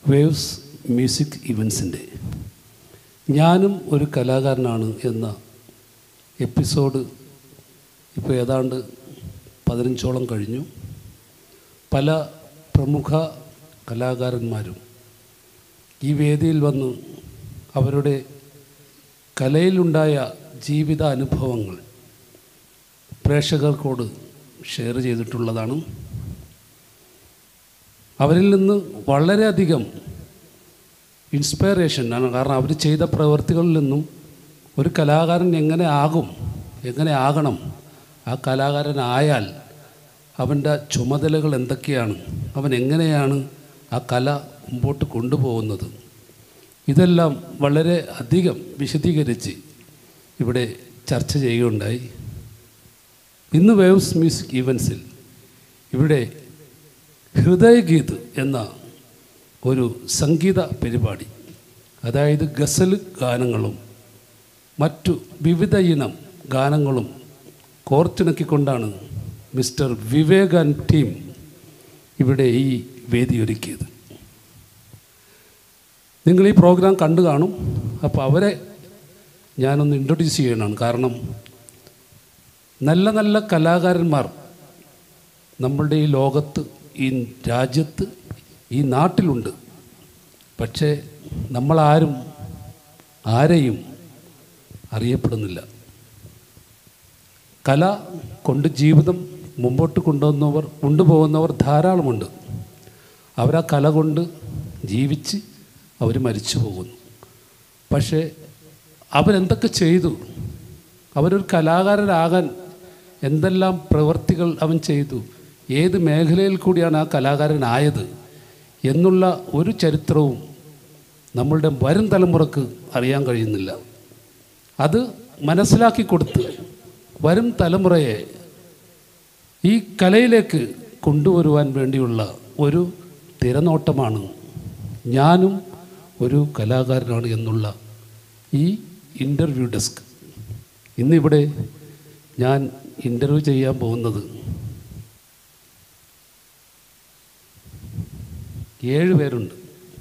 Waves music ഇവൻസിൻ്റെ ഞാനും ഒരു കലാകാരനാണ് എന്ന എപ്പിസോഡ് ഇപ്പോൾ ഏതാണ്ട് പതിനഞ്ചോളം കഴിഞ്ഞു പല പ്രമുഖ കലാകാരന്മാരും ഈ വേദിയിൽ വന്ന് അവരുടെ കലയിലുണ്ടായ ജീവിത അനുഭവങ്ങൾ പ്രേക്ഷകർക്കോട് ഷെയർ ചെയ്തിട്ടുള്ളതാണ് അവരിൽ നിന്ന് വളരെയധികം ഇൻസ്പയറേഷൻ ആണ് കാരണം അവർ ചെയ്ത പ്രവൃത്തികളിൽ നിന്നും ഒരു കലാകാരൻ എങ്ങനെ ആകും എങ്ങനെ ആകണം ആ കലാകാരനായാൽ അവൻ്റെ ചുമതലകൾ എന്തൊക്കെയാണ് അവൻ എങ്ങനെയാണ് ആ കല മുമ്പോട്ട് കൊണ്ടുപോകുന്നത് ഇതെല്ലാം വളരെ അധികം വിശദീകരിച്ച് ഇവിടെ ചർച്ച ചെയ്യുകയുണ്ടായി ഇന്ന് വേവ്സ് മ്യൂസിക് ഈവൻസിൽ ഇവിടെ ഹൃദയഗീത് എന്ന ഒരു സംഗീത പരിപാടി അതായത് ഗസൽ ഗാനങ്ങളും മറ്റു വിവിധ ഇനം ഗാനങ്ങളും കോർത്തിണക്കിക്കൊണ്ടാണ് മിസ്റ്റർ വിവേകൻ ടീം ഇവിടെ ഈ വേദി ഒരുക്കിയത് നിങ്ങൾ ഈ പ്രോഗ്രാം കണ്ടു കാണും അപ്പോൾ അവരെ ഞാനൊന്ന് ഇൻട്രൊഡ്യൂസ് ചെയ്യണമാണ് കാരണം നല്ല നല്ല കലാകാരന്മാർ നമ്മളുടെ ഈ ലോകത്ത് ഈ രാജ്യത്ത് ഈ നാട്ടിലുണ്ട് പക്ഷേ നമ്മളാരും ആരെയും അറിയപ്പെടുന്നില്ല കല കൊണ്ട് ജീവിതം മുമ്പോട്ട് കൊണ്ടുവന്നവർ കൊണ്ടുപോകുന്നവർ ധാരാളമുണ്ട് അവരാ കല കൊണ്ട് ജീവിച്ച് അവർ മരിച്ചു പോകുന്നു പക്ഷേ അവരെന്തൊക്കെ ചെയ്തു അവരൊരു കലാകാരനാകാൻ എന്തെല്ലാം പ്രവൃത്തികൾ അവൻ ചെയ്തു ഏത് മേഖലയിൽ കൂടിയാണ് ആ കലാകാരനായത് എന്നുള്ള ഒരു ചരിത്രവും നമ്മളുടെ വരും തലമുറക്ക് അറിയാൻ കഴിയുന്നില്ല അത് മനസ്സിലാക്കി കൊടുത്ത് വരും തലമുറയെ ഈ കലയിലേക്ക് കൊണ്ടുവരുവാൻ വേണ്ടിയുള്ള ഒരു തിരനോട്ടമാണ് ഞാനും ഒരു കലാകാരനാണ് എന്നുള്ള ഈ ഇൻ്റർവ്യൂ ഡെസ്ക് ഇന്നിവിടെ ഞാൻ ഇൻ്റർവ്യൂ ചെയ്യാൻ പോകുന്നത് ഏഴ് പേരുണ്ട്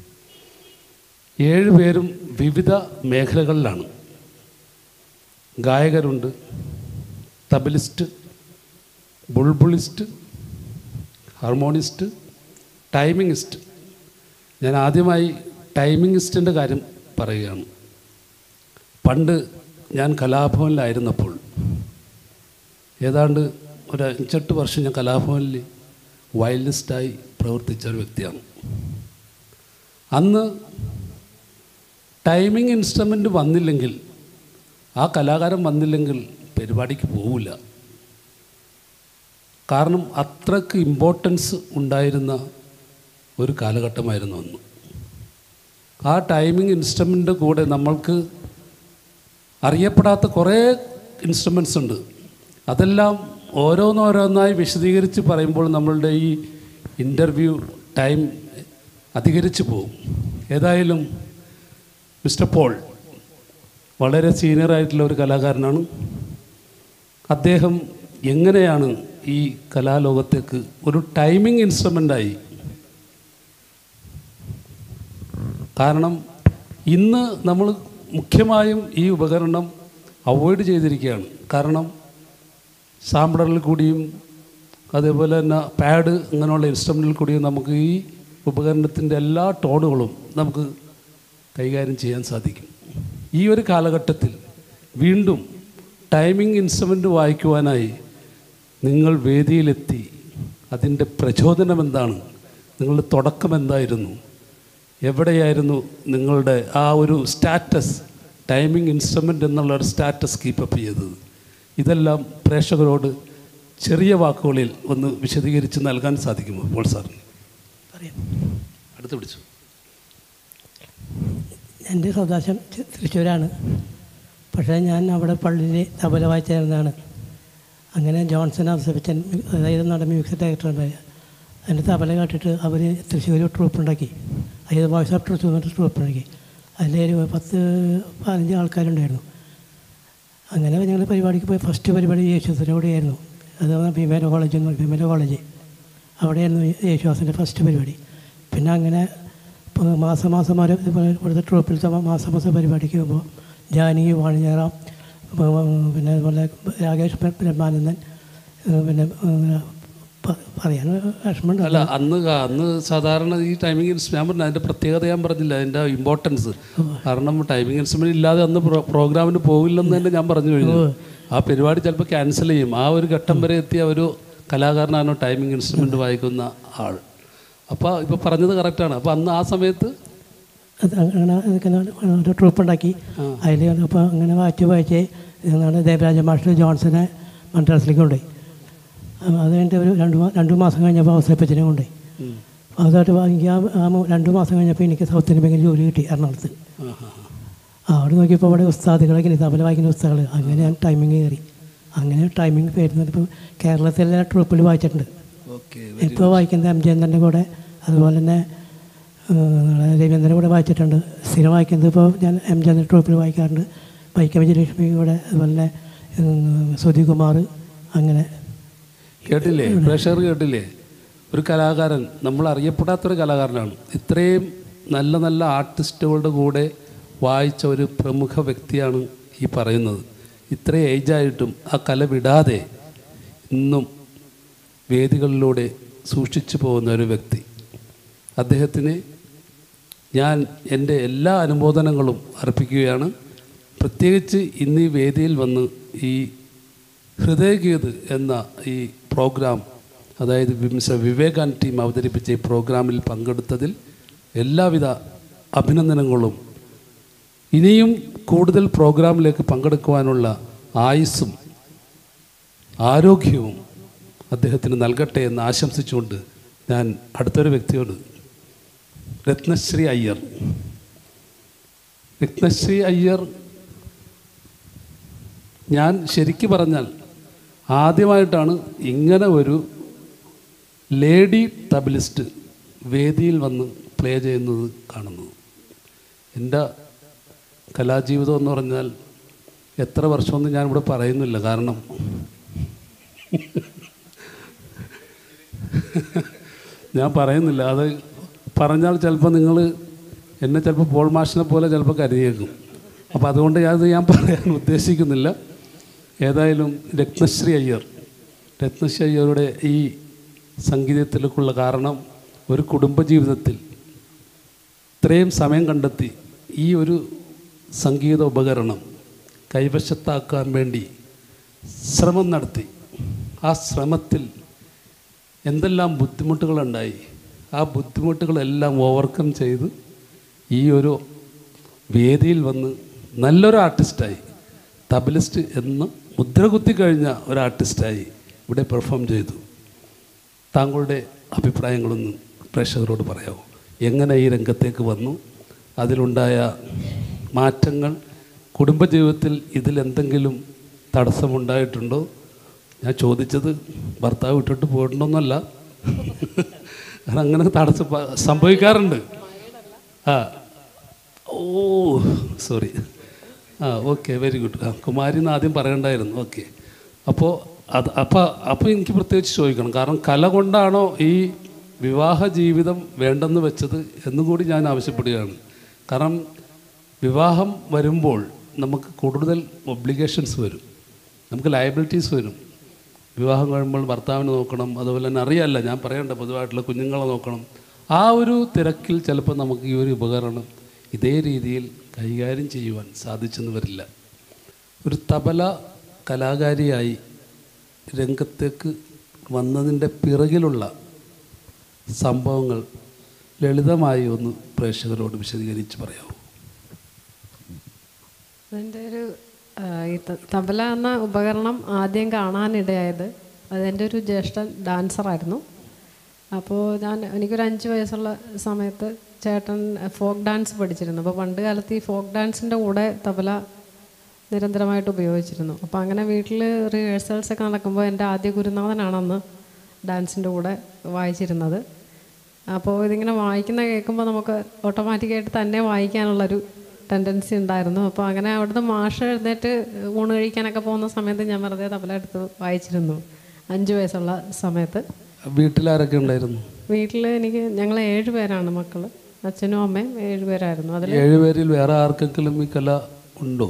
ഏഴ് പേരും വിവിധ മേഖലകളിലാണ് ഗായകരുണ്ട് തബലിസ്റ്റ് ബുൾബുളിസ്റ്റ് ഹാർമോണിസ്റ്റ് ടൈമിങ്ങിസ്റ്റ് ഞാൻ ആദ്യമായി ടൈമിങ്ങിസ്റ്റിൻ്റെ കാര്യം പറയുകയാണ് പണ്ട് ഞാൻ കലാഭവനിലായിരുന്നപ്പോൾ ഏതാണ്ട് ഒരു അഞ്ചെട്ട് വർഷം ഞാൻ കലാഭവനിൽ വയലിനിസ്റ്റായി പ്രവർത്തിച്ച ഒരു വ്യക്തിയാണ് അന്ന് ടൈമിംഗ് ഇൻസ്ട്രുമെൻ്റ് വന്നില്ലെങ്കിൽ ആ കലാകാരൻ വന്നില്ലെങ്കിൽ പരിപാടിക്ക് പോവില്ല കാരണം അത്രക്ക് ഇമ്പോർട്ടൻസ് ഉണ്ടായിരുന്ന ഒരു കാലഘട്ടമായിരുന്നു അന്ന് ആ ടൈമിംഗ് ഇൻസ്ട്രുമെൻ്റ് കൂടെ നമ്മൾക്ക് അറിയപ്പെടാത്ത കുറേ ഇൻസ്ട്രുമെൻസ് ഉണ്ട് അതെല്ലാം ഓരോന്നോരോന്നായി വിശദീകരിച്ച് പറയുമ്പോൾ നമ്മളുടെ ഈ ഇൻ്റർവ്യൂ ടൈം അധികരിച്ചു പോകും ഏതായാലും മിസ്റ്റർ പോൾ വളരെ സീനിയറായിട്ടുള്ള ഒരു കലാകാരനാണ് അദ്ദേഹം എങ്ങനെയാണ് ഈ കലാലോകത്തേക്ക് ഒരു ടൈമിംഗ് ഇൻസ്ട്രുമെൻ്റായി കാരണം ഇന്ന് നമ്മൾ മുഖ്യമായും ഈ ഉപകരണം അവോയ്ഡ് ചെയ്തിരിക്കുകയാണ് കാരണം സാമ്പിളറിൽ കൂടിയും അതേപോലെ തന്നെ പാഡ് അങ്ങനെയുള്ള ഇൻസ്ട്രുമെൻറ്റിൽ കൂടിയും നമുക്ക് ഈ ഉപകരണത്തിൻ്റെ എല്ലാ ടോണുകളും നമുക്ക് കൈകാര്യം ചെയ്യാൻ സാധിക്കും ഈ ഒരു കാലഘട്ടത്തിൽ വീണ്ടും ടൈമിംഗ് ഇൻസ്ട്രുമെൻ്റ് വായിക്കുവാനായി നിങ്ങൾ വേദിയിലെത്തി അതിൻ്റെ പ്രചോദനം എന്താണ് നിങ്ങളുടെ തുടക്കം എന്തായിരുന്നു എവിടെയായിരുന്നു നിങ്ങളുടെ ആ ഒരു സ്റ്റാറ്റസ് ടൈമിംഗ് ഇൻസ്ട്രുമെൻ്റ് എന്നുള്ള ഒരു സ്റ്റാറ്റസ് കീപ്പപ്പ് ചെയ്തത് ഇതെല്ലാം പ്രേക്ഷകരോട് ചെറിയ വാക്കുകളിൽ ഒന്ന് വിശദീകരിച്ച് നൽകാൻ സാധിക്കുമോ പോൾ സാറിന് പറയാം അടുത്ത് പിടിച്ചു എൻ്റെ സ്വദേശം ത- തൃശ്ശൂരാണ് പക്ഷേ ഞാൻ അവിടെ പള്ളിയിൽ തബല വായിച്ചിരുന്നതാണ് അങ്ങനെ ജോൺസൺ അവസരിച്ചൻ അതായത് നടൻ മ്യൂസിക് ഡയറക്ടർ ഉണ്ടായ അതിൻ്റെ തബല കേട്ടിട്ട് അവർ തൃശ്ശൂർ ട്രൂപ്പ് ഉണ്ടാക്കി അതായത് വോയിസ് ഓഫ് ട്രൂപ്പ് എന്നിട്ട് ട്രൂപ്പ് ഉണ്ടാക്കി അതിലൊരു പത്ത് പതിനഞ്ച് ആൾക്കാരുണ്ടായിരുന്നു അങ്ങനെ ഞങ്ങൾ പരിപാടിക്ക് പോയി ഫസ്റ്റ് പരിപാടി യേശുദാസിലൂടെയായിരുന്നു അത് ഭീമേല കോളേജ് എന്ന് പറയും ഭീമേല കോളേജ് അവിടെയായിരുന്നു യേശുദാസിൻ്റെ ഫസ്റ്റ് പരിപാടി പിന്നെ അങ്ങനെ ഇപ്പോൾ മാസം മാസം വരെ ഇതുപോലെ ഇവിടുത്തെ ട്രൂപ്പിലത്തെ മാസം മാസം പരിപാടിക്ക് പോകുമ്പോൾ ജാനകി വാണിജ്യറാം പിന്നെ അതുപോലെ രാകേഷ് ബ്രഹ്മാനന്ദൻ ഏഹ് പിന്നെ ഏഹ് പ- പറയാൻ വിഷമമുണ്ട് അല്ല അന്ന് കാ- അന്ന് സാധാരണ ഈ ടൈമിംഗ് ഇൻസ്ട്രുമെന്റ് ഞാൻ പറഞ്ഞു അതിൻ്റെ പ്രത്യേകത ഞാൻ പറഞ്ഞില്ല അതിൻ്റെ ഇമ്പോർട്ടൻസ് കാരണം ടൈമിംഗ് ഇൻസ്ട്രുമെന്റ് ഇല്ലാതെ അന്ന് പ്രോ- പ്രോഗ്രാമിന് പോകില്ലെന്ന് തന്നെ ഞാൻ പറഞ്ഞു കഴിഞ്ഞു ആ പരിപാടി ചിലപ്പോൾ ക്യാൻസൽ ചെയ്യും ആ ഒരു ഘട്ടം വരെ എത്തിയ ഒരു കലാകാരനാണ് ടൈമിംഗ് ഇൻസ്ട്രുമെന്റ് വായിക്കുന്ന ആൾ അപ്പോൾ ഇപ്പോൾ പറഞ്ഞത് കറക്റ്റാണ് അപ്പോൾ അന്ന് ആ സമയത്ത് അത് അങ്ങനെ ഇതൊക്കെ ഒരു ട്രൂപ്പ് ഉണ്ടാക്കി അതിൽ അപ്പോൾ അങ്ങനെ വായിച്ച് വായിച്ച് എന്നാണ് ദേവരാജ മാസ്റ്റർ ജോൺസനെ മദ്രാസിലേക്ക് കൊണ്ടുപോയി അപ്പോൾ അത് കഴിഞ്ഞിട്ട് ഒരു രണ്ട് മാ രണ്ട് മാസം കഴിഞ്ഞപ്പോൾ അവസരപ്പച്ചനെ കൊണ്ടുപോയി അതായിട്ട് എനിക്ക് ആ ആ മൂ- രണ്ട് മാസം കഴിഞ്ഞപ്പോൾ എനിക്ക് സൗത്ത് ഇന്ത്യൻ ബാങ്കിൽ ജോലി കിട്ടി എറണാകുളത്ത് ആ, ആ, ആ. ആ, അവിടെ നോക്കിയപ്പോൾ അവിടെ ഉസ്താദുകളൊക്കെ ഇനി തബല വായിക്കുന്ന ഉസ്താദുകൾ അങ്ങനെ ഞാൻ ടൈമിങ് കയറി അങ്ങനെ ടൈമിങ് പേരുന്നത് ഇപ്പോൾ കേരളത്തിലെ ട്രൂപ്പിൽ വായിച്ചിട്ടുണ്ട് ഓക്കെ ഇപ്പോൾ വായിക്കുന്നത് എം ജയന്തൻ്റെ കൂടെ അതുപോലെ തന്നെ ഏഹ്, രവീന്ദ്രൻ്റെ കൂടെ വായിച്ചിട്ടുണ്ട് സ്ഥിരം വായിക്കുന്നത് ഇപ്പോൾ ഞാൻ എം ജയന്തൻ ട്രൂപ്പിൽ വായിക്കാറുണ്ട് വൈക്കം വിജയലക്ഷ്മി കൂടെ അതുപോലെ തന്നെ ഏഹ്, സുധികുമാർ അങ്ങനെ കേട്ടില്ലേ പ്രഷർ കേട്ടില്ലേ ഒരു കലാകാരൻ നമ്മൾ അറിയപ്പെടാത്തൊരു കലാകാരനാണ് ഇത്രയും നല്ല നല്ല ആർട്ടിസ്റ്റുകളുടെ കൂടെ വായിച്ച ഒരു പ്രമുഖ വ്യക്തിയാണ് ഈ പറയുന്നത് ഇത്രയും ഏജായിട്ടും ആ കല വിടാതെ ഇന്നും വേദികളിലൂടെ സൂക്ഷിച്ചു പോകുന്ന ഒരു വ്യക്തി അദ്ദേഹത്തിന് ഞാൻ എൻ്റെ എല്ലാ അനുമോദനങ്ങളും അർപ്പിക്കുകയാണ് പ്രത്യേകിച്ച് ഇന്ന് ഈ വേദിയിൽ വന്ന് ഈ ഹൃദയഗീത് എന്ന ഈ പ്രോഗ്രാം അതായത് മിസ്റ്റർ വിവേകാനന്ദ് ടീം അവതരിപ്പിച്ച ഈ പ്രോഗ്രാമിൽ പങ്കെടുത്തതിൽ എല്ലാവിധ അഭിനന്ദനങ്ങളും ഇനിയും കൂടുതൽ പ്രോഗ്രാമിലേക്ക് പങ്കെടുക്കുവാനുള്ള ആയുസ്സും ആരോഗ്യവും അദ്ദേഹത്തിന് നൽകട്ടെ എന്ന് ആശംസിച്ചുകൊണ്ട് ഞാൻ അടുത്തൊരു വ്യക്തിയോട് രത്നശ്രീ അയ്യർ രത്നശ്രീ അയ്യർ ഞാൻ ശരിക്കു പറഞ്ഞാൽ ആദ്യമായിട്ടാണ് ഇങ്ങനെ ഒരു ലേഡി തബലിസ്റ്റ് വേദിയിൽ വന്ന് പ്ലേ ചെയ്യുന്നത് കാണുന്നത് എൻ്റെ കലാജീവിതം എന്ന് പറഞ്ഞാൽ എത്ര വർഷമൊന്നും ഞാനിവിടെ പറയുന്നില്ല കാരണം ഞാൻ പറയുന്നില്ല അത് പറഞ്ഞാൽ ചിലപ്പോൾ നിങ്ങൾ എന്നെ ചിലപ്പോൾ പോൾ മാഷിനെ പോലെ ചിലപ്പോൾ കരുതിയേക്കും അപ്പോൾ അതുകൊണ്ട് അത് ഞാൻ പറയാൻ ഉദ്ദേശിക്കുന്നില്ല ഏതായാലും രത്നശ്രീ അയ്യർ രത്നശ്രീ അയ്യരുടെ ഈ സംഗീതത്തിലേക്കുള്ള കാരണം ഒരു കുടുംബജീവിതത്തിൽ ഇത്രയും സമയം കണ്ടെത്തി ഈ ഒരു സംഗീത ഉപകരണം കൈവശത്താക്കാൻ വേണ്ടി ശ്രമം നടത്തി ആ ശ്രമത്തിൽ എന്തെല്ലാം ബുദ്ധിമുട്ടുകളുണ്ടായി ആ ബുദ്ധിമുട്ടുകളെല്ലാം ഓവർകം ചെയ്ത് ഈ ഒരു വേദിയിൽ വന്ന് നല്ലൊരു ആർട്ടിസ്റ്റായി തബലിസ്റ്റ് എന്ന് മുദ്ര കുത്തി കഴിഞ്ഞ ഒരു ആർട്ടിസ്റ്റായി ഇവിടെ പെർഫോം ചെയ്തു താങ്കളുടെ അഭിപ്രായങ്ങളൊന്ന് പ്രേക്ഷകരോട് പറയാമോ എങ്ങനെ ഈ രംഗത്തേക്ക് വന്നു അതിലുണ്ടായ മാറ്റങ്ങൾ കുടുംബജീവിതത്തിൽ ഇതിലെന്തെങ്കിലും തടസ്സമുണ്ടായിട്ടുണ്ടോ ഞാൻ ചോദിച്ചത് ഭർത്താവ് വിട്ടിട്ട് പോയിട്ടുണ്ടോന്നല്ല കാരണം അങ്ങനെ തടസ്സം പ- സംഭവിക്കാറുണ്ട് ആ ഓ സോറി ആ ഓക്കെ വെരി ഗുഡ് ആ കുമാരി എന്ന് ആദ്യം പറയണ്ടായിരുന്നു ഓക്കെ അപ്പോൾ അത് അപ്പോൾ അപ്പോൾ എനിക്ക് പ്രത്യേകിച്ച് ചോദിക്കണം കാരണം കല കൊണ്ടാണോ ഈ വിവാഹ ജീവിതം വേണ്ടെന്ന് വെച്ചത് എന്നും കൂടി ഞാൻ ആവശ്യപ്പെടുകയാണ് കാരണം വിവാഹം വരുമ്പോൾ നമുക്ക് കൂടുതൽ ഒബ്ലിഗേഷൻസ് വരും നമുക്ക് ലയബിലിറ്റീസ് വരും വിവാഹം കഴിയുമ്പോൾ ഭർത്താവിനെ നോക്കണം അതുപോലെ തന്നെ അറിയാമല്ല ഞാൻ പറയണ്ട പൊതുവായിട്ടുള്ള കുഞ്ഞുങ്ങളെ നോക്കണം ആ ഒരു തിരക്കിൽ ചിലപ്പോൾ നമുക്ക് ഈ ഒരു ഉപകരണം ഇതേ രീതിയിൽ കൈകാര്യം ചെയ്യുവാൻ സാധിച്ചെന്ന് വരില്ല ഒരു തബല കലാകാരിയായി രംഗത്തേക്ക് വന്നതിൻ്റെ പിറകിലുള്ള സംഭവങ്ങൾ ലളിതമായി ഒന്ന് പ്രേക്ഷകരോട് വിശദീകരിച്ച് പറയാമോ അതിൻ്റെ ഒരു ആ, ഈ ത- തബല എന്ന ഉപകരണം ആദ്യം കാണാനിടയായത് അതെൻ്റെ ഒരു ജ്യേഷ്ഠൻ ഡാൻസറായിരുന്നു അപ്പോൾ ഞാൻ എനിക്കൊരു അഞ്ച് വയസ്സുള്ള സമയത്ത് ചേട്ടൻ ഫോക്ക് ഡാൻസ് പഠിച്ചിരുന്നു അപ്പോൾ പണ്ട് കാലത്ത് ഈ ഫോക്ക് ഡാൻസിൻ്റെ കൂടെ തബല നിരന്തരമായിട്ട് ഉപയോഗിച്ചിരുന്നു അപ്പോൾ അങ്ങനെ വീട്ടിൽ റിഹേഴ്സൽസ് ഒക്കെ നടക്കുമ്പോൾ എൻ്റെ ആദ്യ ഗുരുനാഥനാണ് അന്ന് ഡാൻസിൻ്റെ കൂടെ വായിച്ചിരുന്നത് അപ്പോൾ ഇതിങ്ങനെ വായിക്കുന്ന കേൾക്കുമ്പോൾ നമുക്ക് ഓട്ടോമാറ്റിക്കായിട്ട് തന്നെ വായിക്കാനുള്ളൊരു ടെൻഡൻസി ഉണ്ടായിരുന്നു അപ്പോൾ അങ്ങനെ അവിടുന്ന് മാഷ് എഴുന്നേറ്റ് ഊണ് കഴിക്കാനൊക്കെ പോകുന്ന സമയത്ത് ഞാൻ വെറുതെ തബല എടുത്ത് വായിച്ചിരുന്നു അഞ്ച് വയസ്സുള്ള സമയത്ത് വീട്ടിലാരൊക്കെ ഉണ്ടായിരുന്നു വീട്ടിൽ എനിക്ക് ഞങ്ങൾ ഏഴ് പേരാണ് മക്കൾ അച്ഛനും അമ്മയും ഏഴുപേരായിരുന്നു അതിൽ ഏഴുപേരിൽ വേറെ ആർക്കെങ്കിലും ഈ കല ഉണ്ടോ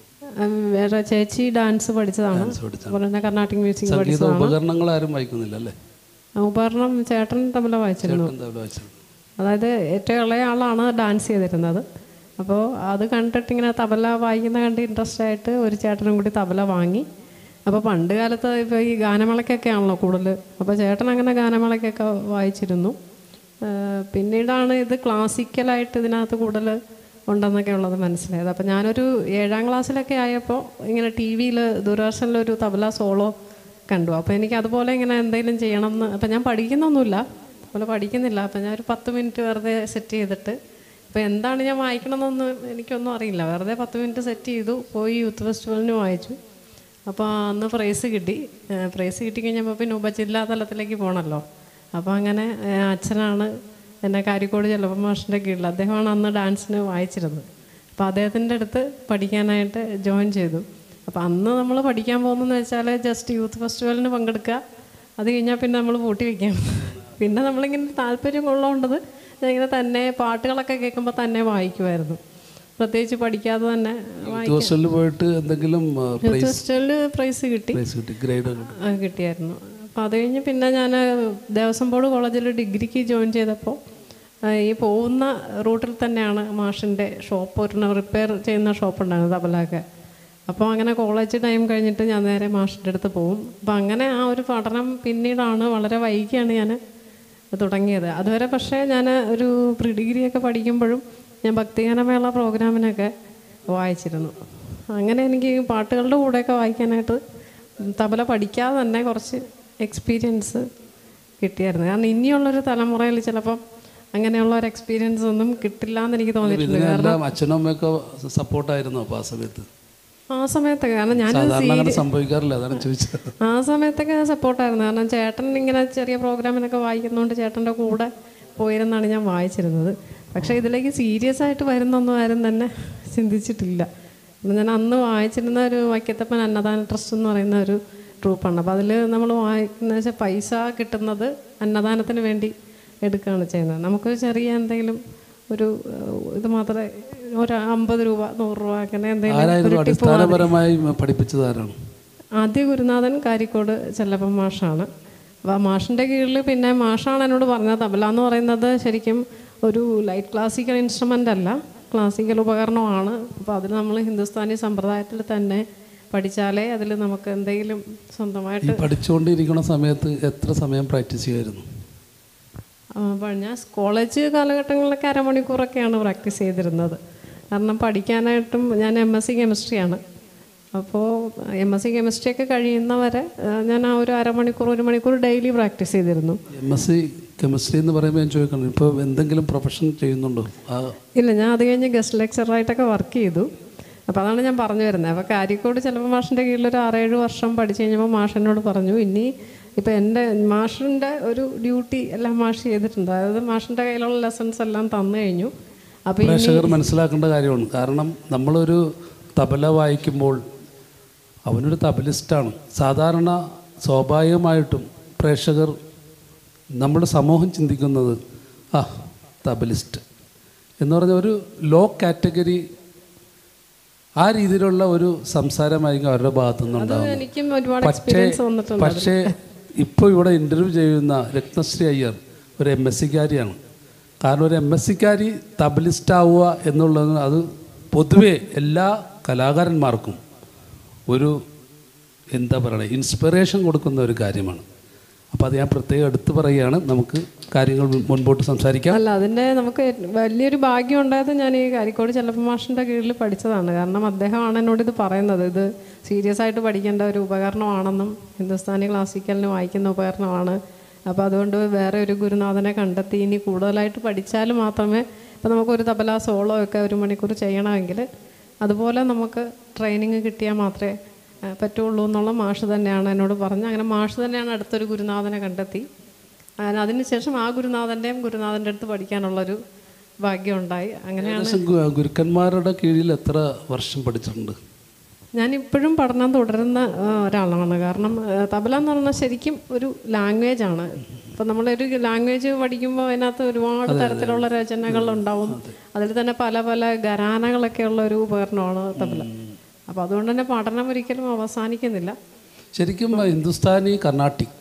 വേറെ ചേച്ചി ഡാൻസ് പഠിച്ചതാണ് പഠിച്ചതാണ്. അതുപോലെ തന്നെ കർണാട്ടിക് മ്യൂസിക് സംഗീത പഠിച്ചതാണ് ഉപകരണങ്ങൾ ആരും വായിക്കുന്നില്ല അല്ലേ ഉപകരണം ചേട്ടൻ തമ്മിൽ വായിച്ചിരുന്നു എന്താ വായിച്ചത് അതായത് ഏറ്റവും ഇളയ ആളാണ് ഡാൻസ് ചെയ്തിരുന്നത് അപ്പോൾ അത് കണ്ടിട്ട് ഇങ്ങനെ തബല വായിക്കുന്ന കണ്ട് ഇൻട്രസ്റ്റ് ആയിട്ട് ഒരു ചേട്ടനും കൂടി തബല വാങ്ങി അപ്പോൾ പണ്ട് കാലത്ത് ഇപ്പോൾ ഈ ഗാനമേളയ്ക്കൊക്കെ ആണല്ലോ കൂടുതൽ അപ്പോൾ ചേട്ടൻ അങ്ങനെ ഗാനമേളയ്ക്കൊക്കെ വായിച്ചിരുന്നു ആ, പിന്നീടാണ് ഇത് ക്ലാസിക്കലായിട്ട് ഇതിനകത്ത് കൂടുതൽ ഉണ്ടെന്നൊക്കെ ഉള്ളത് മനസ്സിലായത് അപ്പോൾ ഞാനൊരു ഏഴാം ക്ലാസ്സിലൊക്കെ ആയപ്പോൾ ഇങ്ങനെ ടി വിയിൽ ദൂരദർശനിലൊരു തബല സോളോ കണ്ടു അപ്പോൾ എനിക്ക് അതുപോലെ ഇങ്ങനെ എന്തെങ്കിലും ചെയ്യണം എന്ന് അപ്പോൾ ഞാൻ പഠിക്കുന്നൊന്നുമില്ല അതുപോലെ പഠിക്കുന്നില്ല അപ്പോൾ ഞാൻ ഒരു പത്ത് മിനിറ്റ് വെറുതെ സെറ്റ് ചെയ്തിട്ട് അപ്പോൾ എന്താണ് ഞാൻ വായിക്കണമെന്നൊന്നും എനിക്കൊന്നും അറിയില്ല വെറുതെ പത്ത് മിനിറ്റ് സെറ്റ് ചെയ്തു പോയി യൂത്ത് ഫെസ്റ്റിവലിന് വായിച്ചു അപ്പോൾ അന്ന് പ്രൈസ് കിട്ടി പ്രൈസ് കിട്ടി കഴിഞ്ഞപ്പോൾ പിന്നെ ഉപജില്ലാ തലത്തിലേക്ക് പോകണമല്ലോ അപ്പോൾ അങ്ങനെ ഏഹ്, അച്ഛനാണ് എന്നെ കാരിക്കോട് ചെലപ്പം മാഷിൻ്റെ കീഴിൽ അദ്ദേഹമാണ് അന്ന് ഡാൻസിന് വായിച്ചിരുന്നത് അപ്പോൾ അദ്ദേഹത്തിൻ്റെ അടുത്ത് പഠിക്കാനായിട്ട് ജോയിൻ ചെയ്തു അപ്പോൾ അന്ന് നമ്മൾ പഠിക്കാൻ പോകുന്നതെന്ന് വെച്ചാൽ ജസ്റ്റ് യൂത്ത് ഫെസ്റ്റിവലിന് പങ്കെടുക്കുക അത് കഴിഞ്ഞാൽ പിന്നെ നമ്മൾ പൂട്ടി വയ്ക്കാം പിന്നെ നമ്മളിങ്ങനെ താല്പര്യം ഉള്ളതുകൊണ്ടത് ഞാനിങ്ങനെ തന്നെ പാട്ടുകളൊക്കെ കേൾക്കുമ്പോൾ തന്നെ വായിക്കുമായിരുന്നു പ്രത്യേകിച്ച് പഠിക്കാതെ തന്നെ വായിക്കും ഹോസ്റ്റലിൽ പോയിട്ട് എന്തെങ്കിലും ആ, യൂത്ത് ഫെസ്റ്റിവലിൽ പ്രൈസ് കിട്ടി പ്രൈസ് കിട്ടി ഗ്രേഡ് കിട്ടി ആ, കിട്ടിയായിരുന്നു അപ്പോൾ അത് കഴിഞ്ഞ് പിന്നെ ഞാൻ ദേവസ്വം ബോർഡ് കോളേജിൽ ഡിഗ്രിക്ക് ജോയിൻ ചെയ്തപ്പോൾ ആ, ഈ പോകുന്ന റൂട്ടിൽ തന്നെയാണ് മാഷിൻ്റെ ഷോപ്പ് ഒരു റിപ്പയർ ചെയ്യുന്ന ഷോപ്പ് ഉണ്ടായിരുന്നു തബലൊക്കെ അപ്പോൾ അങ്ങനെ കോളേജ് ടൈം കഴിഞ്ഞിട്ട് ഞാൻ നേരെ മാഷിൻ്റെ അടുത്ത് പോകും അപ്പോൾ അങ്ങനെ ആ ഒരു പഠനം പിന്നീടാണ് വളരെ വൈകിയാണ് ഞാൻ തുടങ്ങിയത് അതുവരെ പക്ഷേ ഞാൻ ഒരു പ്രീ ഡിഗ്രിയൊക്കെ പഠിക്കുമ്പോഴും ഞാൻ ഭക്തിഗാനമേള പ്രോഗ്രാമിനൊക്കെ വായിച്ചിരുന്നു അങ്ങനെ എനിക്ക് പാട്ടുകളുടെ കൂടെയൊക്കെ വായിക്കാനായിട്ട് തബല പഠിക്കാതെ തന്നെ കുറച്ച് എക്സ്പീരിയൻസ് കിട്ടിയായിരുന്നു കാരണം ഇനിയുള്ളൊരു തലമുറയിൽ ചിലപ്പം അങ്ങനെയുള്ള ഒരു എക്സ്പീരിയൻസ് ഒന്നും കിട്ടില്ല എന്ന് എനിക്ക് തോന്നിയിട്ടുണ്ട് ഇതിനെല്ലാം അച്ഛനും അമ്മയൊക്കെ സപ്പോർട്ടായിരുന്നു അപ്പോൾ ആ സമയത്ത് ആ സമയത്തൊക്കെ കാരണം ഞാൻ സാധാരണ അങ്ങനെ സംഭവിക്കാറില്ല അതാണ് ചോദിച്ചത് ആ സമയത്തൊക്കെ സപ്പോർട്ടായിരുന്നു കാരണം ചേട്ടൻ ഇങ്ങനെ ചെറിയ പ്രോഗ്രാമിനൊക്കെ വായിക്കുന്നതുകൊണ്ട് ചേട്ടൻ്റെ കൂടെ പോയിരുന്നാണ് ഞാൻ വായിച്ചിരുന്നത് പക്ഷേ ഇതിലേക്ക് സീരിയസ് ആയിട്ട് വരുന്നൊന്നും ആരും തന്നെ ചിന്തിച്ചിട്ടില്ല കാരണം ഞാൻ അന്ന് വായിച്ചിരുന്ന ഒരു വൈക്കത്തപ്പൻ അന്നദാന ട്രസ്റ്റ് എന്ന് പറയുന്ന ഒരു ട്രൂപ്പാണ് അപ്പോൾ അതിൽ നമ്മൾ വായിക്കുന്ന വെച്ചാൽ പൈസ കിട്ടുന്നത് അന്നദാനത്തിന് വേണ്ടി എടുക്കുകയാണ് ചെയ്യുന്നത് നമുക്കൊരു ചെറിയ എന്തെങ്കിലും ഒരു ഏഹ്, ഇത് മാത്രമേ ഒരു അമ്പത് രൂപ നൂറ് രൂപ അങ്ങനെ എന്തെങ്കിലും ആരായിരുന്നു ഒരു ടിപ്പ് അടിസ്ഥാനപരമായി പഠിപ്പിച്ചത് ആരാണ് ആദ്യ ഗുരുനാഥൻ കാരിക്കോട് ചെല്ലപ്പൻ മാഷാണ് അപ്പോൾ ആ മാഷിൻ്റെ കീഴിൽ പിന്നെ മാഷാണ് എന്നോട് പറഞ്ഞത് തബല എന്ന് പറയുന്നത് ശരിക്കും ഒരു ലൈറ്റ് ക്ലാസിക്കൽ ഇൻസ്ട്രുമെൻ്റ് അല്ല ക്ലാസിക്കൽ ഉപകരണമാണ് അപ്പോൾ അതിൽ നമ്മൾ ഹിന്ദുസ്ഥാനി സമ്പ്രദായത്തിൽ തന്നെ പഠിച്ചാലേ അതിൽ നമുക്ക് എന്തെങ്കിലും സ്വന്തമായിട്ട് ഈ പഠിച്ചുകൊണ്ടിരിക്കുന്ന സമയത്ത് എത്ര സമയം പ്രാക്ടീസ് ചെയ്യുമായിരുന്നു അപ്പോൾ ഞാൻ കോളേജ് കാലഘട്ടങ്ങളിലൊക്കെ അരമണിക്കൂറൊക്കെയാണ് പ്രാക്ടീസ് ചെയ്തിരുന്നത് കാരണം പഠിക്കാനായിട്ടും ഞാൻ എം എസ് സി കെമിസ്ട്രിയാണ് അപ്പോൾ എം എസ് സി കെമിസ്ട്രി ഒക്കെ കഴിയുന്നവരെ ആ, ഞാൻ ആ ഒരു അരമണിക്കൂർ ഒരു മണിക്കൂർ ഡെയിലി പ്രാക്ടീസ് ചെയ്തിരുന്നു എം എസ് സി കെമിസ്ട്രി എന്ന് പറയുമ്പോൾ ഞാൻ ചോദിക്കണം ഇപ്പോൾ എന്തെങ്കിലും പ്രൊഫഷൻ ചെയ്യുന്നുണ്ടോ ആ ഇല്ല ഞാൻ അത് കഴിഞ്ഞ് ഗസ്റ്റ് ലെക്ചറായിട്ടൊക്കെ വർക്ക് ചെയ്തു അപ്പോൾ അതാണ് ഞാൻ പറഞ്ഞു വരുന്നത് അപ്പോൾ കാരിക്കോട് ചിലപ്പോൾ മാഷിൻ്റെ കീഴിൽ ഒരു ആറേഴ് വർഷം പഠിച്ചു കഴിഞ്ഞപ്പോൾ മാഷിനോട് പറഞ്ഞു ഇനി ഇപ്പോൾ എൻ്റെ മാഷിൻ്റെ ഒരു ഡ്യൂട്ടി എല്ലാം മാഷ് ചെയ്തിട്ടുണ്ട് അതായത് മാഷിൻ്റെ കയ്യിലുള്ള ലെസൺസ് എല്ലാം തന്നു കഴിഞ്ഞു അപ്പോൾ ഇനി പ്രേക്ഷകർ മനസ്സിലാക്കേണ്ട കാര്യമാണ് കാരണം നമ്മളൊരു തബല വായിക്കുമ്പോൾ അവനൊരു തബലിസ്റ്റാണ് സാധാരണ സ്വാഭാവികമായിട്ടും പ്രേക്ഷകർ നമ്മുടെ സമൂഹം ചിന്തിക്കുന്നത് ആ തബലിസ്റ്റ് എന്ന് പറഞ്ഞ ഒരു ലോ കാറ്റഗറി ആ രീതിയിലുള്ള ഒരു സംസാരമായിരിക്കും അവരുടെ ഭാഗത്തു നിന്നുണ്ടാകുന്നത് എനിക്കും ഒരുപാട് പക്ഷേ എക്സ്പീരിയൻസ് വന്നിട്ടുണ്ട് പക്ഷേ ഇപ്പോൾ ഇവിടെ ഇൻ്റർവ്യൂ ചെയ്യുന്ന രത്നശ്രീ അയ്യർ ഒരു എം എസ് സിക്കാരിയാണ് കാരണം ഒരു എം എസ് സിക്കാരി തബലിസ്റ്റ് ആവുക എന്നുള്ളത് അത് പൊതുവെ എല്ലാ കലാകാരന്മാർക്കും ഒരു എന്താ പറയുക ഇൻസ്പിറേഷൻ കൊടുക്കുന്ന ഒരു കാര്യമാണ് അപ്പോൾ അത് ഞാൻ പ്രത്യേകം എടുത്തു പറയുകയാണ് നമുക്ക് കാര്യങ്ങൾ മുൻപോട്ട് സംസാരിക്കാം അല്ല അതിൻ്റെ നമുക്ക് വലിയൊരു ഭാഗ്യം ഉണ്ടായത് ഞാൻ ഈ കാരിക്കോട് ചെല്ലപ്പൻ മാഷിൻ്റെ കീഴിൽ പഠിച്ചതാണ് കാരണം അദ്ദേഹമാണ് എന്നോട് ഇത് പറയുന്നത് ഇത് സീരിയസ് ആയിട്ട് പഠിക്കേണ്ട ഒരു ഉപകരണമാണെന്നും ഹിന്ദുസ്ഥാനി ക്ലാസിക്കലിന് വായിക്കുന്ന ഉപകരണമാണ് അപ്പോൾ അതുകൊണ്ട് വേറെ ഒരു ഗുരുനാഥനെ കണ്ടെത്തി ഇനി കൂടുതലായിട്ട് പഠിച്ചാൽ മാത്രമേ ഇപ്പോൾ നമുക്കൊരു തബല സോളോ ഒക്കെ ഒരു മണിക്കൂർ ചെയ്യണമെങ്കിൽ അതുപോലെ നമുക്ക് ട്രെയിനിങ് കിട്ടിയാൽ മാത്രമേ ആ, പറ്റുള്ളൂ എന്നുള്ള മാഷ് തന്നെയാണ് എന്നോട് പറഞ്ഞത് അങ്ങനെ മാഷ് തന്നെയാണ് അടുത്തൊരു ഗുരുനാഥനെ കണ്ടെത്തി അങ്ങനെ അതിനുശേഷം ആ ഗുരുനാഥൻ്റെയും ഗുരുനാഥൻ്റെ അടുത്ത് പഠിക്കാനുള്ളൊരു ഭാഗ്യം ഉണ്ടായി അങ്ങനെയാണ് ഏകദേശം ഗു- ഗുരുക്കന്മാരുടെ കീഴിൽ എത്ര വർഷം പഠിച്ചിട്ടുണ്ട് ഞാൻ ഇപ്പോഴും പഠനം തുടരുന്ന ആ, ഒരാളാണ് കാരണം ആ, തബല എന്ന് പറഞ്ഞാൽ ശരിക്കും ഒരു ലാംഗ്വേജ് ആണ് അപ്പം നമ്മളൊരു ലാംഗ്വേജ് പഠിക്കുമ്പോൾ അതിനകത്ത് ഒരുപാട് തരത്തിലുള്ള രചനകളുണ്ടാവും അതിൽ തന്നെ പല പല ഘരാനകളൊക്കെ ഉള്ള ഒരു ഉപകരണമാണ് തബല അപ്പോൾ അതുകൊണ്ട് തന്നെ പഠനം ഒരിക്കലും അവസാനിക്കുന്നില്ല ശരിക്കും ഹിന്ദുസ്ഥാനി കർണാട്ടിക്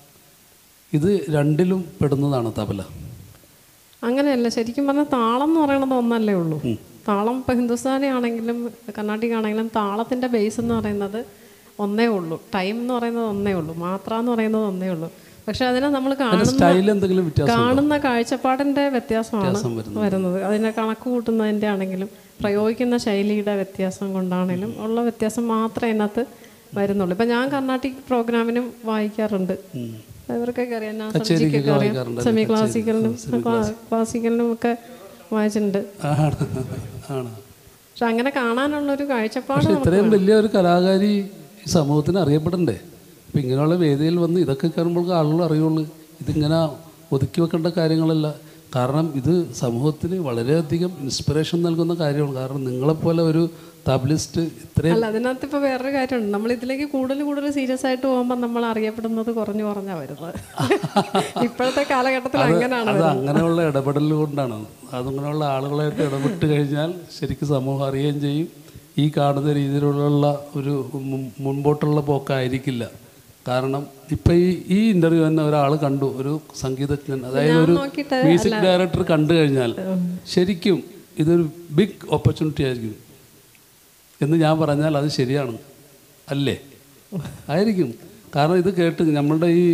ഇത് രണ്ടിലും പെടുന്നതാണ് തബല അങ്ങനെയല്ല ശരിക്കും പറഞ്ഞാൽ താളം എന്ന് പറയുന്നത് ഒന്നല്ലേ ഉള്ളൂ താളം ഇപ്പം ഹിന്ദുസ്ഥാനി ആണെങ്കിലും കർണാട്ടിക് ആണെങ്കിലും താളത്തിൻ്റെ ബേസ് എന്ന് പറയുന്നത് ഒന്നേ ഉള്ളൂ ടൈം എന്ന് പറയുന്നത് ഒന്നേ ഉള്ളൂ മാത്ര എന്ന് പറയുന്നത് ഒന്നേ ഉള്ളൂ പക്ഷെ അതിനെ നമ്മൾ കാണുന്ന സ്റ്റൈൽ എന്തെങ്കിലും വ്യത്യാസം കാണുന്ന കാഴ്ചപ്പാടിൻ്റെ വ്യത്യാസമാണ് വ്യത്യാസം വരുന്നത്. വരുന്നത് അതിനെ കണക്ക് കൂട്ടുന്നതിൻ്റെ ആണെങ്കിലും പ്രയോഗിക്കുന്ന ശൈലിയുടെ വ്യത്യാസം കൊണ്ടാണെങ്കിലും ഉള്ള വ്യത്യാസം മാത്രമേ അതിനകത്ത് വരുന്നുള്ളൂ ഇപ്പം ഞാൻ കർണാട്ടിക് പ്രോഗ്രാമിനും വായിക്കാറുണ്ട് ഇവർക്കൊക്കെ അറിയാം നാസർജിക്കൊക്കെ അറിയാം വായിക്കാറുണ്ട്. സെമി ക്ലാസിക്കലിനും ക്ലാസിക്കലിനും ഒക്കെ വായിച്ചിട്ടുണ്ട് ആണ് ആണ് പക്ഷെ അങ്ങനെ കാണാനുള്ളൊരു കാഴ്ചപ്പാട് പക്ഷെ ഇത്രയും വലിയ ഒരു കലാകാരി ഈ സമൂഹത്തിന് അറിയപ്പെടണ്ടേ അപ്പം ഇങ്ങനെയുള്ള വേദിയിൽ വന്ന് ഇതൊക്കെ കാണുമ്പോൾ ആളുകൾ അറിയുള്ളൂ ഇതിങ്ങനെ ഒതുക്കി വെക്കേണ്ട കാര്യങ്ങളല്ല കാരണം ഇത് സമൂഹത്തിന് വളരെയധികം ഇൻസ്പിറേഷൻ നൽകുന്ന കാര്യമാണ് കാരണം നിങ്ങളെപ്പോലെ ഒരു തബലിസ്റ്റ് ഇത്രയും അല്ല അതിനകത്ത് ഇപ്പോൾ വേറൊരു കാര്യമുണ്ട് നമ്മൾ ഇതിലേക്ക് കൂടുതൽ കൂടുതൽ സീരിയസ് ആയിട്ട് പോകുമ്പോൾ നമ്മൾ അറിയപ്പെടുന്നത് കുറഞ്ഞു കുറഞ്ഞാ വരുന്നത് ഇപ്പോഴത്തെ കാലഘട്ടത്തിൽ അങ്ങനെയാണ് അത് അങ്ങനെയുള്ള ഇടപെടൽ കൊണ്ടാണ് അതങ്ങനെയുള്ള ആളുകളായിട്ട് ഇടപെട്ട് കഴിഞ്ഞാൽ ശരിക്കും സമൂഹം അറിയുകയും ചെയ്യും ഈ കാണുന്ന രീതിയിലുള്ള ഒരു മുൻ- മുൻപോട്ടുള്ള പോക്കായിരിക്കില്ല കാരണം ഇപ്പം ഈ ഈ ഇൻ്റർവ്യൂ തന്നെ ഒരാൾ കണ്ടു ഒരു സംഗീതജ്ഞൻ അതായത് ഒരു നോക്കിയിട്ട് മ്യൂസിക് ഡയറക്ടർ കണ്ടു കഴിഞ്ഞാൽ ശരിക്കും ഇതൊരു ബിഗ് ഓപ്പർച്യൂണിറ്റി ആയിരിക്കും എന്ന് ഞാൻ പറഞ്ഞാൽ അത് ശരിയാണ് അല്ലേ ആയിരിക്കും കാരണം ഇത് കേട്ട് നമ്മളുടെ ഈ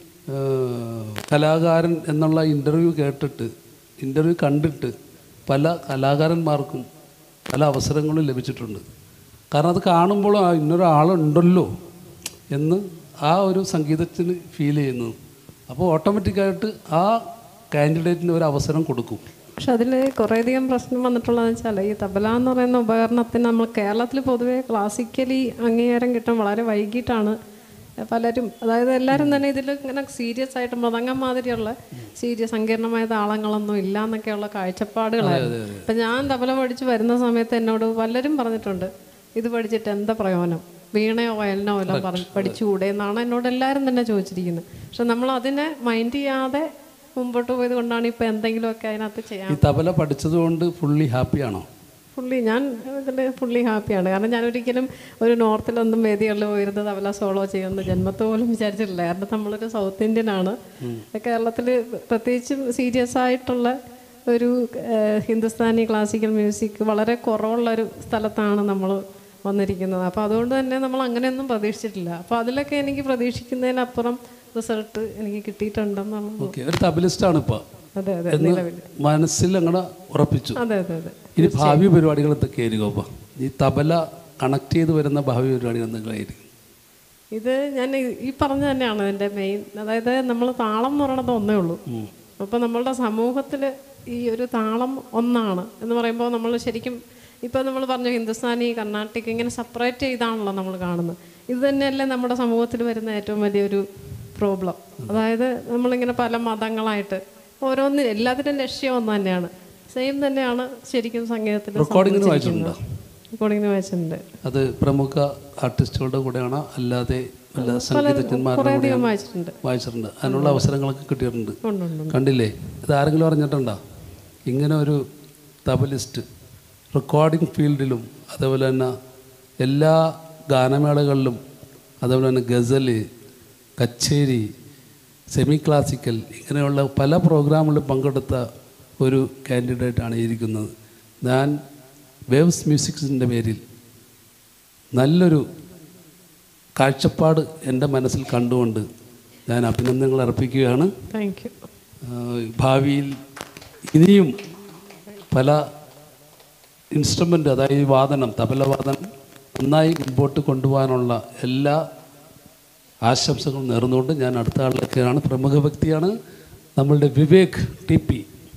ഏഹ്, കലാകാരൻ എന്നുള്ള ഇൻ്റർവ്യൂ കേട്ടിട്ട് ഇൻ്റർവ്യൂ കണ്ടിട്ട് പല കലാകാരന്മാർക്കും പല അവസരങ്ങളും ലഭിച്ചിട്ടുണ്ട് കാരണം അത് കാണുമ്പോൾ ആ ഇന്നൊരാളുണ്ടല്ലോ എന്ന് ആ ഒരു സംഗീതത്തിന് ഫീൽ ചെയ്യുന്നു അപ്പോൾ ഓട്ടോമാറ്റിക്കായിട്ട് ആ കാൻഡിഡേറ്റിന് ഒരു അവസരം കൊടുക്കും പക്ഷെ അതിൽ കുറേയധികം പ്രശ്നം വന്നിട്ടുള്ളതെന്ന് വെച്ചാൽ ഈ തബല എന്ന് പറയുന്ന ഉപകരണത്തിന് നമ്മൾ കേരളത്തിൽ പൊതുവേ ക്ലാസിക്കലി അംഗീകാരം കിട്ടാൻ വളരെ വൈകിട്ടാണ് പലരും അതായത് എല്ലാവരും തന്നെ ഇതിൽ ഇങ്ങനെ സീരിയസ് ആയിട്ട് മൃദംഗം മാതിരിയുള്ള സീരിയസ് സങ്കീർണമായ താളങ്ങളൊന്നും ഇല്ല എന്നൊക്കെയുള്ള കാഴ്ചപ്പാടുകളായിരുന്നു ഇപ്പം ഞാൻ തബല പഠിച്ച് വരുന്ന സമയത്ത് എന്നോട് പലരും പറഞ്ഞിട്ടുണ്ട് ഇത് പഠിച്ചിട്ട് എന്താ പ്രയോജനം വീണയോ വയലിനോ എല്ലാം പറഞ്ഞ് പഠിച്ചുകൂടെ എന്നാണ് എന്നോട് എല്ലാവരും തന്നെ ചോദിച്ചിരിക്കുന്നത് പക്ഷെ നമ്മൾ അതിനെ മൈൻഡ് ചെയ്യാതെ മുമ്പോട്ട് പോയത് കൊണ്ടാണ് ഇപ്പം എന്തെങ്കിലുമൊക്കെ അതിനകത്ത് ചെയ്യാൻ ഈ തബല പഠിച്ചതുകൊണ്ട് ഫുള്ളി ഹാപ്പിയാണോ ഫുള്ളി ഞാൻ ഇതിൽ ഫുള്ളി ഹാപ്പിയാണ് കാരണം ഞാൻ ഒരിക്കലും ഒരു നോർത്തിലൊന്നും വേദികളിൽ പോയിരുന്നത് തബല സോളോ ചെയ്യുമെന്ന് ജന്മത്ത് പോലും വിചാരിച്ചിട്ടില്ല കാരണം നമ്മളൊരു സൗത്ത് ഇന്ത്യൻ ആണ് കേരളത്തിൽ പ്രത്യേകിച്ചും സീരിയസ് ആയിട്ടുള്ള ഒരു ഏഹ്, ഹിന്ദുസ്ഥാനി ക്ലാസിക്കൽ മ്യൂസിക് വളരെ കുറവുള്ള ഒരു സ്ഥലത്താണ് നമ്മൾ വന്നിരിക്കുന്നത് അപ്പോൾ അതുകൊണ്ട് തന്നെ നമ്മൾ അങ്ങനെയൊന്നും പ്രതീക്ഷിച്ചിട്ടില്ല അപ്പോൾ അതിലൊക്കെ എനിക്ക് പ്രതീക്ഷിക്കുന്നതിനപ്പുറം റിസൾട്ട് എനിക്ക് കിട്ടിയിട്ടുണ്ടെന്നാണ് ഓക്കെ ഒരു തബലിസ്റ്റാണ് ഇപ്പോൾ അതെ അതെ എന്ന് മനസ്സിൽ അങ്ങനെ ഉറപ്പിച്ചു അതെ അതെ അതെ ഇനി ഭാവി പരിപാടികൾ എന്തൊക്കെയായിരിക്കും അപ്പോൾ ഈ തബല കണക്ട് ചെയ്ത് വരുന്ന ഭാവി പരിപാടികൾ എന്തെങ്കിലുമായിരിക്കും ഇത് ഞാൻ ഈ- ഈ പറഞ്ഞ തന്നെയാണ് എൻ്റെ മെയിൻ അതായത് നമ്മൾ താളം എന്ന് പറയണത് ഒന്നേ ഉള്ളൂ അപ്പോൾ നമ്മളുടെ സമൂഹത്തിൽ ഈ ഒരു താളം ഒന്നാണ് എന്ന് പറയുമ്പോൾ നമ്മൾ ശരിക്കും ഇപ്പോൾ നമ്മൾ പറഞ്ഞു ഹിന്ദുസ്ഥാനി കർണാട്ടിക് ഇങ്ങനെ സെപ്പറേറ്റ് ചെയ്താണല്ലോ നമ്മൾ കാണുന്നത് ഇത് തന്നെയല്ലേ നമ്മുടെ സമൂഹത്തിൽ വരുന്ന ഏറ്റവും വലിയൊരു പ്രോബ്ലം അതായത് നമ്മളിങ്ങനെ പല മതങ്ങളായിട്ട് ഓരോന്നിനും എല്ലാത്തിനും ലക്ഷ്യം ഒന്ന് തന്നെയാണ് സെയിം തന്നെയാണ് ശരിക്കും സംഗീതത്തിൽ റെക്കോർഡിങ്ങിന് വായിച്ചിട്ടുണ്ടോ റെക്കോർഡിങ്ങിന് വായിച്ചിട്ടുണ്ട് അത് പ്രമുഖ ആർട്ടിസ്റ്റുകളുടെ കൂടെയാണോ അല്ലാതെ വല്ല സംഗീതജ്ഞന്മാരുടെ കുറേയധികം കൂടെയാണോ വായിച്ചിട്ടുണ്ട് വായിച്ചിട്ടുണ്ട് അതിനുള്ള അവസരങ്ങളൊക്കെ കിട്ടിയിട്ടുണ്ട് ഉണ്ട് ഉണ്ട് കണ്ടില്ലേ ഇത് ആരെങ്കിലും അറിഞ്ഞിട്ടുണ്ടോ ഇങ്ങനെ ഒരു തബലിസ്റ്റ് റെക്കോർഡിംഗ് ഫീൽഡിലും അതേപോലെ തന്നെ എല്ലാ ഗാനമേളകളിലും അതേപോലെ തന്നെ ഗസല് കച്ചേരി സെമി ക്ലാസിക്കൽ ഇങ്ങനെയുള്ള പല പ്രോഗ്രാമുകളിലും പങ്കെടുത്ത ഒരു കാൻഡിഡേറ്റാണ് ഇരിക്കുന്നത് ഞാൻ വേവ്സ് മ്യൂസിക്സിൻ്റെ പേരിൽ നല്ലൊരു കാഴ്ചപ്പാട് എൻ്റെ മനസ്സിൽ കണ്ടുകൊണ്ട് ഞാൻ അഭിനന്ദനങ്ങൾ അർപ്പിക്കുകയാണ് താങ്ക് യു ആഹ് ഭാവിയിൽ ഇനിയും പല ഇൻസ്ട്രുമെൻ്റ് അതായത് ഈ വാദനം തബല വാദനം നന്നായി മുമ്പോട്ട് കൊണ്ടുപോകാനുള്ള എല്ലാ ആശംസകളും നേർന്നുകൊണ്ട് ഞാൻ അടുത്ത ആളിലേക്കാണ് പ്രമുഖ വ്യക്തിയാണ് നമ്മളുടെ വിവേക് ടി പി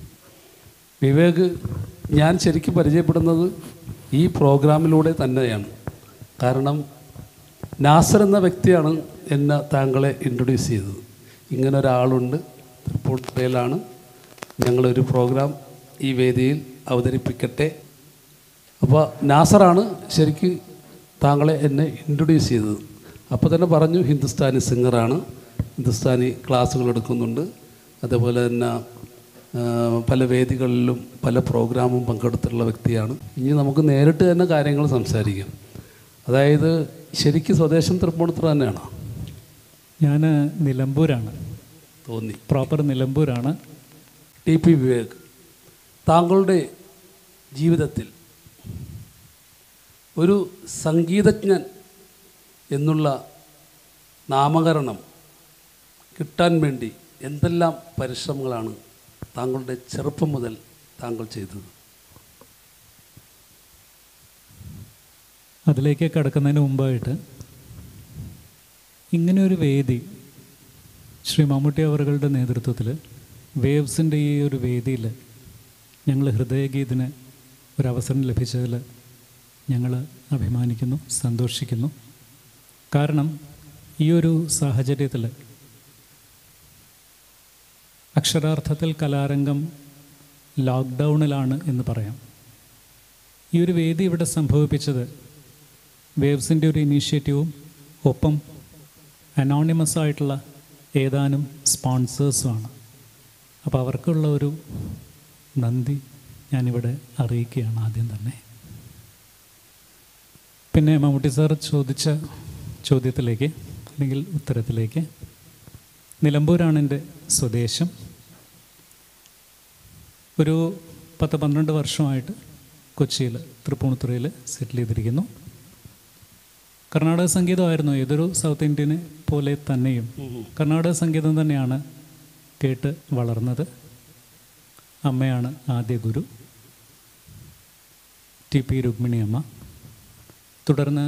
വിവേക് ഞാൻ ശരിക്കും പരിചയപ്പെടുന്നത് ഈ പ്രോഗ്രാമിലൂടെ തന്നെയാണ് കാരണം നാസർ എന്ന വ്യക്തിയാണ് എന്നെ താങ്കളെ ഇൻട്രൊഡ്യൂസ് ചെയ്തത് ഇങ്ങനെ ഒരാളുണ്ട് തൃപ്പൂണിത്തുറയിലാണ് ഞങ്ങളൊരു പ്രോഗ്രാം ഈ വേദിയിൽ അവതരിപ്പിക്കട്ടെ അപ്പോൾ നാസറാണ് ശരിക്ക് താങ്കളെ എന്നെ ഇൻട്രൊഡ്യൂസ് ചെയ്തത് അപ്പോൾ തന്നെ പറഞ്ഞു ഹിന്ദുസ്ഥാനി സിംഗറാണ് ഹിന്ദുസ്ഥാനി ക്ലാസ്സുകൾ എടുക്കുന്നുണ്ട് അതേപോലെ തന്നെ ആ, പല വേദികളിലും പല പ്രോഗ്രാമും പങ്കെടുത്തിട്ടുള്ള വ്യക്തിയാണ് ഇനി നമുക്ക് നേരിട്ട് തന്നെ കാര്യങ്ങൾ സംസാരിക്കാം അതായത് ശരിക്കും സ്വദേശം തൃപ്പൂണിത്തുറ തന്നെയാണ് ഞാൻ നിലമ്പൂരാണ് തോന്നി പ്രോപ്പർ നിലമ്പൂരാണ് ടി പി വിവേക് താങ്കളുടെ ജീവിതത്തിൽ ഒരു സംഗീതജ്ഞൻ എന്നുള്ള നാമകരണം കിട്ടാൻ വേണ്ടി എന്തെല്ലാം പരിശ്രമങ്ങളാണ് താങ്കളുടെ ചെറുപ്പം മുതൽ താങ്കൾ ചെയ്തത് അതിലേക്ക് കടക്കുന്നതിന് മുമ്പായിട്ട് ഇങ്ങനെ ഒരു വേദി ശ്രീ മമ്മൂട്ടി അവറുകളുടെ നേതൃത്വത്തിൽ വേവ്സിൻ്റെ ഈ ഒരു വേദിയിൽ ഞങ്ങൾ ഹൃദയഗീതിന് ഒരവസരം ലഭിച്ചതിൽ ഞങ്ങൾ അഭിമാനിക്കുന്നു സന്തോഷിക്കുന്നു കാരണം ഈ ഒരു സാഹചര്യത്തിൽ അക്ഷരാർത്ഥത്തിൽ കലാരംഗം ലോക്ക്ഡൗണിലാണ് എന്ന് പറയാം ഈ ഒരു വേദി ഇവിടെ സംഭവിപ്പിച്ചത് വേവ്സിൻ്റെ ഒരു ഇനീഷ്യേറ്റീവും ഒപ്പം അനോണിമസ് ആയിട്ടുള്ള ഏതാനും സ്പോൺസേഴ്സുമാണ് അപ്പോൾ അവർക്കുള്ള ഒരു നന്ദി ഞാനിവിടെ അറിയിക്കുകയാണ് ആദ്യം തന്നെ പിന്നെ മമ്മൂട്ടി സാർ ചോദിച്ച ചോദ്യത്തിലേക്ക് അല്ലെങ്കിൽ ഉത്തരത്തിലേക്ക് നിലമ്പൂരാണ് എൻ്റെ സ്വദേശം ഒരു പത്ത് പന്ത്രണ്ട് വർഷമായിട്ട് കൊച്ചിയിൽ തൃപ്പൂണിത്തുറയിൽ സെറ്റിൽ ചെയ്തിരിക്കുന്നു കർണാടക സംഗീതമായിരുന്നു ഏതൊരു സൗത്ത് ഇന്ത്യനെ പോലെ തന്നെയും കർണാടക സംഗീതം തന്നെയാണ് കേട്ട് വളർന്നത് അമ്മയാണ് ആദ്യ ഗുരു ടി പി രുക്മിണി അമ്മ തുടർന്ന്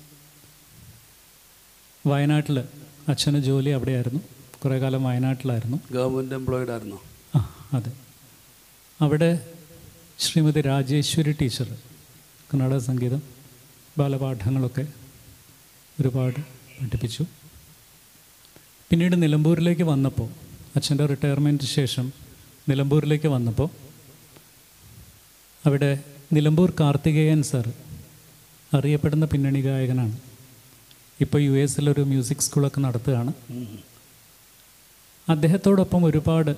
വയനാട്ടിൽ അച്ഛന് ജോലി അവിടെയായിരുന്നു കുറേ കാലം വയനാട്ടിലായിരുന്നു ഗവൺമെൻറ് എംപ്ലോയിഡ് ആയിരുന്നോ ആ അതെ അവിടെ ശ്രീമതി രാജേശ്വരി ടീച്ചർ കർണാടക സംഗീതം ബാലപാഠങ്ങളൊക്കെ ഒരുപാട് പഠിപ്പിച്ചു പിന്നീട് നിലമ്പൂരിലേക്ക് വന്നപ്പോൾ അച്ഛൻ്റെ റിട്ടയർമെൻറ്റിന് ശേഷം നിലമ്പൂരിലേക്ക് വന്നപ്പോൾ അവിടെ നിലമ്പൂർ കാർത്തികേയൻ സാർ അറിയപ്പെടുന്ന പിന്നണി ഗായകനാണ് ഇപ്പോൾ യു എസിലൊരു മ്യൂസിക് സ്കൂളൊക്കെ നടത്തുകയാണ് അദ്ദേഹത്തോടൊപ്പം ഒരുപാട്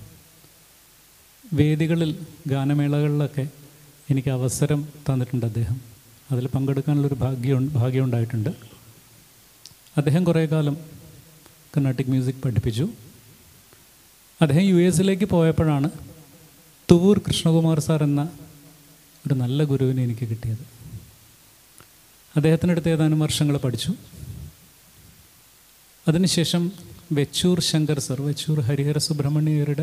വേദികളിൽ ഗാനമേളകളിലൊക്കെ എനിക്ക് അവസരം തന്നിട്ടുണ്ട് അദ്ദേഹം അതിൽ പങ്കെടുക്കാനുള്ളൊരു ഭാഗ്യം ഭാഗ്യം ഉണ്ടായിട്ടുണ്ട് അദ്ദേഹം കുറേ കാലം കർണാട്ടിക് മ്യൂസിക് പഠിപ്പിച്ചു അദ്ദേഹം യു എസിലേക്ക് പോയപ്പോഴാണ് തുവൂർ കൃഷ്ണകുമാർ സാർ എന്ന ഒരു നല്ല ഗുരുവിനെ എനിക്ക് കിട്ടിയത് അദ്ദേഹത്തിനടുത്ത് ഏതാനും വർഷങ്ങൾ പഠിച്ചു അതിനുശേഷം വെച്ചൂർ ശങ്കർ സർ വെച്ചൂർ ഹരിഹര സുബ്രഹ്മണ്യരുടെ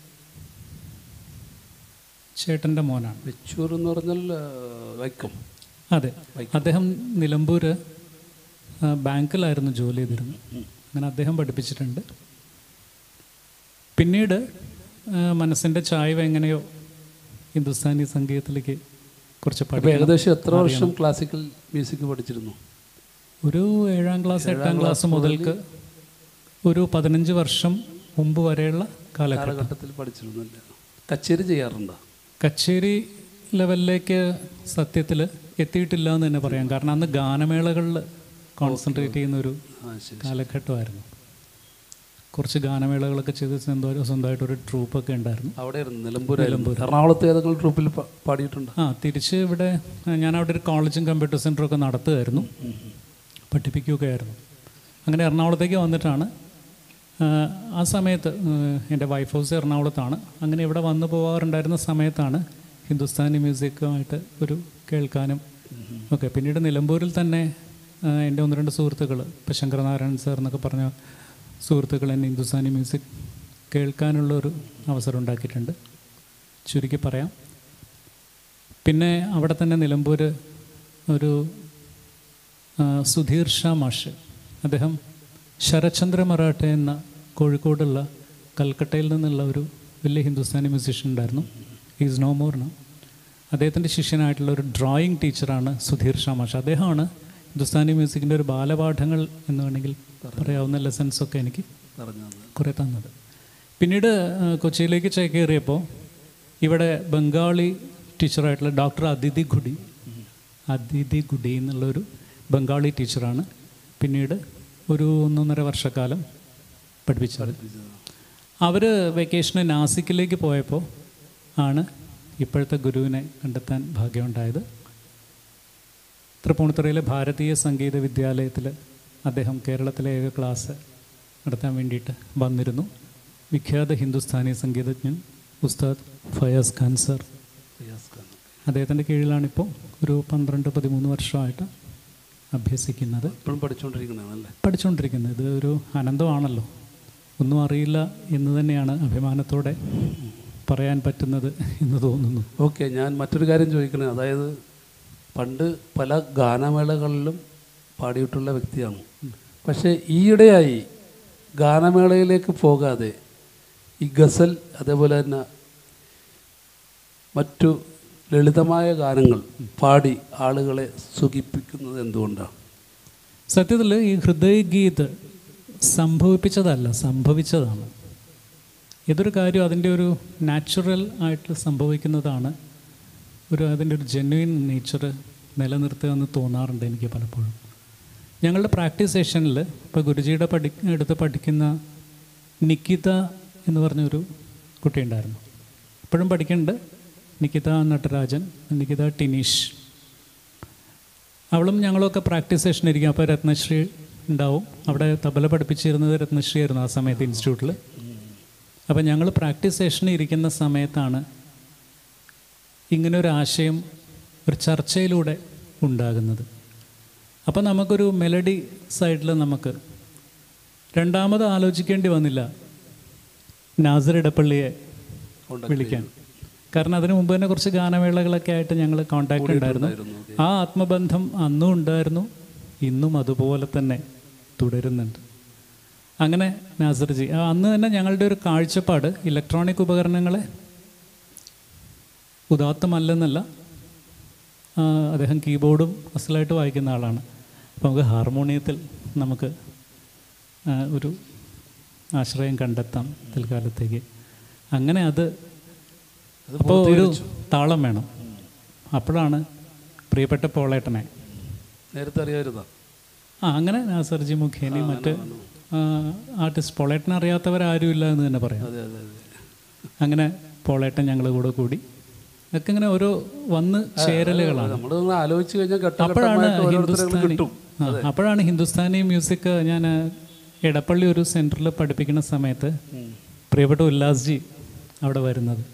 ചേട്ടൻ്റെ മോനാണ് വെച്ചൂർ എന്ന് പറഞ്ഞാൽ ആ, വൈക്കം അതെ അദ്ദേഹം നിലമ്പൂർ ആ, ബാങ്കിലായിരുന്നു ജോലി ചെയ്തിരുന്നത് അങ്ങനെ അദ്ദേഹം പഠിപ്പിച്ചിട്ടുണ്ട് പിന്നീട് ആ, മനസ്സിൻ്റെ ചായ്വ് എങ്ങനെയോ ഹിന്ദുസ്ഥാനി സംഗീതത്തിലേക്ക് കുറച്ച് അപ്പോൾ പഠിക്കണം ഏകദേശം എത്ര വർഷം ക്ലാസിക്കൽ മ്യൂസിക് പഠിച്ചിരുന്നു ഒരു ഏഴാം ക്ലാസ് എട്ടാം ക്ലാസ് മുതൽക്ക് ഒരു പതിനഞ്ച് വർഷം മുമ്പ് വരെയുള്ള കാലഘട്ടം കാലഘട്ടത്തിൽ പഠിച്ചിരുന്നല്ലേ കച്ചേരി ചെയ്യാറുണ്ടോ കച്ചേരി ലെവലിലേക്ക് സത്യത്തിൽ എത്തിയിട്ടില്ല എന്ന് തന്നെ പറയാം കാരണം അന്ന് ഗാനമേളകളിൽ കോൺസെൻട്രേറ്റ് ചെയ്യുന്ന ഒരു ആ ശരി കാലഘട്ടമായിരുന്നു കുറച്ച് ഗാനമേളകളൊക്കെ ചെയ്ത് സ്വന്തം സ്വന്തമായിട്ടൊരു ട്രൂപ്പൊക്കെ ഉണ്ടായിരുന്നു അവിടെ ആയിരുന്നു നിലമ്പൂരായിരുന്നു എറണാകുളത്ത് ഏതെങ്കിലും ട്രൂപ്പിൽ പ- പാടിയിട്ടുണ്ടോ ആ തിരിച്ച് ഇവിടെ ആ, ഞാൻ അവിടെ ഒരു കോളേജും കമ്പ്യൂട്ടർ സെൻ്ററും ഒക്കെ നടത്തുമായിരുന്നു പഠിപ്പിക്കുകയൊക്കെ ആയിരുന്നു അങ്ങനെ എറണാകുളത്തേക്ക് വന്നിട്ടാണ് ആ, ആ സമയത്ത് ആ, എൻ്റെ വൈഫ് ഹൗസ് എറണാകുളത്താണ് അങ്ങനെ ഇവിടെ വന്നു പോകാറുണ്ടായിരുന്ന സമയത്താണ് ഹിന്ദുസ്ഥാനി മ്യൂസിക്കുമായിട്ട് ഒരു കേൾക്കാനും ഒക്കെ പിന്നീട് നിലമ്പൂരിൽ തന്നെ ആ, എൻ്റെ ഒന്ന് രണ്ട് സുഹൃത്തുക്കൾ ഇപ്പോൾ ശങ്കരനാരായണൻ സാർ എന്നൊക്കെ പറഞ്ഞ സുഹൃത്തുക്കൾ എന്നെ ഹിന്ദുസ്ഥാനി മ്യൂസിക് കേൾക്കാനുള്ള ഒരു അവസരം ഉണ്ടാക്കിയിട്ടുണ്ട് ചുരുക്കി പറയാം പിന്നെ അവിടെ തന്നെ നിലമ്പൂർ ഒരു ആ, സുധീർ ഷാ മാഷ് അദ്ദേഹം ശരചന്ദ്ര മറാഠ എന്ന കോഴിക്കോടുള്ള കൽക്കട്ടയിൽ നിന്നുള്ള ഒരു വലിയ ഹിന്ദുസ്ഥാനി മ്യൂസീഷ്യൻ ഉണ്ടായിരുന്നു ഈസ് നോ മോർ നോ അദ്ദേഹത്തിൻ്റെ ശിഷ്യനായിട്ടുള്ള ഒരു ഡ്രോയിങ് ടീച്ചറാണ് സുധീർ ഷാ മാഷ് അദ്ദേഹമാണ് ഹിന്ദുസ്ഥാനി മ്യൂസിക്കിൻ്റെ ഒരു ബാലപാഠങ്ങൾ എന്ന് വേണമെങ്കിൽ പറയാവുന്ന ലെസൺസൊക്കെ എനിക്ക് പറഞ്ഞു തന്നത് കുറേ തന്നത് പിന്നീട് ആ, കൊച്ചിയിലേക്ക് ചേക്കേറിയപ്പോൾ ഇവിടെ ബംഗാളി ടീച്ചറായിട്ടുള്ള ഡോക്ടർ അതിഥി ഗുഡി അതിഥി ഗുഡി എന്നുള്ളൊരു ബംഗാളി ടീച്ചറാണ് പിന്നീട് ഒരു ഒന്നൊന്നര വർഷക്കാലം പഠിപ്പിച്ചത് അവർ വെക്കേഷന് നാസിക്കിലേക്ക് പോയപ്പോൾ ആണ് ഇപ്പോഴത്തെ ഗുരുവിനെ കണ്ടെത്താൻ ഭാഗ്യമുണ്ടായത് തൃപ്പൂണിത്തുറയിലെ ഭാരതീയ സംഗീത വിദ്യാലയത്തിൽ അദ്ദേഹം കേരളത്തിലെ ഏക ക്ലാസ് നടത്താൻ വേണ്ടിയിട്ട് വന്നിരുന്നു വിഖ്യാത ഹിന്ദുസ്ഥാനി സംഗീതജ്ഞൻ ഉസ്താദ് ഫയാസ് ഖാൻ സർ അദ്ദേഹത്തിൻ്റെ കീഴിലാണിപ്പോൾ ഒരു പന്ത്രണ്ട് പതിമൂന്ന് വർഷമായിട്ട് അഭ്യസിക്കുന്നത് ഇപ്പോഴും പഠിച്ചുകൊണ്ടിരിക്കുന്നതാണല്ലേ പഠിച്ചുകൊണ്ടിരിക്കുന്നത് ഇത് ഒരു അനന്തമാണല്ലോ ഒന്നും അറിയില്ല എന്ന് തന്നെയാണ് അഭിമാനത്തോടെ പറയാൻ പറ്റുന്നത് എന്ന് തോന്നുന്നു ഓക്കെ ഞാൻ മറ്റൊരു കാര്യം ചോദിക്കണേ അതായത് പണ്ട് പല ഗാനമേളകളിലും പാടിയിട്ടുള്ള വ്യക്തിയാണ് പക്ഷേ ഈയിടെയായി ഗാനമേളയിലേക്ക് പോകാതെ ഈ ഗസൽ അതേപോലെ തന്നെ മറ്റു ലളിതമായ ഗാനങ്ങൾ പാടി ആളുകളെ സുഖിപ്പിക്കുന്നത് എന്തുകൊണ്ടാണ് സത്യത്തിൽ ഈ ഹൃദയഗീത് സംഭവിപ്പിച്ചതല്ല സംഭവിച്ചതാണ് ഏതൊരു കാര്യം അതിൻ്റെ ഒരു നാച്ചുറൽ ആയിട്ട് സംഭവിക്കുന്നതാണ് ഒരു അതിൻ്റെ ഒരു ജെന്യുവിൻ നേച്ചർ നിലനിർത്തുക എന്ന് തോന്നാറുണ്ട് എനിക്ക് പലപ്പോഴും ഞങ്ങളുടെ പ്രാക്ടീസ് സെഷനിൽ ഇപ്പോൾ ഗുരുജിയുടെ പഠി എടുത്ത് പഠിക്കുന്ന നിക്കിത എന്ന് പറഞ്ഞൊരു കുട്ടിയുണ്ടായിരുന്നു ഇപ്പോഴും പഠിക്കുന്നുണ്ട് നിക്കിത നടരാജൻ നിക്കിത ടിനീഷ് അവളും ഞങ്ങളൊക്കെ പ്രാക്ടീസ് സെഷൻ ഇരിക്കും അപ്പോൾ രത്നശ്രീ ഉണ്ടാവും അവിടെ തബല പഠിപ്പിച്ചിരുന്നത് രത്നശ്രീ ആയിരുന്നു ആ സമയത്ത് ഇൻസ്റ്റിറ്റ്യൂട്ടിൽ അപ്പോൾ ഞങ്ങൾ പ്രാക്ടീസ് സെഷന് ഇരിക്കുന്ന സമയത്താണ് ഇങ്ങനെ ഒരു ആശയം ഒരു ചർച്ചയിലൂടെ ഉണ്ടാകുന്നത് അപ്പോൾ നമുക്കൊരു മെലഡി സൈഡിൽ നമുക്ക് രണ്ടാമത് ആലോചിക്കേണ്ടി വന്നില്ല നാസർ ഇടപ്പള്ളിയെ വിളിക്കാൻ കാരണം അതിനു മുമ്പ് തന്നെ കുറച്ച് ഗാനമേളകളൊക്കെ ആയിട്ട് ഞങ്ങൾ കോണ്ടാക്ട് ഉണ്ടായിരുന്നു ആ ആത്മബന്ധം അന്നും ഉണ്ടായിരുന്നു ഇന്നും അതുപോലെ തന്നെ തുടരുന്നുണ്ട് അങ്ങനെ നാസർജി ആ അന്ന് തന്നെ ഞങ്ങളുടെ ഒരു കാഴ്ചപ്പാട് ഇലക്ട്രോണിക് ഉപകരണങ്ങളെ ഉദാത്തമല്ലെന്നല്ല ആ, അദ്ദേഹം കീബോർഡും അസലായിട്ട് വായിക്കുന്ന ആളാണ് അപ്പോൾ നമുക്ക് ഹാർമോണിയത്തിൽ നമുക്ക് ആ, ഒരു ആശ്രയം കണ്ടെത്താം തൽക്കാലത്തേക്ക് അങ്ങനെ അത് അപ്പോൾ ഒരു താളം വേണം അപ്പോഴാണ് പ്രിയപ്പെട്ട പോളേട്ടനെ നേരത്തെ അറിയാമായിരുന്നോ ആ അങ്ങനെ നാസർജി മുഖേന മറ്റ് ആർട്ടിസ്റ്റ് പോളേട്ടനെ അറിയാത്തവരാരും ഇല്ല എന്ന് തന്നെ പറയാം അതെ അതെ അതെ അങ്ങനെ പോളേട്ടൻ ഞങ്ങൾ കൂടെ കൂടി ഇതൊക്കെ ഇങ്ങനെ ഓരോ വന്ന് ചേരലുകളാണ് നമ്മൾ ആലോചിച്ച് കഴിഞ്ഞാൽ അപ്പോഴാണ് ഘട്ടഘട്ടമായിട്ട് ഓരോരുത്തരെ ഹിന്ദുസ്ഥാനി കിട്ടും ആ, അപ്പോഴാണ് ഹിന്ദുസ്ഥാനി മ്യൂസിക് ഞാൻ എടപ്പള്ളി ഒരു സെൻറ്ററിൽ പഠിപ്പിക്കുന്ന സമയത്ത് പ്രിയപ്പെട്ട ഉല്ലാസ്ജി അവിടെ വരുന്നത്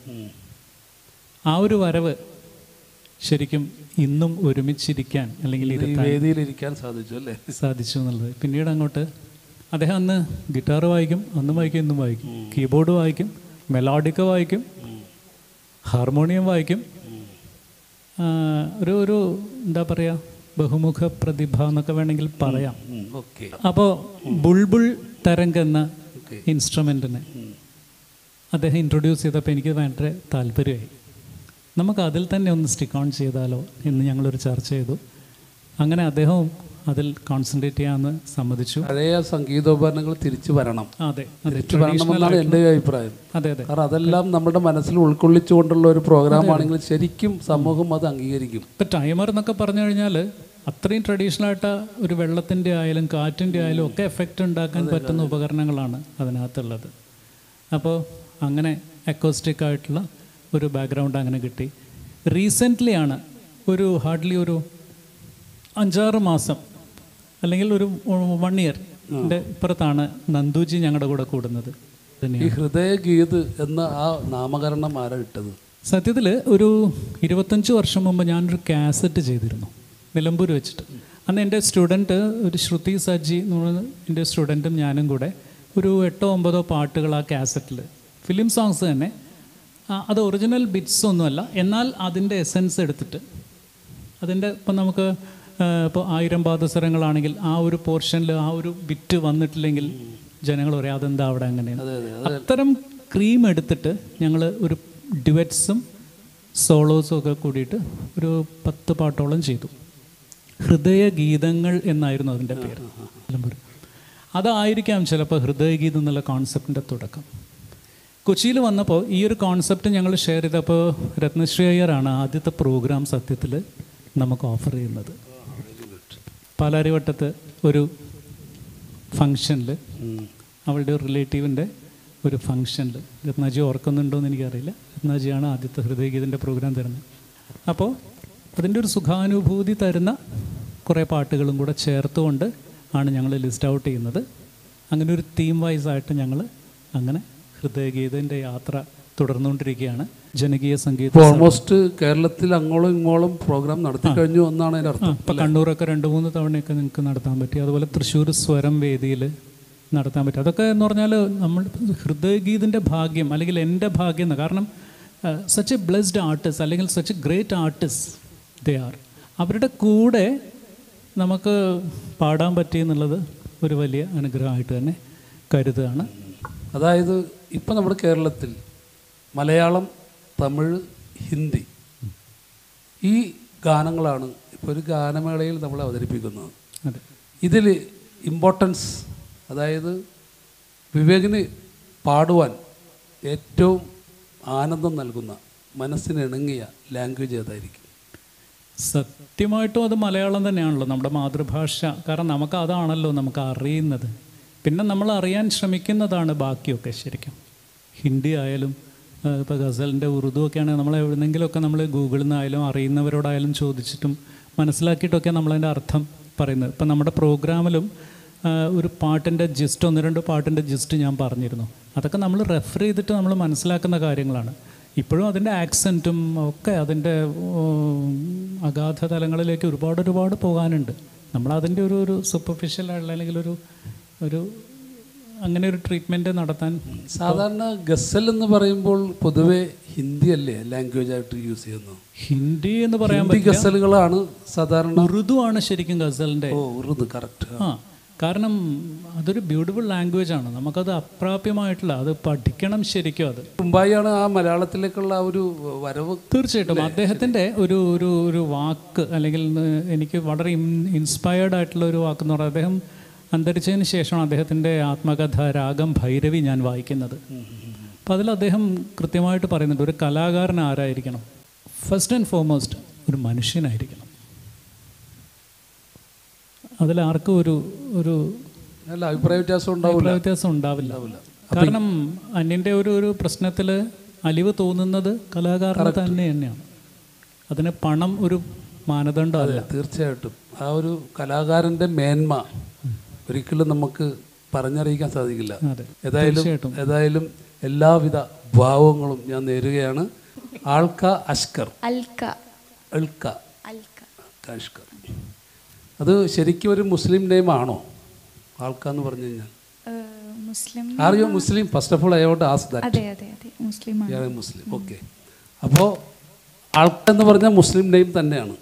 ആ ഒരു വരവ് ശരിക്കും ഇന്നും ഒരുമിച്ചിരിക്കാൻ അല്ലെങ്കിൽ ഈ ഇരുത്താൻ വേദിയിലിരിക്കാൻ സാധിച്ചു അല്ലേ സാധിച്ചു എന്നുള്ളത് പിന്നീട് അങ്ങോട്ട് അദ്ദേഹം അന്ന് ഗിറ്റാർ വായിക്കും അന്നും വായിക്കും ഇന്നും വായിക്കും കീബോർഡ് വായിക്കും മെലോഡിക്ക വായിക്കും ഹാർമോണിയം വായിക്കും ആ, ഒരു ഒരു എന്താ പറയുക ബഹുമുഖ പ്രതിഭ എന്നൊക്കെ വേണമെങ്കിൽ പറയാം ഓക്കെ അപ്പോൾ ബുൾബുൾ തരംഗ് എന്ന ഇൻസ്ട്രുമെൻറ്റിനെ അദ്ദേഹം ഇൻട്രൊഡ്യൂസ് ചെയ്തപ്പോൾ എനിക്ക് ഭയങ്കര താല്പര്യമായി നമുക്ക് അതിൽ തന്നെ ഒന്ന് സ്റ്റിക്ക് ഓൺ ചെയ്താലോ എന്ന് ഞങ്ങളൊരു ചർച്ച ചെയ്തു അങ്ങനെ അദ്ദേഹവും അതിൽ കോൺസെൻട്രേറ്റ് ചെയ്യാമെന്ന് സമ്മതിച്ചു പഴയ സംഗീതോപകരണങ്ങൾ തിരിച്ചു വരണം അതെ അതെ തിരിച്ചു വരണമെന്നാണ് എൻ്റെ അഭിപ്രായം അതെ അതെ കാരണം അതെല്ലാം നമ്മുടെ മനസ്സിൽ ഉൾക്കൊള്ളിച്ചുകൊണ്ടുള്ള ഒരു പ്രോഗ്രാം ആണെങ്കിൽ ശരിക്കും സമൂഹം അത് അംഗീകരിക്കും ഇപ്പം ടൈമർ എന്നൊക്കെ പറഞ്ഞു കഴിഞ്ഞാൽ അത്രയും ട്രഡീഷണൽ ആയിട്ട് ഒരു വെള്ളത്തിൻ്റെ ആയാലും കാറ്റിൻ്റെ ആയാലും ഒക്കെ എഫക്റ്റ് ഉണ്ടാക്കാൻ പറ്റുന്ന ഉപകരണങ്ങളാണ് അതിനകത്തുള്ളത് അപ്പോൾ അങ്ങനെ അക്കോസ്റ്റിക് ആയിട്ടുള്ള ഒരു ബാക്ക്ഗ്രൗണ്ട് അങ്ങനെ കിട്ടി റീസെൻ്റ്ലി ആണ് ഒരു ഹാർഡ്ലി ഒരു അഞ്ചാറ് മാസം അല്ലെങ്കിൽ ഒരു വൺ ഇയർ ഇപ്പുറത്താണ് നന്ദുജി ഞങ്ങളുടെ കൂടെ കൂടുന്നത് ഈ ഹൃദയഗീത് എന്ന ആ നാമകരണം ആരാ ഇട്ടത് സത്യത്തിൽ ഒരു ഇരുപത്തഞ്ച് വർഷം മുമ്പ് ഞാനൊരു കാസറ്റ് ചെയ്തിരുന്നു നിലമ്പൂർ വെച്ചിട്ട് അന്ന് എൻ്റെ സ്റ്റുഡൻറ്റ് ഒരു ശ്രുതി സജ്ജി എന്ന് പറയുന്ന എൻ്റെ സ്റ്റുഡൻറ്റും ഞാനും കൂടെ ഒരു എട്ടോ ഒമ്പതോ പാട്ടുകൾ ആ കാസറ്റിൽ ഫിലിം സോങ്സ് തന്നെ ആ, അത് ഒറിജിനൽ ബിറ്റ്സ് ഒന്നുമല്ല എന്നാൽ അതിൻ്റെ എസെൻസ് എടുത്തിട്ട് അതിൻ്റെ ഇപ്പം നമുക്ക് ഇപ്പോൾ ആയിരം പാദസരങ്ങളാണെങ്കിൽ ആ ഒരു പോർഷനിൽ ആ ഒരു ബിറ്റ് വന്നിട്ടില്ലെങ്കിൽ ജനങ്ങൾ പറയാം അതെന്താ അവിടെ അങ്ങനെയാണ് അതെ അതെ അത്തരം ക്രീം എടുത്തിട്ട് ഞങ്ങൾ ഒരു ഡിവറ്റ്സും സോളോസും ഒക്കെ കൂടിയിട്ട് ഒരു പത്ത് പാട്ടോളം ചെയ്തു ഹൃദയഗീതങ്ങൾ എന്നായിരുന്നു അതിൻ്റെ പേര് നിലമ്പൂർ അതായിരിക്കാം ചിലപ്പോൾ ഹൃദയഗീതം എന്നുള്ള കോൺസെപ്റ്റിൻ്റെ തുടക്കം കൊച്ചിയിൽ വന്നപ്പോൾ ഈ ഒരു കോൺസെപ്റ്റ് ഞങ്ങൾ ഷെയർ ചെയ്തപ്പോൾ രത്നശ്രീ അയ്യറാണ് ആദ്യത്തെ പ്രോഗ്രാം സത്യത്തിൽ നമുക്ക് ഓഫർ ചെയ്യുന്നത് പാലാരിവട്ടത്ത് ഒരു ഫങ്ഷനിൽ അവളുടെ ഒരു റിലേറ്റീവിൻ്റെ ഒരു ഫംഗ്ഷനിൽ രത്നാജി ഓർക്കുന്നുണ്ടോ എന്ന് എനിക്കറിയില്ല രത്നാജിയാണ് ആദ്യത്തെ ഹൃദയഗീതിൻ്റെ പ്രോഗ്രാം തരുന്നത് അപ്പോൾ അതിൻ്റെ ഒരു സുഖാനുഭൂതി തരുന്ന കുറേ പാട്ടുകളും കൂടെ ചേർത്തുകൊണ്ട് ആണ് ഞങ്ങൾ ലിസ്റ്റ് ഔട്ട് ചെയ്യുന്നത് അങ്ങനെ ഒരു തീം വൈസ് ആയിട്ട് ഞങ്ങൾ അങ്ങനെ ഹൃദയഗീതൻ്റെ യാത്ര തുടർന്നുകൊണ്ടിരിക്കുകയാണ് ജനകീയ സംഗീത ഇപ്പോൾ ഓൾമോസ്റ്റ് കേരളത്തിൽ അങ്ങോളം ഇങ്ങോളം പ്രോഗ്രാം നടത്തി കഴിഞ്ഞു എന്നാണ് അതിൻ്റെ അർത്ഥം ഇപ്പോൾ കണ്ണൂരൊക്കെ രണ്ട് മൂന്ന് തവണയൊക്കെ നിങ്ങൾക്ക് നടത്താൻ പറ്റി അതുപോലെ തൃശ്ശൂർ സ്വരം വേദിയിൽ നടത്താൻ പറ്റും അതൊക്കെ എന്ന് പറഞ്ഞാൽ നമ്മൾ ഹൃദയഗീതിൻ്റെ ഭാഗ്യം അല്ലെങ്കിൽ എൻ്റെ ഭാഗ്യം എന്ന് കാരണം സച്ച് എ ബ്ലെസ്ഡ് ആർട്ടിസ്റ്റ് അല്ലെങ്കിൽ such a great artist they are അവരുടെ കൂടെ നമുക്ക് പാടാൻ പറ്റി എന്നുള്ളത് ഒരു വലിയ അനുഗ്രഹമായിട്ട് തന്നെ കരുതുകയാണ് അതായത് ഇപ്പം നമ്മുടെ കേരളത്തിൽ മലയാളം തമിഴ് ഹിന്ദി ഈ ഗാനങ്ങളാണ് ഇപ്പോൾ ഒരു ഗാനമേളയിൽ നമ്മൾ അവതരിപ്പിക്കുന്നത് അതെ ഇതിൽ ഇമ്പോർട്ടൻസ് അതായത് വിവേകിന് പാടുവാൻ ഏറ്റവും ആനന്ദം നൽകുന്ന മനസ്സിന് ഇണങ്ങിയ ലാംഗ്വേജ് ഏതായിരിക്കും സത്യമായിട്ടും അത് മലയാളം തന്നെയാണല്ലോ നമ്മുടെ മാതൃഭാഷ കാരണം നമുക്ക് അതാണല്ലോ നമുക്ക് അറിയുന്നത് പിന്നെ നമ്മൾ അറിയാൻ ശ്രമിക്കുന്നതാണ് ബാക്കിയൊക്കെ ശരിക്കും ഹിന്ദി ആയാലും ഇപ്പോൾ ഗസലിൻ്റെ ഉറുദു ഒക്കെ ആണെങ്കിൽ നമ്മൾ എവിടെന്നെങ്കിലുമൊക്കെ നമ്മൾ ഗൂഗിളിൽ നിന്നായാലും അറിയുന്നവരോടായാലും ചോദിച്ചിട്ടും മനസ്സിലാക്കിയിട്ടൊക്കെ നമ്മളതിൻ്റെ അർത്ഥം പറയുന്നത് ഇപ്പം നമ്മുടെ പ്രോഗ്രാമിലും ആ, ഒരു പാട്ടിൻ്റെ ജിസ്റ്റ് ഒന്ന് രണ്ട് പാട്ടിൻ്റെ ജിസ്റ്റ് ഞാൻ പറഞ്ഞിരുന്നു അതൊക്കെ നമ്മൾ റെഫർ ചെയ്തിട്ട് നമ്മൾ മനസ്സിലാക്കുന്ന കാര്യങ്ങളാണ് ഇപ്പോഴും അതിൻ്റെ ആക്സെൻറ്റും ഒക്കെ അതിൻ്റെ ഉം, അഗാധ തലങ്ങളിലേക്ക് ഒരുപാട് ഒരുപാട് പോകാനുണ്ട് നമ്മളതിൻ്റെ ഒരു ഒരു സൂപ്പർഫിഷ്യൽ ആയിട്ടുള്ള അല്ലെങ്കിൽ ഒരു ഒരു അങ്ങനെ ഒരു ട്രീറ്റ്മെൻറ്റ് നടത്താൻ സാധാരണ ഗസൽ എന്ന് പറയുമ്പോൾ പൊതുവെ ഹിന്ദി അല്ലേ ലാംഗ്വേജ് ആയിട്ട് യൂസ് ചെയ്യുന്നത് ഹിന്ദി എന്ന് പറയാൻ ഹിന്ദി ഗസലുകളാണ് സാധാരണ ഉറുദു ആണ് ശരിക്കും ഗസലിൻ്റെ ഓ ഉറുദു കറക്റ്റ് ആ കാരണം അതൊരു ബ്യൂട്ടിഫുൾ ലാംഗ്വേജ് ആണ് നമുക്കത് അപ്രാപ്യമായിട്ടില്ല അത് പഠിക്കണം ശരിക്കും അത് മുംബൈയാണ് ആ മലയാളത്തിലേക്കുള്ള ആ ഒരു വരവ് തീർച്ചയായിട്ടും അദ്ദേഹത്തിൻ്റെ ഒരു ഒരു ഒരു വാക്ക് അല്ലെങ്കിൽ ഏഹ്, എനിക്ക് വളരെ ഇൻസ്പയർഡ് ആയിട്ടുള്ള ഒരു വാക്ക് എന്ന് പറയുന്നത് അദ്ദേഹം അന്തരിച്ചതിന് ശേഷമാണ് അദ്ദേഹത്തിൻ്റെ ആത്മകഥ രാഗം ഭൈരവി ഞാൻ വായിക്കുന്നത് അപ്പോൾ അതിൽ അദ്ദേഹം കൃത്യമായിട്ട് പറയുന്നുണ്ട് ഒരു കലാകാരൻ ആരായിരിക്കണം ഫസ്റ്റ് ആൻഡ് ഫോർമോസ്റ്റ് ഒരു മനുഷ്യനായിരിക്കണം അതിലാർക്കും ഒരു ഒരു അല്ല അഭിപ്രായ വ്യത്യാസം ഉണ്ടാവില്ല അഭിപ്രായ വ്യത്യാസം ഉണ്ടാവില്ല കാരണം അന്യൻ്റെ ഒരു ഒരു പ്രശ്നത്തിൽ അലിവ് തോന്നുന്നത് കലാകാരന് തന്നെ തന്നെയാണ് അതിന് പണം ഒരു മാനദണ്ഡമല്ല തീർച്ചയായിട്ടും ആ ഒരു കലാകാരന്റെ മേന്മ ഒരിക്കലും നമുക്ക് പറഞ്ഞറിയിക്കാൻ സാധിക്കില്ല അതെ ഏതായാലും തീർച്ചയായിട്ടും. ഏതായാലും എല്ലാവിധ ഭാവങ്ങളും ഞാൻ നേരുകയാണ് ആൾക്ക അഷ്കർ അൽക്ക അൾക്ക അൽക്ക അഷ്കർ അത് ശരിക്കും ഒരു മുസ്ലിം നെയിം ആണോ ആൾക്ക എന്ന് പറഞ്ഞു കഴിഞ്ഞാൽ ഏഹ്, Muslim are you Muslim first of all I won't as that അതെ അതെ അതെ മുസ്ലിമാണ് മുസ്ലിം ഓക്കെ അപ്പോൾ ആൾക്ക എന്ന് പറഞ്ഞാൽ മുസ്ലിം നെയിം തന്നെയാണ്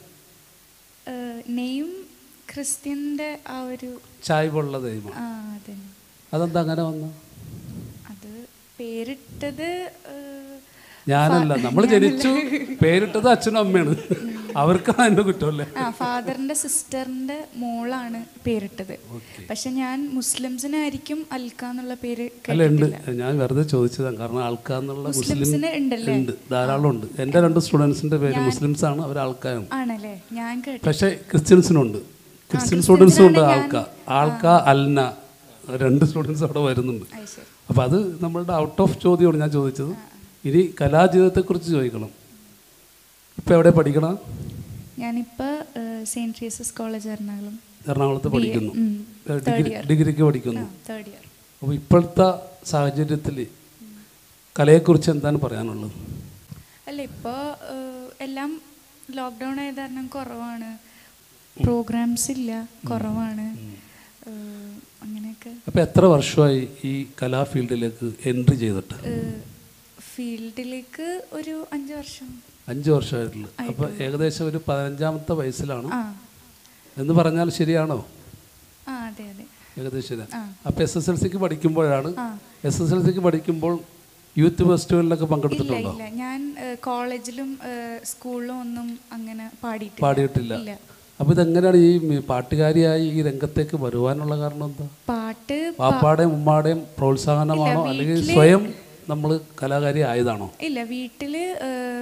നെയ്യും ക്രിസ്ത്യൻ്റെ ആ ഒരു ചായ്വുള്ള ദൈവമാണ് ആ അതെ അതെന്താ അങ്ങനെ വന്ന അത് പേരിട്ടത് ഏഹ്, ഞാനല്ല നമ്മൾ ജനിച്ചു പേരിട്ടത് അച്ഛനും അമ്മയാണ് അവർക്കാണ് എൻ്റെ കുറ്റമല്ലേ ആ ഫാദറിന്റെ സിസ്റ്ററിന്റെ മോളാണ് പേരിട്ടത് പക്ഷെ ഞാൻ മുസ്ലിംസിനായിരിക്കും അൽക്ക എന്നുള്ള പേര് അല്ല ഉണ്ട് കേട്ടിട്ടില്ല ഞാൻ വെറുതെ ചോദിച്ചതാണ് കാരണം ആൾക്കാന്നുള്ള മുസ്ലിം മുസ്ലിംസിന് ഉണ്ടല്ലേ ഉണ്ട് ധാരാളം ഉണ്ട് എൻ്റെ രണ്ട് സ്റ്റുഡൻസിൻ്റെ പേര് മുസ്ലിംസ് ആണ് അവർ ആൾക്കാരാണ് ആണല്ലേ ഞാൻ കേട്ടു പക്ഷേ ക്രിസ്ത്യൻസിനുണ്ട് ക്രിസ്ത്യൻ സ്റ്റുഡൻസും ഉണ്ട് ആൾക്ക ആൾക്ക അൽന രണ്ട് സ്റ്റുഡൻസ് അവിടെ വരുന്നുണ്ട് അത് ശരി അപ്പോൾ അത് നമ്മളുടെ ഔട്ട് ഓഫ് ചോദ്യമാണ് ഞാൻ ചോദിച്ചത് ഇനി കലാജീവിതത്തെക്കുറിച്ച് ചോദിക്കണം ഇപ്പം എവിടെ പഠിക്കണം ഞാനിപ്പോൾ സെയിൻറ്റ് ട്രീസസ് കോളേജ് എറണാകുളം എറണാകുളത്ത് പഠിക്കുന്നു ഉം. ഏഹ് Third ഡിഗ്രി year. ഡിഗ്രിക്ക് പഠിക്കുന്നു തേർഡ് ഇയർ അപ്പോൾ ഇപ്പോഴത്തെ സാഹചര്യത്തിൽ കലയെക്കുറിച്ച് എന്താണ് പറയാനുള്ളത് അല്ല ഇപ്പോൾ എല്ലാം ലോക്ക്ഡൗൺ ആയത് കാരണം കുറവാണ് പ്രോഗ്രാംസ് ഇല്ല കുറവാണ് ഏഹ്, അങ്ങനെയൊക്കെ അപ്പോൾ എത്ര വർഷമായി ഈ കലാ ഫീൽഡിലേക്ക് എൻട്രി ചെയ്തിട്ട് ഏഹ്, ഫീൽഡിലേക്ക് ഒരു അഞ്ച് വർഷം അഞ്ച് വർഷമായിട്ടുള്ളൂ അപ്പോൾ ഏകദേശം ഒരു പതിനഞ്ചാമത്തെ വയസ്സിലാണ് ആ എന്ന് പറഞ്ഞാൽ ശരിയാണോ ആ അതെ അതെ ഏകദേശം ശരി ആ. അപ്പോൾ എസ് എസ് എൽ സിക്ക് പഠിക്കുമ്പോഴാണ് ആ എസ് എസ് എൽ സിക്ക് പഠിക്കുമ്പോൾ യൂത്ത് ഫെസ്റ്റിവലിലൊക്കെ ഇല്ല പങ്കെടുത്തിട്ടുണ്ടോ ഇല്ല ഞാൻ ഏഹ്, കോളേജിലും ഏഹ്, സ്കൂളിലും ഒന്നും അങ്ങനെ പാടിയിട്ടില്ല പാടിയിട്ടില്ല ഇല്ല അപ്പോൾ ഇതെങ്ങനെയാണ് ഈ മി- പാട്ടുകാരിയായി ഈ രംഗത്തേക്ക് വരുവാനുള്ള കാരണം എന്താ പാട്ട് പാപ്പാടെയും ഉമ്മാടെയും പ്രോത്സാഹനമാണോ അല്ലെങ്കിൽ സ്വയം നമ്മൾ കലാകാരി ആയതാണോ ഇല്ല വീട്ടില് ഏഹ്,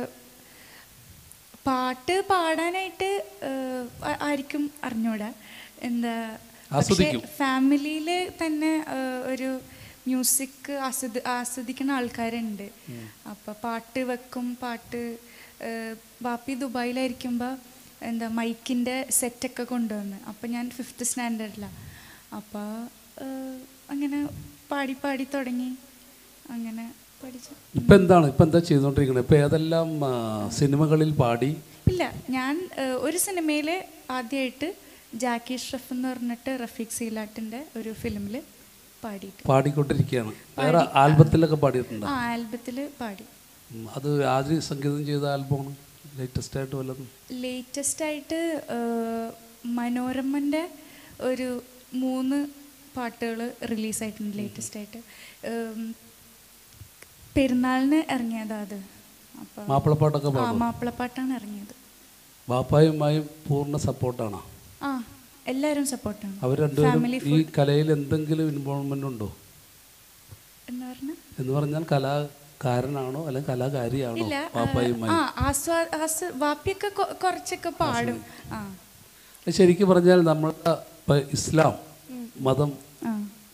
പാട്ട് പാടാനായിട്ട് ഏഹ്, ആ- ആർക്കും അറിഞ്ഞൂടാ എന്താ പക്ഷേ ആസ്വദിക്കും. ഫാമിലിയിൽ തന്നെ ഏഹ്, ഒരു മ്യൂസിക് ആസ്വദി ആസ്വദിക്കുന്ന ആൾക്കാരുണ്ട് അപ്പോൾ പാട്ട് വെക്കും പാട്ട് ഏഹ്, ബാപ്പി ദുബായിലായിരിക്കുമ്പോൾ എന്താ മൈക്കിൻ്റെ സെറ്റൊക്കെ കൊണ്ടുവന്ന് അപ്പോൾ ഞാൻ ഫിഫ്ത്ത് സ്റ്റാൻഡേർഡിലാണ് അപ്പോൾ അങ്ങനെ പാടി പാടി തുടങ്ങി അങ്ങനെ പഠിച്ചു ഇപ്പം എന്താണ് ഇപ്പം എന്താ ചെയ്തുകൊണ്ടിരിക്കുന്നത് ഇപ്പം ഏതെല്ലാം ആ, സിനിമകളിൽ പാടി ഇല്ല ഞാൻ ഏഹ്, ഒരു സിനിമയിൽ ആദ്യമായിട്ട് ജാക്കി ഷ്രഫ് എന്ന് പറഞ്ഞിട്ട് റഫീഖ് സീലാട്ടിൻ്റെ ഒരു ഫിലിമിൽ പാടിയിട്ട് പാടിക്കൊണ്ടിരിക്കുകയാണ് വേറെ ആൽബത്തിലൊക്കെ പാടിയിട്ടുണ്ടോ ആ ആൽബത്തിൽ പാടി ഉം, അത് ആദ്യം സംഗീതം ചെയ്ത ആൽബമാണ് ലേറ്റസ്റ്റ് ആയിട്ട് വല്ലതും ലേറ്റസ്റ്റ് ആയിട്ട് ഏഹ്, മനോരമൻ്റെ ഒരു മൂന്ന് പാട്ടുകൾ റിലീസായിട്ടുണ്ട് ലേറ്റസ്റ്റ് ആയിട്ട് ഏം, പെരുന്നാളിന് ഇറങ്ങിയതാ അത് അപ്പോൾ മാപ്പിളപ്പാട്ടൊക്കെ ആ പാടും മാപ്പിളപ്പാട്ടാണ് ഇറങ്ങിയത് ബാപ്പായും ഉമ്മായും പൂർണ്ണ സപ്പോർട്ടാണോ ആ എല്ലാവരും സപ്പോർട്ടാണ് അവർ രണ്ടുപേരും ഫാമിലി ഈ കലയിൽ എന്തെങ്കിലും ഇൻവോൾവ്മെൻ്റ് ഉണ്ടോ എന്ന് പറഞ്ഞാൽ എന്ന് പറഞ്ഞാൽ കലാകാരനാണോ അല്ലെങ്കിൽ കലാകാരിയാണോ ഇല്ല ബാപ്പായും ആ ഉമ്മായും ആസ്വാ ആസ് വാപ്പിയൊക്കെ കൊ- കുറച്ചൊക്കെ പാടും ആ ശരിക്കും പറഞ്ഞാൽ നമ്മുടെ ഇപ്പം ഇസ്ലാം മതം ആ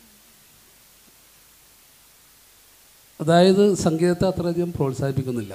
അതായത് സംഗീതത്തെ അത്രയധികം പ്രോത്സാഹിപ്പിക്കുന്നില്ല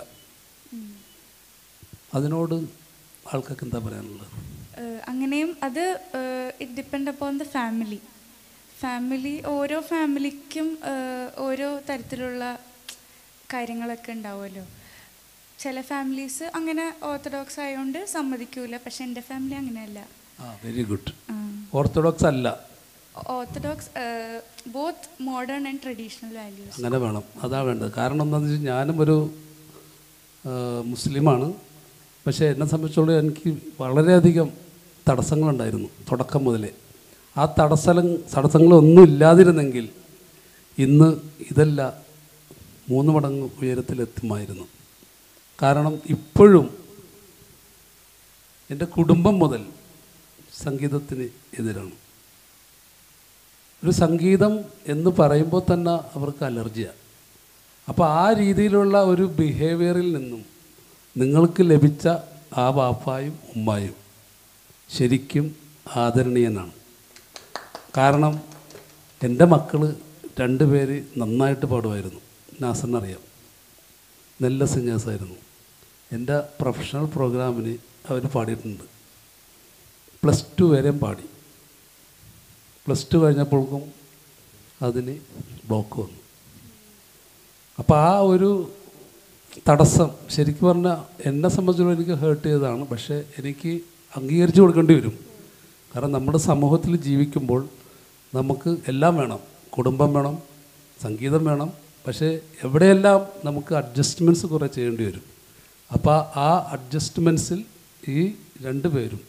അതിനോട് ആൾക്കാർക്ക് എന്താ പറയാനുള്ളത് ഏഹ് അങ്ങനെയും അത് it depend upon the family family ഓരോ ഫാമിലിക്കും ഏഹ് ഓരോ തരത്തിലുള്ള കാര്യങ്ങളൊക്കെ ഉണ്ടാവുമല്ലോ ചില ഫാമിലീസ് അങ്ങനെ ഓർത്തഡോക്സ് ആയതുകൊണ്ട് സമ്മതിക്കൂല പക്ഷെ എൻ്റെ ഫാമിലി അങ്ങനെയല്ല ആ വെരി ഗുഡ് ഓർത്തഡോക്സ് അല്ല orthodox both modern and traditional values അങ്ങനെ വേണം അതാ വേണ്ടത് കാരണം എന്താണെന്ന് വെച്ചാൽ ഞാനും ഒരു ആ, മുസ്ലിമാണ് പക്ഷേ എന്നെ സംബന്ധിച്ചോളം എനിക്ക് വളരെയധികം തടസ്സങ്ങളുണ്ടായിരുന്നു തുടക്കം മുതലേ ആ തടസ്സം തടസ്സങ്ങളൊന്നും ഇല്ലാതിരുന്നെങ്കിൽ ഇന്ന് ഇതല്ല മൂന്ന് മടങ്ങ് ഉയരത്തിലെത്തുമായിരുന്നു കാരണം ഇപ്പോഴും എൻ്റെ കുടുംബം മുതൽ സംഗീതത്തിന് എതിരാണ് ഒരു സംഗീതം എന്ന് പറയുമ്പോൾ തന്നെ അവർക്ക് അലർജിയാണ് അപ്പോൾ ആ രീതിയിലുള്ള ഒരു ബിഹേവിയറിൽ നിന്നും നിങ്ങൾക്ക് ലഭിച്ച ആ ബാപ്പായും ഉമ്മായും ശരിക്കും ആദരണീയനാണ് കാരണം എൻ്റെ മക്കൾ രണ്ടുപേര് നന്നായിട്ട് പാടുമായിരുന്നു നാസറിനറിയാം നല്ല സിംഗേഴ്സായിരുന്നു എൻ്റെ പ്രൊഫഷണൽ പ്രോഗ്രാമിന് അവർ പാടിയിട്ടുണ്ട് പ്ലസ് ടു വരെയും പാടി പ്ലസ് ടു കഴിഞ്ഞപ്പോഴേക്കും അതിന് ബ്ലോക്ക് വന്നു അപ്പോൾ ആ ഒരു തടസ്സം ശരിക്കും പറഞ്ഞാൽ എന്നെ സംബന്ധിച്ചിടത്തോളം എനിക്ക് ഹേർട്ട് ചെയ്തതാണ് പക്ഷേ എനിക്ക് അംഗീകരിച്ചു കൊടുക്കേണ്ടി വരും കാരണം നമ്മുടെ സമൂഹത്തിൽ ജീവിക്കുമ്പോൾ നമുക്ക് എല്ലാം വേണം കുടുംബം വേണം സംഗീതം വേണം പക്ഷേ എവിടെയെല്ലാം നമുക്ക് അഡ്ജസ്റ്റ്മെൻറ്റ്സ് കുറേ ചെയ്യേണ്ടി വരും അപ്പോൾ ആ അഡ്ജസ്റ്റ്മെൻറ്റ്സിൽ ഈ രണ്ട് പേരും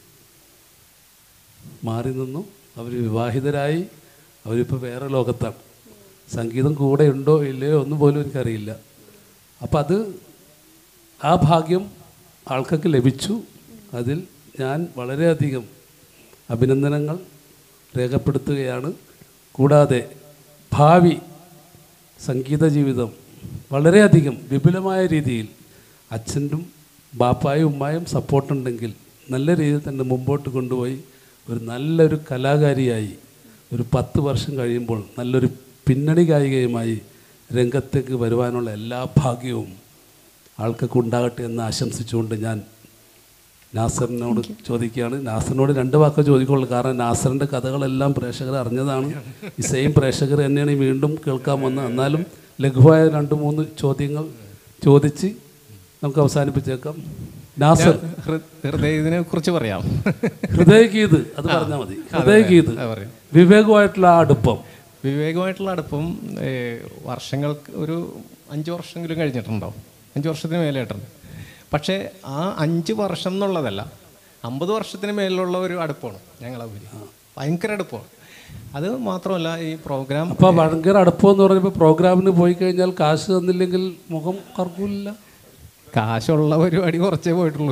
മാറി നിന്നു അവർ വിവാഹിതരായി അവരിപ്പോൾ വേറെ ലോകത്താണ് സംഗീതം കൂടെ ഉണ്ടോ ഇല്ലയോ ഒന്നും പോലും എനിക്കറിയില്ല അപ്പം അത് ആ ഭാഗ്യം ആൾക്കൊക്കെ ലഭിച്ചു അതിൽ ഞാൻ വളരെയധികം അഭിനന്ദനങ്ങൾ രേഖപ്പെടുത്തുകയാണ് കൂടാതെ ഭാവി സംഗീത ജീവിതം വളരെയധികം വിപുലമായ രീതിയിൽ അച്ഛനും ബാപ്പായും ഉമ്മായും സപ്പോർട്ടുണ്ടെങ്കിൽ നല്ല രീതിയിൽ തന്നെ മുമ്പോട്ട് കൊണ്ടുപോയി ഒരു നല്ലൊരു കലാകാരിയായി ഒരു പത്ത് വർഷം കഴിയുമ്പോൾ നല്ലൊരു പിന്നണി ഗായികയുമായി രംഗത്തേക്ക് വരുവാനുള്ള എല്ലാ ഭാഗ്യവും ആൾക്കൊക്കെ ഉണ്ടാകട്ടെ എന്ന് ആശംസിച്ചുകൊണ്ട് ഞാൻ നാസറിനോട് ചോദിക്കുകയാണ് നാസറിനോട് രണ്ട് വാക്ക് ചോദിക്കുള്ളൂ കാരണം നാസറിൻ്റെ കഥകളെല്ലാം പ്രേക്ഷകർ അറിഞ്ഞതാണ് ഈ സെയിം പ്രേക്ഷകർ തന്നെയാണ് ഈ വീണ്ടും കേൾക്കാൻ വന്നത് എന്നാലും ലഘുവായ രണ്ട് മൂന്ന് ചോദ്യങ്ങൾ ചോദിച്ച് നമുക്ക് അവസാനിപ്പിച്ചേക്കാം നാസർ ഹൃദയത്തിനെ കുറിച്ച് പറയാം ഹൃദയഗീത് അത് പറഞ്ഞാൽ മതി ഹൃദയഗീത് അത് പറയാം വിവേകമായിട്ടുള്ള ആ അടുപ്പം വിവേകമായിട്ടുള്ള അടുപ്പം ഏഹ്, വർഷങ്ങൾക്ക് ഒരു അഞ്ച് വർഷമെങ്കിലും കഴിഞ്ഞിട്ടുണ്ടാവും അഞ്ച് വർഷത്തിന് മേലായിട്ടുണ്ട് പക്ഷേ ആ അഞ്ച് വർഷം എന്നുള്ളതല്ല അമ്പത് വർഷത്തിന് മേലുള്ള ഒരു അടുപ്പമാണ് ഞങ്ങളെ ഉപരി ഭയങ്കര അടുപ്പമാണ് അത് മാത്രമല്ല ഈ പ്രോഗ്രാം അപ്പോൾ ഭയങ്കര അടുപ്പം എന്ന് പറയുമ്പോൾ പ്രോഗ്രാമിന് പോയി കഴിഞ്ഞാൽ കാശ് തന്നില്ലെങ്കിൽ മുഖം കറക്കൂല കാശുള്ള പരിപാടി കുറച്ചേ പോയിട്ടുള്ളൂ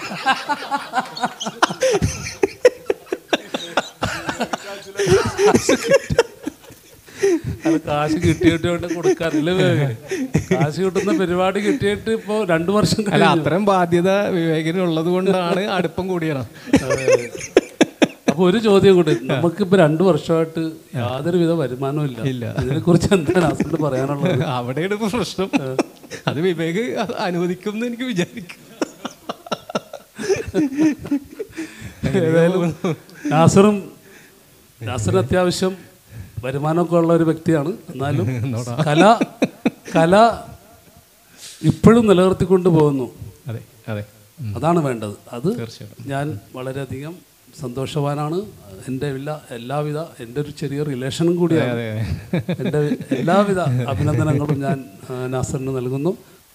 അത് കാശ് കിട്ടിയിട്ട് വേണ്ട കൊടുക്കാറില്ല കാശ് കിട്ടുന്ന പരിപാടി കിട്ടിയിട്ട് ഇപ്പോൾ രണ്ടു വർഷം അല്ല കഴിഞ്ഞു അത്രയും ബാധ്യത വിവേകിനുള്ളത് കൊണ്ടാണ് അടുപ്പം കൂടിയാണ് അപ്പോൾ അപ്പൊ ഒരു ചോദ്യം കൂടി നമുക്കിപ്പോ രണ്ടു വർഷമായിട്ട് യാതൊരുവിധ വരുമാനവും ഇല്ല ഇല്ല. ഇതിനെ കുറിച്ച് എന്താണ് നാസറിന് പറയാനുള്ളത് അവിടെയാണ് ഇപ്പൊ പ്രശ്നം അത് വിവേക് അത് അനുവദിക്കും എന്ന് എനിക്ക് വിചാരിക്കും ഏതായാലും നാസറും നാസറിന് അത്യാവശ്യം വരുമാനമൊക്കെ ഉള്ള ഒരു വ്യക്തിയാണ് എന്നാലും കല കല ഇപ്പോഴും നിലനിർത്തിക്കൊണ്ട് പോകുന്നു അതെ അതെ അതാണ് വേണ്ടത് അത് തീർച്ചയായിട്ടും. ഞാൻ വളരെയധികം സന്തോഷവാനാണ് എൻ്റെ എല്ലാ എല്ലാവിധ എൻ്റെ ഒരു ചെറിയ റിലേഷനും കൂടിയാണ് അതെ, അതെ. എൻ്റെ എല്ലാവിധ അഭിനന്ദനങ്ങളും ഞാൻ ആ, നാസറിന് നൽകുന്നു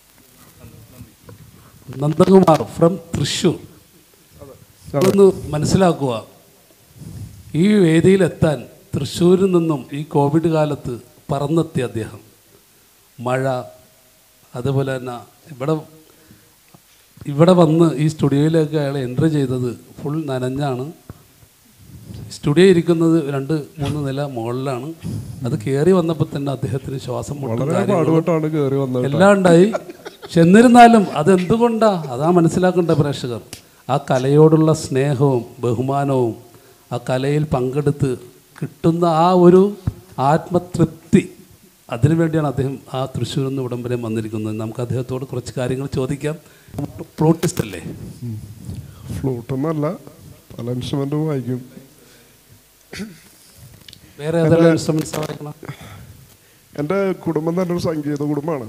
നന്ദകുമാർ ഫ്രം തൃശ്ശൂർ ഒന്ന് മനസ്സിലാക്കുക ഈ വേദിയിലെത്താൻ തൃശ്ശൂരിൽ നിന്നും ഈ കോവിഡ് കാലത്ത് പറന്നെത്തി അദ്ദേഹം മഴ അതുപോലെ തന്നെ ഇവിടെ ഇവിടെ വന്ന് ഈ സ്റ്റുഡിയോയിലേക്ക് അയാൾ എൻട്രി ചെയ്തത് ഫുൾ നനഞ്ഞാണ് സ്റ്റുഡിയോ ഇരിക്കുന്നത് രണ്ട് മൂന്ന് നില മുകളിലാണ് അത് കയറി വന്നപ്പോൾ തന്നെ അദ്ദേഹത്തിന് ശ്വാസം മുട്ടും വളരെ കാര്യങ്ങളും പാടുപെട്ടാണ് കയറി വന്നത് എല്ലാം ഉണ്ടായി പക്ഷെ എന്നിരുന്നാലും അതെന്തുകൊണ്ടാ അതാ മനസ്സിലാക്കേണ്ട പ്രേക്ഷകർ ആ കലയോടുള്ള സ്നേഹവും ബഹുമാനവും ആ കലയിൽ പങ്കെടുത്ത് കിട്ടുന്ന ആ ഒരു ആത്മതൃപ്തി അതിനുവേണ്ടിയാണ് അദ്ദേഹം ആ തൃശ്ശൂരിൽ നിന്ന് ഇവിടം വരെ വന്നിരിക്കുന്നത് നമുക്ക് അദ്ദേഹത്തോട് കുറച്ച് കാര്യങ്ങൾ ചോദിക്കാം പ്രോട്ടിസ്റ്റ് അല്ലേ ഫ്ലൂട്ടൊന്നല്ല പല ഇൻസ്ട്രുമെന്റും വായിക്കും വേറെ ഏതെല്ലാം ഇൻസ്ട്രുമെന്റ്സ് വായിക്കണം എൻ്റെ കുടുംബം തന്നെ ഒരു സംഗീത കുടുംബമാണ്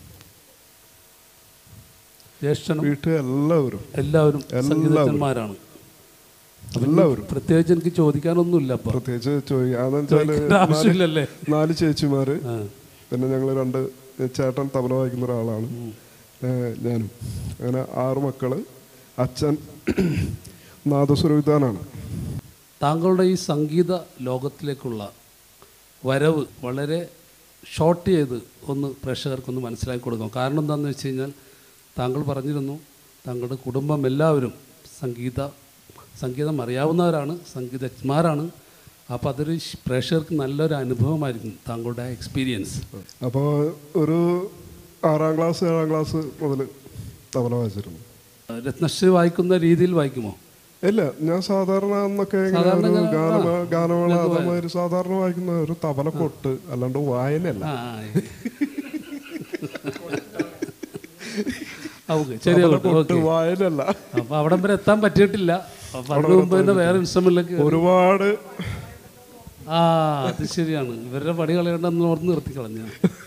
ജ്യേഷ്ഠനും വീട്ടിൽ എല്ലാവരും എല്ലാവരും എല്ലാവരും. സംഗീതജ്ഞന്മാരാണ് എല്ലാവരും പ്രത്യേകിച്ച് എനിക്ക് ചോദിക്കാനൊന്നുമില്ല അപ്പം പ്രത്യേകിച്ച് ചോദിക്കാന്ന് വെച്ചാല് ചോദിക്കേണ്ട ആവശ്യമില്ലല്ലേ നാല് ചേച്ചിമാര് ആ. പിന്നെ ഞങ്ങൾ രണ്ട് ചേട്ടൻ തബല വായിക്കുന്ന ഒരാളാണ് ഏഹ് ഞാനും അങ്ങനെ ആറ് മക്കള് അച്ഛൻ നാദസ്വരവിധാനാണ് താങ്കളുടെ ഈ സംഗീത ലോകത്തിലേക്കുള്ള വരവ് വളരെ ഷോർട്ട് ചെയ്ത് ഒന്ന് പ്രേക്ഷകർക്കൊന്ന് മനസ്സിലാക്കി കൊടുക്കാം കാരണം എന്താണെന്ന് വെച്ച് കഴിഞ്ഞാൽ താങ്കൾ പറഞ്ഞിരുന്നു താങ്കളുടെ കുടുംബം എല്ലാവരും സംഗീത സംഗീതം അറിയാവുന്നവരാണ് സംഗീതജ്ഞന്മാരാണ് അപ്പോൾ അതൊരു ശ്- പ്രേക്ഷകർക്ക് നല്ലൊരു അനുഭവമായിരിക്കും താങ്കളുടെ ആ എക്സ്പീരിയൻസ് അപ്പോൾ ഒരു ആറാം ക്ലാസ് ഏഴാം ക്ലാസ് മുതൽ തബല വായിച്ചിരുന്നു രത്നശ്രീ വായിക്കുന്ന രീതിയിൽ വായിക്കുമോ ഇല്ല ഞാൻ സാധാരണ അന്നൊക്കെ ഇങ്ങനെ സാധാരണ ഒരു ഇങ്ങനെ, ഗാനമ ആ, ഗാനമേള അതേമാതിരി സാധാരണ വായിക്കുന്ന ഒരു തബല കൊട്ട് അല്ലാണ്ട് വായനയല്ല ആ ഓക്കെ ശരി തബല ഓക്കെ കൊട്ട് വായനയല്ല അപ്പൊ അവിടം വരെ എത്താൻ പറ്റിയിട്ടില്ല അപ്പൊ അതിന് മുമ്പ് തന്നെ വേറെ ഇൻസ്ട്രുമെന്റിലേക്ക് ഒരുപാട് ആ അത് ശരിയാണ് ഇവരുടെ പണി കളയണ്ടെന്ന് ഓർത്ത് നിർത്തി കളഞ്ഞ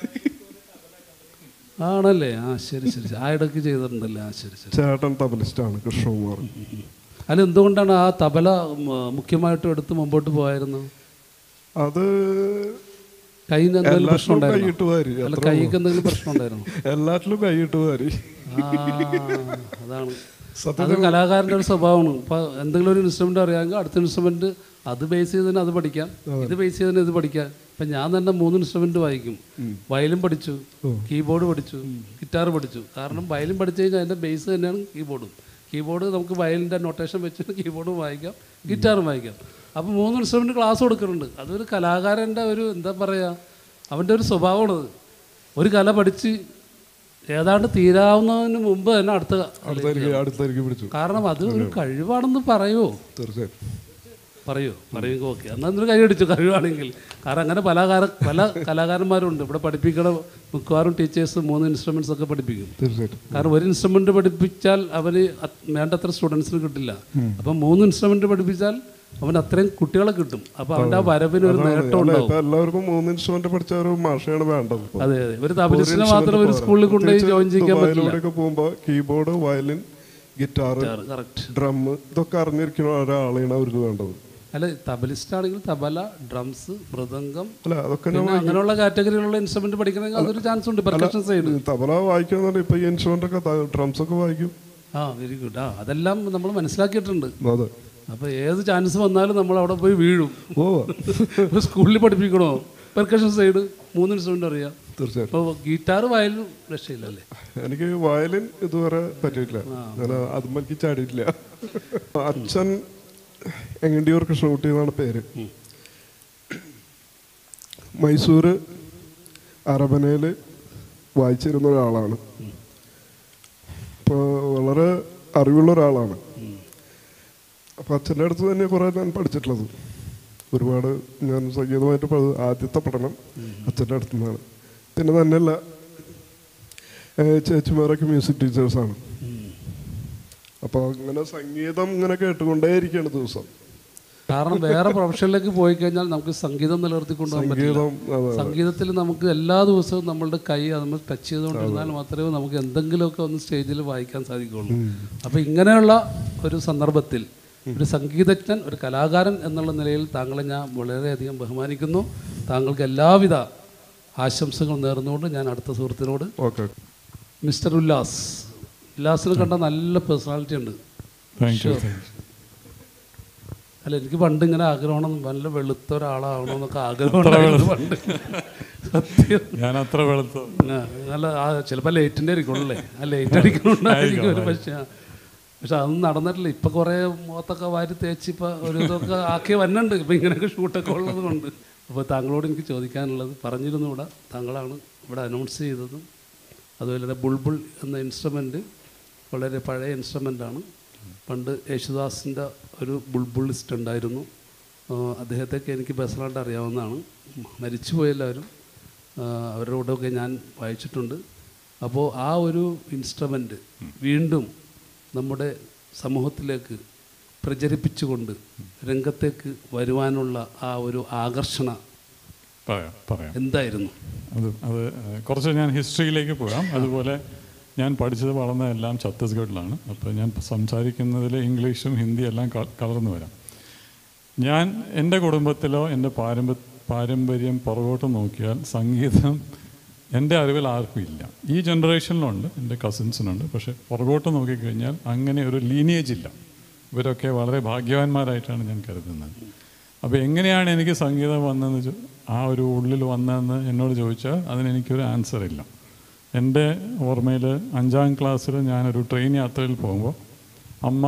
ആണല്ലേ ആ ശരി ശരി ശരി. ആ ഇടയ്ക്ക് ചെയ്തിട്ടുണ്ടല്ലേ ആ ശരി ശരി ചേട്ടൻ തബലിസ്റ്റാണ് കൃഷ്ണകുമാർ അല്ല എന്തുകൊണ്ടാണ് ആ തബല ഉം, മുഖ്യമായിട്ടും എടുത്ത് മുമ്പോട്ട് പോയായിരുന്നു അത് കയ്യിൽ നിന്ന് എന്തെങ്കിലും പ്രശ്നം എല്ലാത്തിലും ഉണ്ടായിരുന്നു കൈയിട്ട് വാരി അല്ല അത്രേ കൈക്ക് എന്തെങ്കിലും പ്രശ്നം ഉണ്ടായിരുന്നു എല്ലാറ്റിലും കൈയിട്ട് വാരി ആ അതാണ് അത് കലാകാരൻ്റെ ഒരു സ്വഭാവമാണ് ഇപ്പൊ എന്തെങ്കിലും ഒരു ഇൻസ്ട്രുമെന്റ് അറിയാമെങ്കിൽ അടുത്ത ഇൻസ്ട്രുമെന്റ് അത് ബേസ് ചെയ്തതിന് അത് പഠിക്കാം ഇത് ബേസ് ചെയ്തതിന് ഇത് പഠിക്കാം ഇപ്പൊ ഞാൻ തന്നെ മൂന്ന് ഇൻസ്ട്രുമെന്റ് വായിക്കും വയലിൻ പഠിച്ചു കീബോർഡ് പഠിച്ചു ഗിറ്റാർ പഠിച്ചു കാരണം വയലിൻ പഠിച്ചു കഴിഞ്ഞാൽ അതിന്റെ ബേസ് തന്നെയാണ് കീബോർഡും കീബോർഡ് നമുക്ക് വയലിൻ്റെ നൊട്ടേഷൻ വെച്ചിട്ട് കീബോർഡും വായിക്കാം ഗിറ്റാറും വായിക്കാം അപ്പോൾ മൂന്ന് ഇൻസ്ട്രുമെന്റ് ക്ലാസ് കൊടുക്കുന്നുണ്ട് അതൊരു കലാകാരൻ്റെ ഒരു എന്താ പറയുക അവൻ്റെ ഒരു സ്വഭാവമാണത് ഒരു കല പഠിച്ച് ഏതാണ്ട് തീരാവുന്നതിന് മുമ്പ് തന്നെ അടുത്ത അടുത്തേക്ക് അടുത്തേക്ക് പിടിച്ചു കാരണം അത് ഒരു കഴിവാണെന്ന് പറയുമോ തീർച്ചയായും പറയൂ പറയുമെങ്കിൽ ഓക്കെ എന്നാൽ ഒരു കൈ അടിച്ചു കഴിവാണെങ്കിൽ കാരണം അങ്ങനെ പല കാര- പല കലാകാരന്മാരുണ്ട് ഇവിടെ പഠിപ്പിക്കണ മിക്കവാറും ടീച്ചേഴ്സ് മൂന്ന് ഇൻസ്ട്രുമെന്റ്സ് ഒക്കെ പഠിപ്പിക്കും തീർച്ചയായിട്ടും കാരണം ഒരു ഇൻസ്ട്രുമെന്റ് പഠിപ്പിച്ചാൽ അവന് അത് വേണ്ടത്ര സ്റ്റുഡൻസിന് കിട്ടില്ല അപ്പം മൂന്ന് ഇൻസ്ട്രുമെന്റ് പഠിപ്പിച്ചാൽ അവന് അത്രയും കുട്ടികളെ കിട്ടും അപ്പം അവൻ്റെ ആ വരവിന് ഒരു നേട്ടം അല്ല ഉണ്ടാവും ഇപ്പൊ എല്ലാവർക്കും മൂന്ന് ഇൻസ്ട്രുമെന്റ് പഠിച്ച ഒരു മാഷയാണ് വേണ്ടത് ഇപ്പൊ. അതെ അതെ ഒരു ഒരു തബലിസ്റ്റിനെ instrument മാത്രം ഒരു പോരാ. സ്കൂളിൽ കൊണ്ടുപോയി പ്രത്യേകിച്ച് ജോയിൻ ചെയ്യിക്കാൻ പറ്റില്ല ദുബായിലൂടെയൊക്കെ പോകുമ്പോ keyboard violin guitar correct drum ഇതൊക്കെ അറിഞ്ഞിരിക്കുന്ന ഒരാളെയാണ് അവർക്ക് വേണ്ടത് അല്ല തബലിസ്റ്റ് ആണെങ്കിൽ തബല ഡ്രംസ് മൃദംഗം അല്ല അതൊക്കെ പിന്നെ അങ്ങനെയുള്ള കാറ്റഗറിയിലുള്ള ഇൻസ്ട്രുമെന്റ് പഠിക്കണമെങ്കിൽ അതൊരു ചാൻസ് ഉണ്ട് പെർക്കഷൻ സൈഡ് തബല വായിക്കുന്നുണ്ട് ഇപ്പൊ ഈ ഇൻസ്ട്രുമെന്റ് ഒക്കെ ഡ്രംസ് ഒക്കെ വായിക്കും ആ വെരി ഗുഡ് ആ അതെല്ലാം നമ്മൾ മനസ്സിലാക്കിയിട്ടുണ്ട് അതെ അപ്പോൾ ഏത് ചാൻസ് വന്നാലും നമ്മൾ അവിടെ പോയി വീഴും ഓ ഇപ്പോൾ സ്കൂളിൽ പഠിപ്പിക്കണോ പെർക്കഷൻ സൈഡ് മൂന്ന് ഇൻസ്ട്രുമെന്റ് അറിയാം തീർച്ചയായിട്ടും ഇപ്പോൾ ഗിറ്റാർ വയലിനും രക്ഷയില്ലല്ലേ എനിക്ക് വയലിൻ ഇതുവരെ പറ്റിയിട്ടില്ല ഞാൻ അതുമ്മക്ക് ചാടിയിട്ടില്ല അച്ഛൻ എങ്ങണ്ടിയൂർ കൃഷ്ണകുട്ടി എന്നാണ് പേര് മൈസൂർ അരബനയിൽ വായിച്ചിരുന്ന ഒരാളാണ് ഇപ്പോൾ വളരെ അറിവുള്ള ഒരാളാണ് അപ്പം അച്ഛൻ്റെ അടുത്ത് തന്നെ കുറേ ഞാൻ പഠിച്ചിട്ടുള്ളത് ഒരുപാട് ഞാൻ സംഗീതമായിട്ട് പ- ആദ്യത്തെ പഠനം അച്ഛൻ്റെ അടുത്തു നിന്നാണ് പിന്നെ തന്നെയല്ല ഏഹ് ചേച്ചിമാരൊക്കെ മ്യൂസിക് ടീച്ചേഴ്സാണ് അപ്പോൾ അങ്ങനെ സംഗീതം ഇങ്ങനെ കേട്ടുകൊണ്ടേയിരിക്കുകയാണ് ദിവസം കാരണം വേറെ പ്രൊഫഷനിലേക്ക് പോയി കഴിഞ്ഞാൽ നമുക്ക് സംഗീതം നിലനിർത്തിക്കൊണ്ട് പോകാൻ പറ്റില്ല സംഗീതം അതെ സംഗീതത്തിൽ നമുക്ക് എല്ലാ ദിവസവും നമ്മളുടെ കൈ നമ്മൾ ടച്ച് ചെയ്തുകൊണ്ടിരുന്നാൽ മാത്രമേ നമുക്ക് എന്തെങ്കിലുമൊക്കെ ഒന്ന് സ്റ്റേജിൽ വായിക്കാൻ സാധിക്കുകയുള്ളൂ അപ്പോൾ ഇങ്ങനെയുള്ള ഒരു സന്ദർഭത്തിൽ ഒരു സംഗീതജ്ഞൻ ഒരു കലാകാരൻ എന്നുള്ള നിലയിൽ താങ്കളെ ഞാൻ വളരെയധികം ബഹുമാനിക്കുന്നു താങ്കൾക്ക് എല്ലാവിധ ആശംസകൾ നേർന്നുകൊണ്ട് ഞാൻ അടുത്ത സുഹൃത്തിനോട് ഓക്കെ മിസ്റ്റർ ഉല്ലാസ് ഉല്ലാസിന് കണ്ട നല്ല പേഴ്സണാലിറ്റി ഉണ്ട് താങ്ക് യു അല്ല എനിക്ക് പണ്ട് ഇങ്ങനെ ആഗ്രഹമാണ് നല്ല വെളുത്ത ഒരാളാവണമെന്നൊക്കെ ആഗ്രഹമുണ്ടായിരുന്നു പണ്ട് സത്യം ഞാൻ അത്ര വെളുത്തു ആ, നല്ല ആ ചിലപ്പോൾ ലേറ്റിൻ്റെ ആയിരിക്കുള്ളേ ആ ലേറ്റ് അടിക്കണുണ്ടായിരിക്കും ഒരു പക്ഷേ ആ. പക്ഷെ അതൊന്നും നടന്നിട്ടില്ല ഇപ്പം കുറേ മുഖത്തൊക്കെ വാരി തേച്ച് ഇപ്പം ഒരു ഇതൊക്കെ ആക്കി വന്നുണ്ട് ഇപ്പം ഇങ്ങനെയൊക്കെ ഷൂട്ടൊക്കെ ഉള്ളത് കൊണ്ട് അപ്പോൾ താങ്കളോട് എനിക്ക് ചോദിക്കാനുള്ളത് പറഞ്ഞിരുന്നു ഇവിടെ താങ്കളാണ് ഇവിടെ അനൗൺസ് ചെയ്തതും അതുപോലെ തന്നെ ബുൾബുൾ എന്ന ഇൻസ്ട്രുമെൻറ്റ് വളരെ പഴയ ഇൻസ്ട്രുമെൻ്റാണ് പണ്ട് യേശുദാസിൻ്റെ ഒരു ബുൾബുളിസ്റ്റ് ഉണ്ടായിരുന്നു ആ, അദ്ദേഹത്തെയൊക്കെ എനിക്ക് പേഴ്സണലായിട്ട് അറിയാവുന്നതാണ് മരിച്ചുപോയ എല്ലാവരും ആ, അവരുടെ കൂടെയൊക്കെ ഞാൻ വായിച്ചിട്ടുണ്ട് അപ്പോൾ ആ ഒരു ഇൻസ്ട്രുമെൻ്റ് വീണ്ടും നമ്മുടെ സമൂഹത്തിലേക്ക് പ്രചരിപ്പിച്ചുകൊണ്ട് രംഗത്തേക്ക് വരുവാനുള്ള ആ ഒരു ആകർഷണ പറയാം പറയാം എന്തായിരുന്നു അത് അത് ഏഹ്, കുറച്ച് ഞാൻ ഹിസ്റ്ററിയിലേക്ക് പോകാം അതുപോലെ ഞാൻ പഠിച്ചത് വളർന്നതെല്ലാം ഛത്തീസ്ഗഡിലാണ് അപ്പോൾ ഞാൻ സംസാരിക്കുന്നതിൽ ഇംഗ്ലീഷും ഹിന്ദി എല്ലാം ക- കലർന്നു വരാം ഞാൻ എൻ്റെ കുടുംബത്തിലോ എൻ്റെ പാരമ്പ പാരമ്പര്യം പുറകോട്ട് നോക്കിയാൽ സംഗീതം എൻ്റെ അറിവിൽ ആർക്കും ഇല്ല ഈ ജനറേഷനിലുണ്ട് എൻ്റെ കസിൻസിനുണ്ട് പക്ഷേ പുറകോട്ട് നോക്കിക്കഴിഞ്ഞാൽ അങ്ങനെ ഒരു ലീനിയേജ് ഇല്ല ഇവരൊക്കെ വളരെ ഭാഗ്യവാന്മാരായിട്ടാണ് ഞാൻ കരുതുന്നത് അപ്പോൾ എങ്ങനെയാണ് എനിക്ക് സംഗീതം വന്നതെന്ന് ചോ- ആ ഒരു ഉള്ളിൽ വന്നതെന്ന് എന്നോട് ചോദിച്ചാൽ അതിനെനിക്കൊരു ആൻസർ ഇല്ല എൻ്റെ ഓർമ്മയിൽ അഞ്ചാം ക്ലാസ്സിൽ ഞാനൊരു ട്രെയിൻ യാത്രയിൽ പോകുമ്പോൾ അമ്മ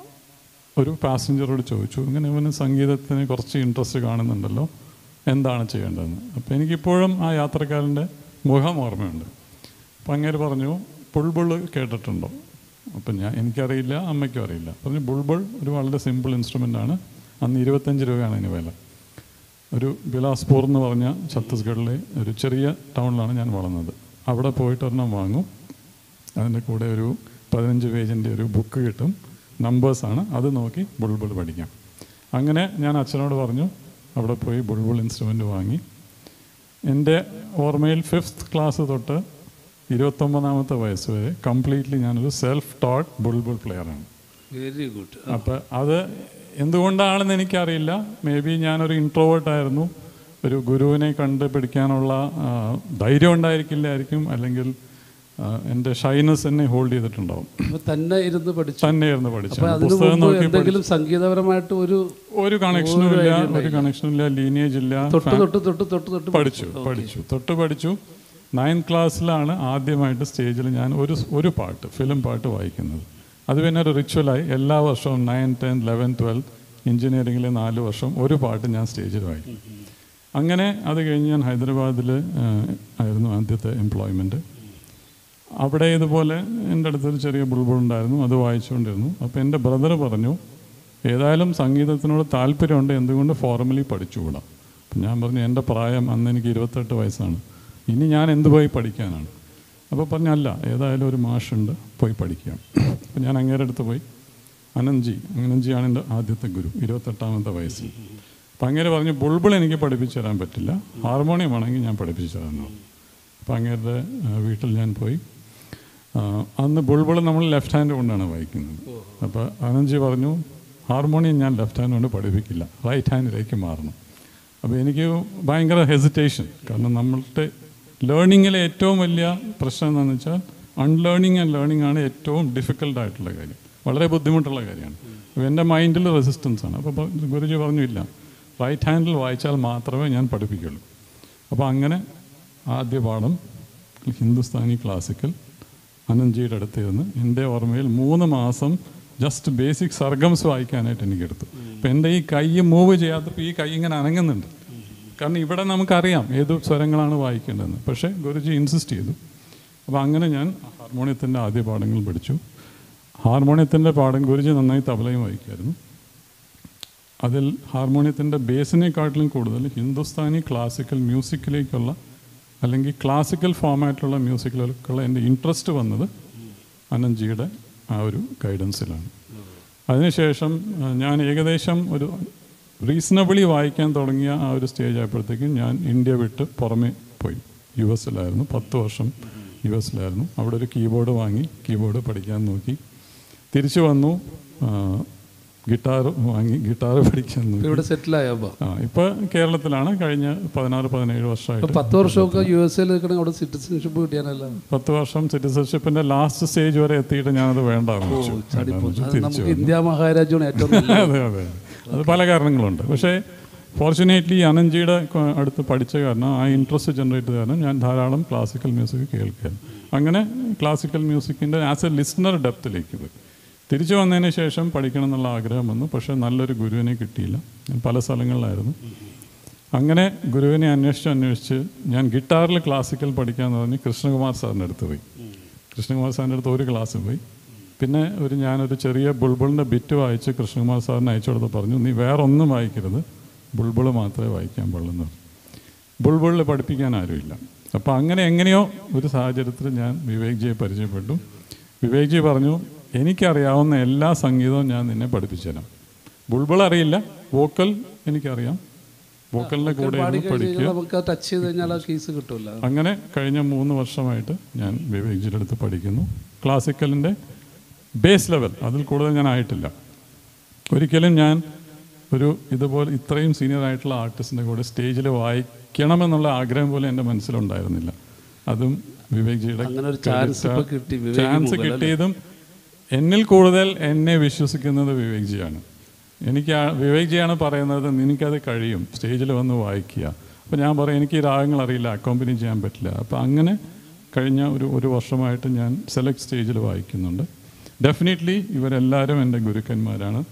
ഒരു പാസഞ്ചറോട് ചോദിച്ചു ഇങ്ങനെ ഇവന് സംഗീതത്തിന് കുറച്ച് ഇൻട്രസ്റ്റ് കാണുന്നുണ്ടല്ലോ എന്താണ് ചെയ്യേണ്ടതെന്ന് അപ്പോൾ എനിക്കിപ്പോഴും ആ യാത്രക്കാരൻ്റെ മുഖം ഓർമ്മയുണ്ട് അപ്പം അങ്ങേര് പറഞ്ഞു ബുൾബുൾ കേട്ടിട്ടുണ്ടോ അപ്പം ഞാൻ എനിക്കറിയില്ല അമ്മയ്ക്കും അറിയില്ല പറഞ്ഞു ബുൾബുൾ ഒരു വളരെ സിമ്പിൾ ഇൻസ്ട്രുമെൻ്റ് ആണ് അന്ന് ഇരുപത്തഞ്ച് രൂപയാണ് അതിന് വില ഒരു ബിലാസ്പൂർ എന്ന് പറഞ്ഞ ഛത്തീസ്ഗഡിലെ ഒരു ചെറിയ ടൗണിലാണ് ഞാൻ വളർന്നത് അവിടെ പോയിട്ട് ഒരെണ്ണം വാങ്ങും അതിൻ്റെ കൂടെ ഒരു പതിനഞ്ച് പേജിൻ്റെ ഒരു ബുക്ക് കിട്ടും നമ്പേഴ്സാണ് അത് നോക്കി ബുൾബുൾ പഠിക്കാം അങ്ങനെ ഞാൻ അച്ഛനോട് പറഞ്ഞു അവിടെ പോയി ബുൾബുൾ ഇൻസ്ട്രുമെൻ്റ് വാങ്ങി എൻ്റെ ഓർമ്മയിൽ ഫിഫ്ത്ത് ക്ലാസ് തൊട്ട് ഇരുപത്തൊമ്പതാമത്തെ വയസ്സ് വരെ കംപ്ലീറ്റ്ലി ഞാനൊരു സെൽഫ് ടോട്ട് ബുൾബുൾ പ്ലെയറാണ് വെരി ഗുഡ് അപ്പം അത് എന്തുകൊണ്ടാണെന്ന് എനിക്കറിയില്ല മേ ബി ഞാനൊരു ഇൻട്രോവേർട്ടായിരുന്നു ഒരു ഗുരുവിനെ കണ്ട് പിടിക്കാനുള്ള ആ, ധൈര്യം ഉണ്ടായിരിക്കില്ലായിരിക്കും അല്ലെങ്കിൽ ആ, എൻ്റെ ഷൈനസ് എന്നെ ഹോൾഡ് ചെയ്തിട്ടുണ്ടാവും അപ്പോൾ തന്നെ ഇരുന്ന് പഠിച്ചു തന്നെയായിരുന്നു പഠിച്ചത് അപ്പോൾ അതിന് പുസ്തകം മുമ്പ് നോക്കി എന്തെങ്കിലും സംഗീതപരമായിട്ട് ഒരു ഒരു കണക്ഷനും ഇല്ല ഒരു കണക്ഷനും ഇല്ല ലീനിയേജ് ഇല്ല തൊട്ട് തൊട്ട് തൊട്ട് തൊട്ട് തൊട്ട് പഠിച്ചു പഠിച്ചു തൊട്ട് പഠിച്ചു നയൻത് ക്ലാസ്സിലാണ് ആദ്യമായിട്ട് സ്റ്റേജിൽ ഞാൻ ഒരു ഒരു പാട്ട് ഫിലിം പാട്ട് വായിക്കുന്നത് അത് പിന്നെ ഒരു റിച്വലായി എല്ലാ വർഷവും നയൻ ടെൻ ലെവൻ ട്വൽവ് എഞ്ചിനീയറിംഗിലെ നാല് വർഷം ഒരു പാട്ട് ഞാൻ സ്റ്റേജിൽ വായിക്കും അങ്ങനെ അത് കഴിഞ്ഞ് ഞാൻ ഹൈദരാബാദിൽ ആയിരുന്നു ആദ്യത്തെ എംപ്ലോയ്മെൻറ്റ് അവിടെ ഇതുപോലെ എൻ്റെ അടുത്തൊരു ചെറിയ ബുൾബുൾ ഉണ്ടായിരുന്നു അത് വായിച്ചുകൊണ്ടിരുന്നു അപ്പോൾ എൻ്റെ ബ്രദർ പറഞ്ഞു ഏതായാലും സംഗീതത്തിനോട് താല്പര്യമുണ്ട് എന്തുകൊണ്ട് ഫോർമലി പഠിച്ചുകൂടാ അപ്പം ഞാൻ പറഞ്ഞു എൻ്റെ പ്രായം അന്ന് എനിക്ക് ഇരുപത്തെട്ട് വയസ്സാണ് ഇനി ഞാൻ എന്ത് പോയി പഠിക്കാനാണ് അപ്പോൾ പറഞ്ഞു അല്ല ഏതായാലും ഒരു മാഷുണ്ട് പോയി പഠിക്കാം അപ്പം ഞാൻ അങ്ങേരെ അടുത്ത് പോയി അനന്ത്ജി അനന്ത്ജിയാണ് എൻ്റെ ആദ്യത്തെ ഗുരു ഇരുപത്തെട്ടാമത്തെ വയസ്സിൽ അപ്പം അങ്ങനെ പറഞ്ഞു ബുൾബിൾ എനിക്ക് പഠിപ്പിച്ചു തരാൻ പറ്റില്ല ഹാർമോണിയം ആണെങ്കിൽ ഞാൻ പഠിപ്പിച്ചു തരാമെന്ന് പറഞ്ഞു അപ്പം അങ്ങേരുടെ ആ, വീട്ടിൽ ഞാൻ പോയി ആ, അന്ന് ബുൾബിൾ നമ്മൾ ലെഫ്റ്റ് ഹാൻഡ് കൊണ്ടാണ് വായിക്കുന്നത് അപ്പോൾ അനന്ത്ജി പറഞ്ഞു ഹാർമോണിയം ഞാൻ ലെഫ്റ്റ് ഹാൻഡ് കൊണ്ട് പഠിപ്പിക്കില്ല റൈറ്റ് ഹാൻഡിലേക്ക് മാറണം അപ്പോൾ എനിക്ക് ഭയങ്കര ഹെസിറ്റേഷൻ കാരണം നമ്മളുടെ ലേണിങ്ങിലെ ഏറ്റവും വലിയ പ്രശ്നം എന്താണെന്ന് വെച്ചാൽ അൺലേണിങ് ആൻഡ് ലേണിംഗ് ആണ് ഏറ്റവും ഡിഫിക്കൽട്ട് ആയിട്ടുള്ള കാര്യം വളരെ ബുദ്ധിമുട്ടുള്ള കാര്യമാണ് അപ്പോൾ എൻ്റെ മൈൻഡിൽ റെസിസ്റ്റൻസ് ആണ് അപ്പോൾ പ- ഗുരുജി പറഞ്ഞു ഇല്ല റൈറ്റ് ഹാൻഡിൽ വായിച്ചാൽ മാത്രമേ ഞാൻ പഠിപ്പിക്കുള്ളൂ അപ്പോൾ അങ്ങനെ ആദ്യ പാഠം ഹിന്ദുസ്ഥാനി ക്ലാസിക്കൽ അനന്ത്ജിയുടെ അടുത്തിരുന്ന് എൻ്റെ ഓർമ്മയിൽ മൂന്ന് മാസം ജസ്റ്റ് ബേസിക് സർഗംസ് വായിക്കാനായിട്ട് എനിക്ക് എടുത്തു അപ്പം എൻ്റെ ഈ കൈ മൂവ് ചെയ്യാത്തപ്പോൾ ഈ കൈ ഇങ്ങനെ അനങ്ങുന്നുണ്ട് കാരണം ഇവിടെ നമുക്കറിയാം ഏത് സ്വരങ്ങളാണ് വായിക്കേണ്ടതെന്ന് പക്ഷേ ഗുരുജി ഇൻസിസ്റ്റ് ചെയ്തു അപ്പോൾ അങ്ങനെ ഞാൻ ഹാർമോണിയത്തിൻ്റെ ആദ്യ പാഠങ്ങൾ പഠിച്ചു ഹാർമോണിയത്തിൻ്റെ പാഠം ഗുരുജി നന്നായി തബലയും വായിക്കുമായിരുന്നു അതിൽ ഹാർമോണിയത്തിൻ്റെ ബേസിനെക്കാട്ടിലും കൂടുതൽ ഹിന്ദുസ്ഥാനി ക്ലാസിക്കൽ മ്യൂസിക്കിലേക്കുള്ള അല്ലെങ്കിൽ ക്ലാസിക്കൽ ഫോമാറ്റിലുള്ള മ്യൂസിക്കിലേക്കുള്ള എൻ്റെ ഇൻട്രസ്റ്റ് വന്നത് അനന്ത്ജിയുടെ ആ ഒരു ഗൈഡൻസിലാണ് അതിനുശേഷം ആ, ഞാൻ ഏകദേശം ഒരു റീസണബിളി വായിക്കാൻ തുടങ്ങിയ ആ ഒരു സ്റ്റേജ് ആയപ്പോഴത്തേക്കും ഞാൻ ഇന്ത്യ വിട്ട് പുറമെ പോയി യു എസിലായിരുന്നു പത്ത് വർഷം യു എസിലായിരുന്നു അവിടെ ഒരു കീബോർഡ് വാങ്ങി കീബോർഡ് പഠിക്കാൻ നോക്കി തിരിച്ചു വന്നു ഗിറ്റാർ വാങ്ങി ഗിറ്റാർ പഠിക്കാൻ ഇപ്പൊ നോക്കി ഇവിടെ സെറ്റിലായോ അപ്പോൾ ആ ഇപ്പോൾ കേരളത്തിലാണ് കഴിഞ്ഞ പതിനാറ് പതിനേഴ് വർഷമായിട്ട് പത്ത് വർഷമൊക്കെ യു എസ് എയിൽ നിൽക്കണമെങ്കിൽ അവിടെ സിറ്റിസൺഷിപ്പ് കിട്ടിയാനല്ല പത്ത് വർഷം സിറ്റിസൺഷിപ്പിന്റെ ലാസ്റ്റ് സ്റ്റേജ് വരെ എത്തിയിട്ട് ഞാനത് വേണ്ട എന്ന് വെച്ചു. വേണ്ടാന്ന് വെച്ചു. അത് തിരിച്ചു നമുക്ക് ഇന്ത്യ മഹാരാജ്യമാണ് ഏറ്റവും നല്ലത്. അതെ അതെ അത് പല കാരണങ്ങളുണ്ട് പക്ഷേ ഫോർച്ചുനേറ്റ്ലി അനഞ്ജിയുടെ കൊ- അടുത്ത് പഠിച്ച കാരണം ആ ഇൻട്രസ്റ്റ് ജനറേറ്റ് കാരണം ഞാൻ ധാരാളം ക്ലാസിക്കൽ മ്യൂസിക് കേൾക്കുകയാണ് അങ്ങനെ ക്ലാസിക്കൽ മ്യൂസിക്കിൻ്റെ ആസ് എ ലിസ്ണർ ഡെപ്തിലേക്ക് പോയി തിരിച്ചു വന്നതിന് ശേഷം പഠിക്കണം എന്നുള്ള ആഗ്രഹം വന്നു പക്ഷേ നല്ലൊരു ഗുരുവിനെ കിട്ടിയില്ല ഞാൻ പല സ്ഥലങ്ങളിലായിരുന്നു അങ്ങനെ ഗുരുവിനെ അന്വേഷിച്ച് അന്വേഷിച്ച് ഞാൻ ഗിറ്റാറിൽ ക്ലാസിക്കൽ പഠിക്കാമെന്ന് പറഞ്ഞ് കൃഷ്ണകുമാർ സാറിൻ്റെ അടുത്ത് പോയി കൃഷ്ണകുമാർ സാറിൻ്റെ അടുത്ത് ഒരു ക്ലാസ് പോയി പിന്നെ ഒരു ഞാനൊരു ചെറിയ ബുൾബുളിൻ്റെ ബിറ്റ് വായിച്ച് കൃഷ്ണകുമാർ സാറിന് അയച്ചു കൊടുത്ത് പറഞ്ഞു നീ വേറെ ഒന്നും വായിക്കരുത് ബുൾബുൾ മാത്രമേ വായിക്കാൻ പാടുള്ളൂ എന്ന് പറഞ്ഞു ബുൾബുളിൽ പഠിപ്പിക്കാൻ ആരുമില്ല അപ്പോൾ അങ്ങനെ എങ്ങനെയോ ഒരു സാഹചര്യത്തിൽ ഞാൻ വിവേക് ജിയെ പരിചയപ്പെട്ടു വിവേക് ജി പറഞ്ഞു എനിക്കറിയാവുന്ന എല്ലാ സംഗീതവും ഞാൻ നിന്നെ പഠിപ്പിച്ചു തരാം ബുൾബുൾ അറിയില്ല വോക്കൽ എനിക്കറിയാം വോക്കലിൻ്റെ കൂടെ പാടി ഇരുന്ന് കഴിഞ്ഞ് പഠിക്കുക നമുക്ക് ടച്ച് ചെയ്ത് കഴിഞ്ഞാൽ ആ കേസ് കിട്ടില്ല അങ്ങനെ കഴിഞ്ഞ മൂന്ന് വർഷമായിട്ട് ഞാൻ വിവേക് ജിയുടെ അടുത്ത് പഠിക്കുന്നു ക്ലാസിക്കലിൻ്റെ ബേസ് ലെവൽ അതിൽ കൂടുതൽ ഞാൻ ആയിട്ടില്ല ഒരിക്കലും ഞാൻ ഒരു ഇതുപോലെ ഇത്രയും സീനിയർ ആയിട്ടുള്ള ആർട്ടിസ്റ്റിൻ്റെ കൂടെ സ്റ്റേജിൽ വായിക്കണമെന്നുള്ള ആഗ്രഹം പോലും എൻ്റെ മനസ്സിലുണ്ടായിരുന്നില്ല അതും വിവേക് ജിയുടെ അങ്ങനെ ഒരു ചാൻസ് ഇപ്പൊ കിട്ടി വിവേക് ചാൻസ് മുഖൽ അല്ലേ? കിട്ടിയതും എന്നിൽ കൂടുതൽ എന്നെ വിശ്വസിക്കുന്നത് വിവേക് ജിയാണ് എനിക്ക് ആ- വിവേക് ജിയാണ് പറയുന്നത് നിനക്കത് കഴിയും സ്റ്റേജിൽ വന്ന് വായിക്കുക അപ്പോൾ ഞാൻ പറയും എനിക്ക് ഈ രാഗങ്ങൾ അറിയില്ല അക്കോമ്പനി ചെയ്യാൻ പറ്റില്ല അപ്പോൾ അങ്ങനെ കഴിഞ്ഞ ഒരു ഒരു വർഷമായിട്ട് ഞാൻ സെലക്ട് സ്റ്റേജിൽ വായിക്കുന്നുണ്ട് ഡെഫിനറ്റ്ലി ഇവരെല്ലാവരും എൻ്റെ ഗുരുക്കന്മാരാണ്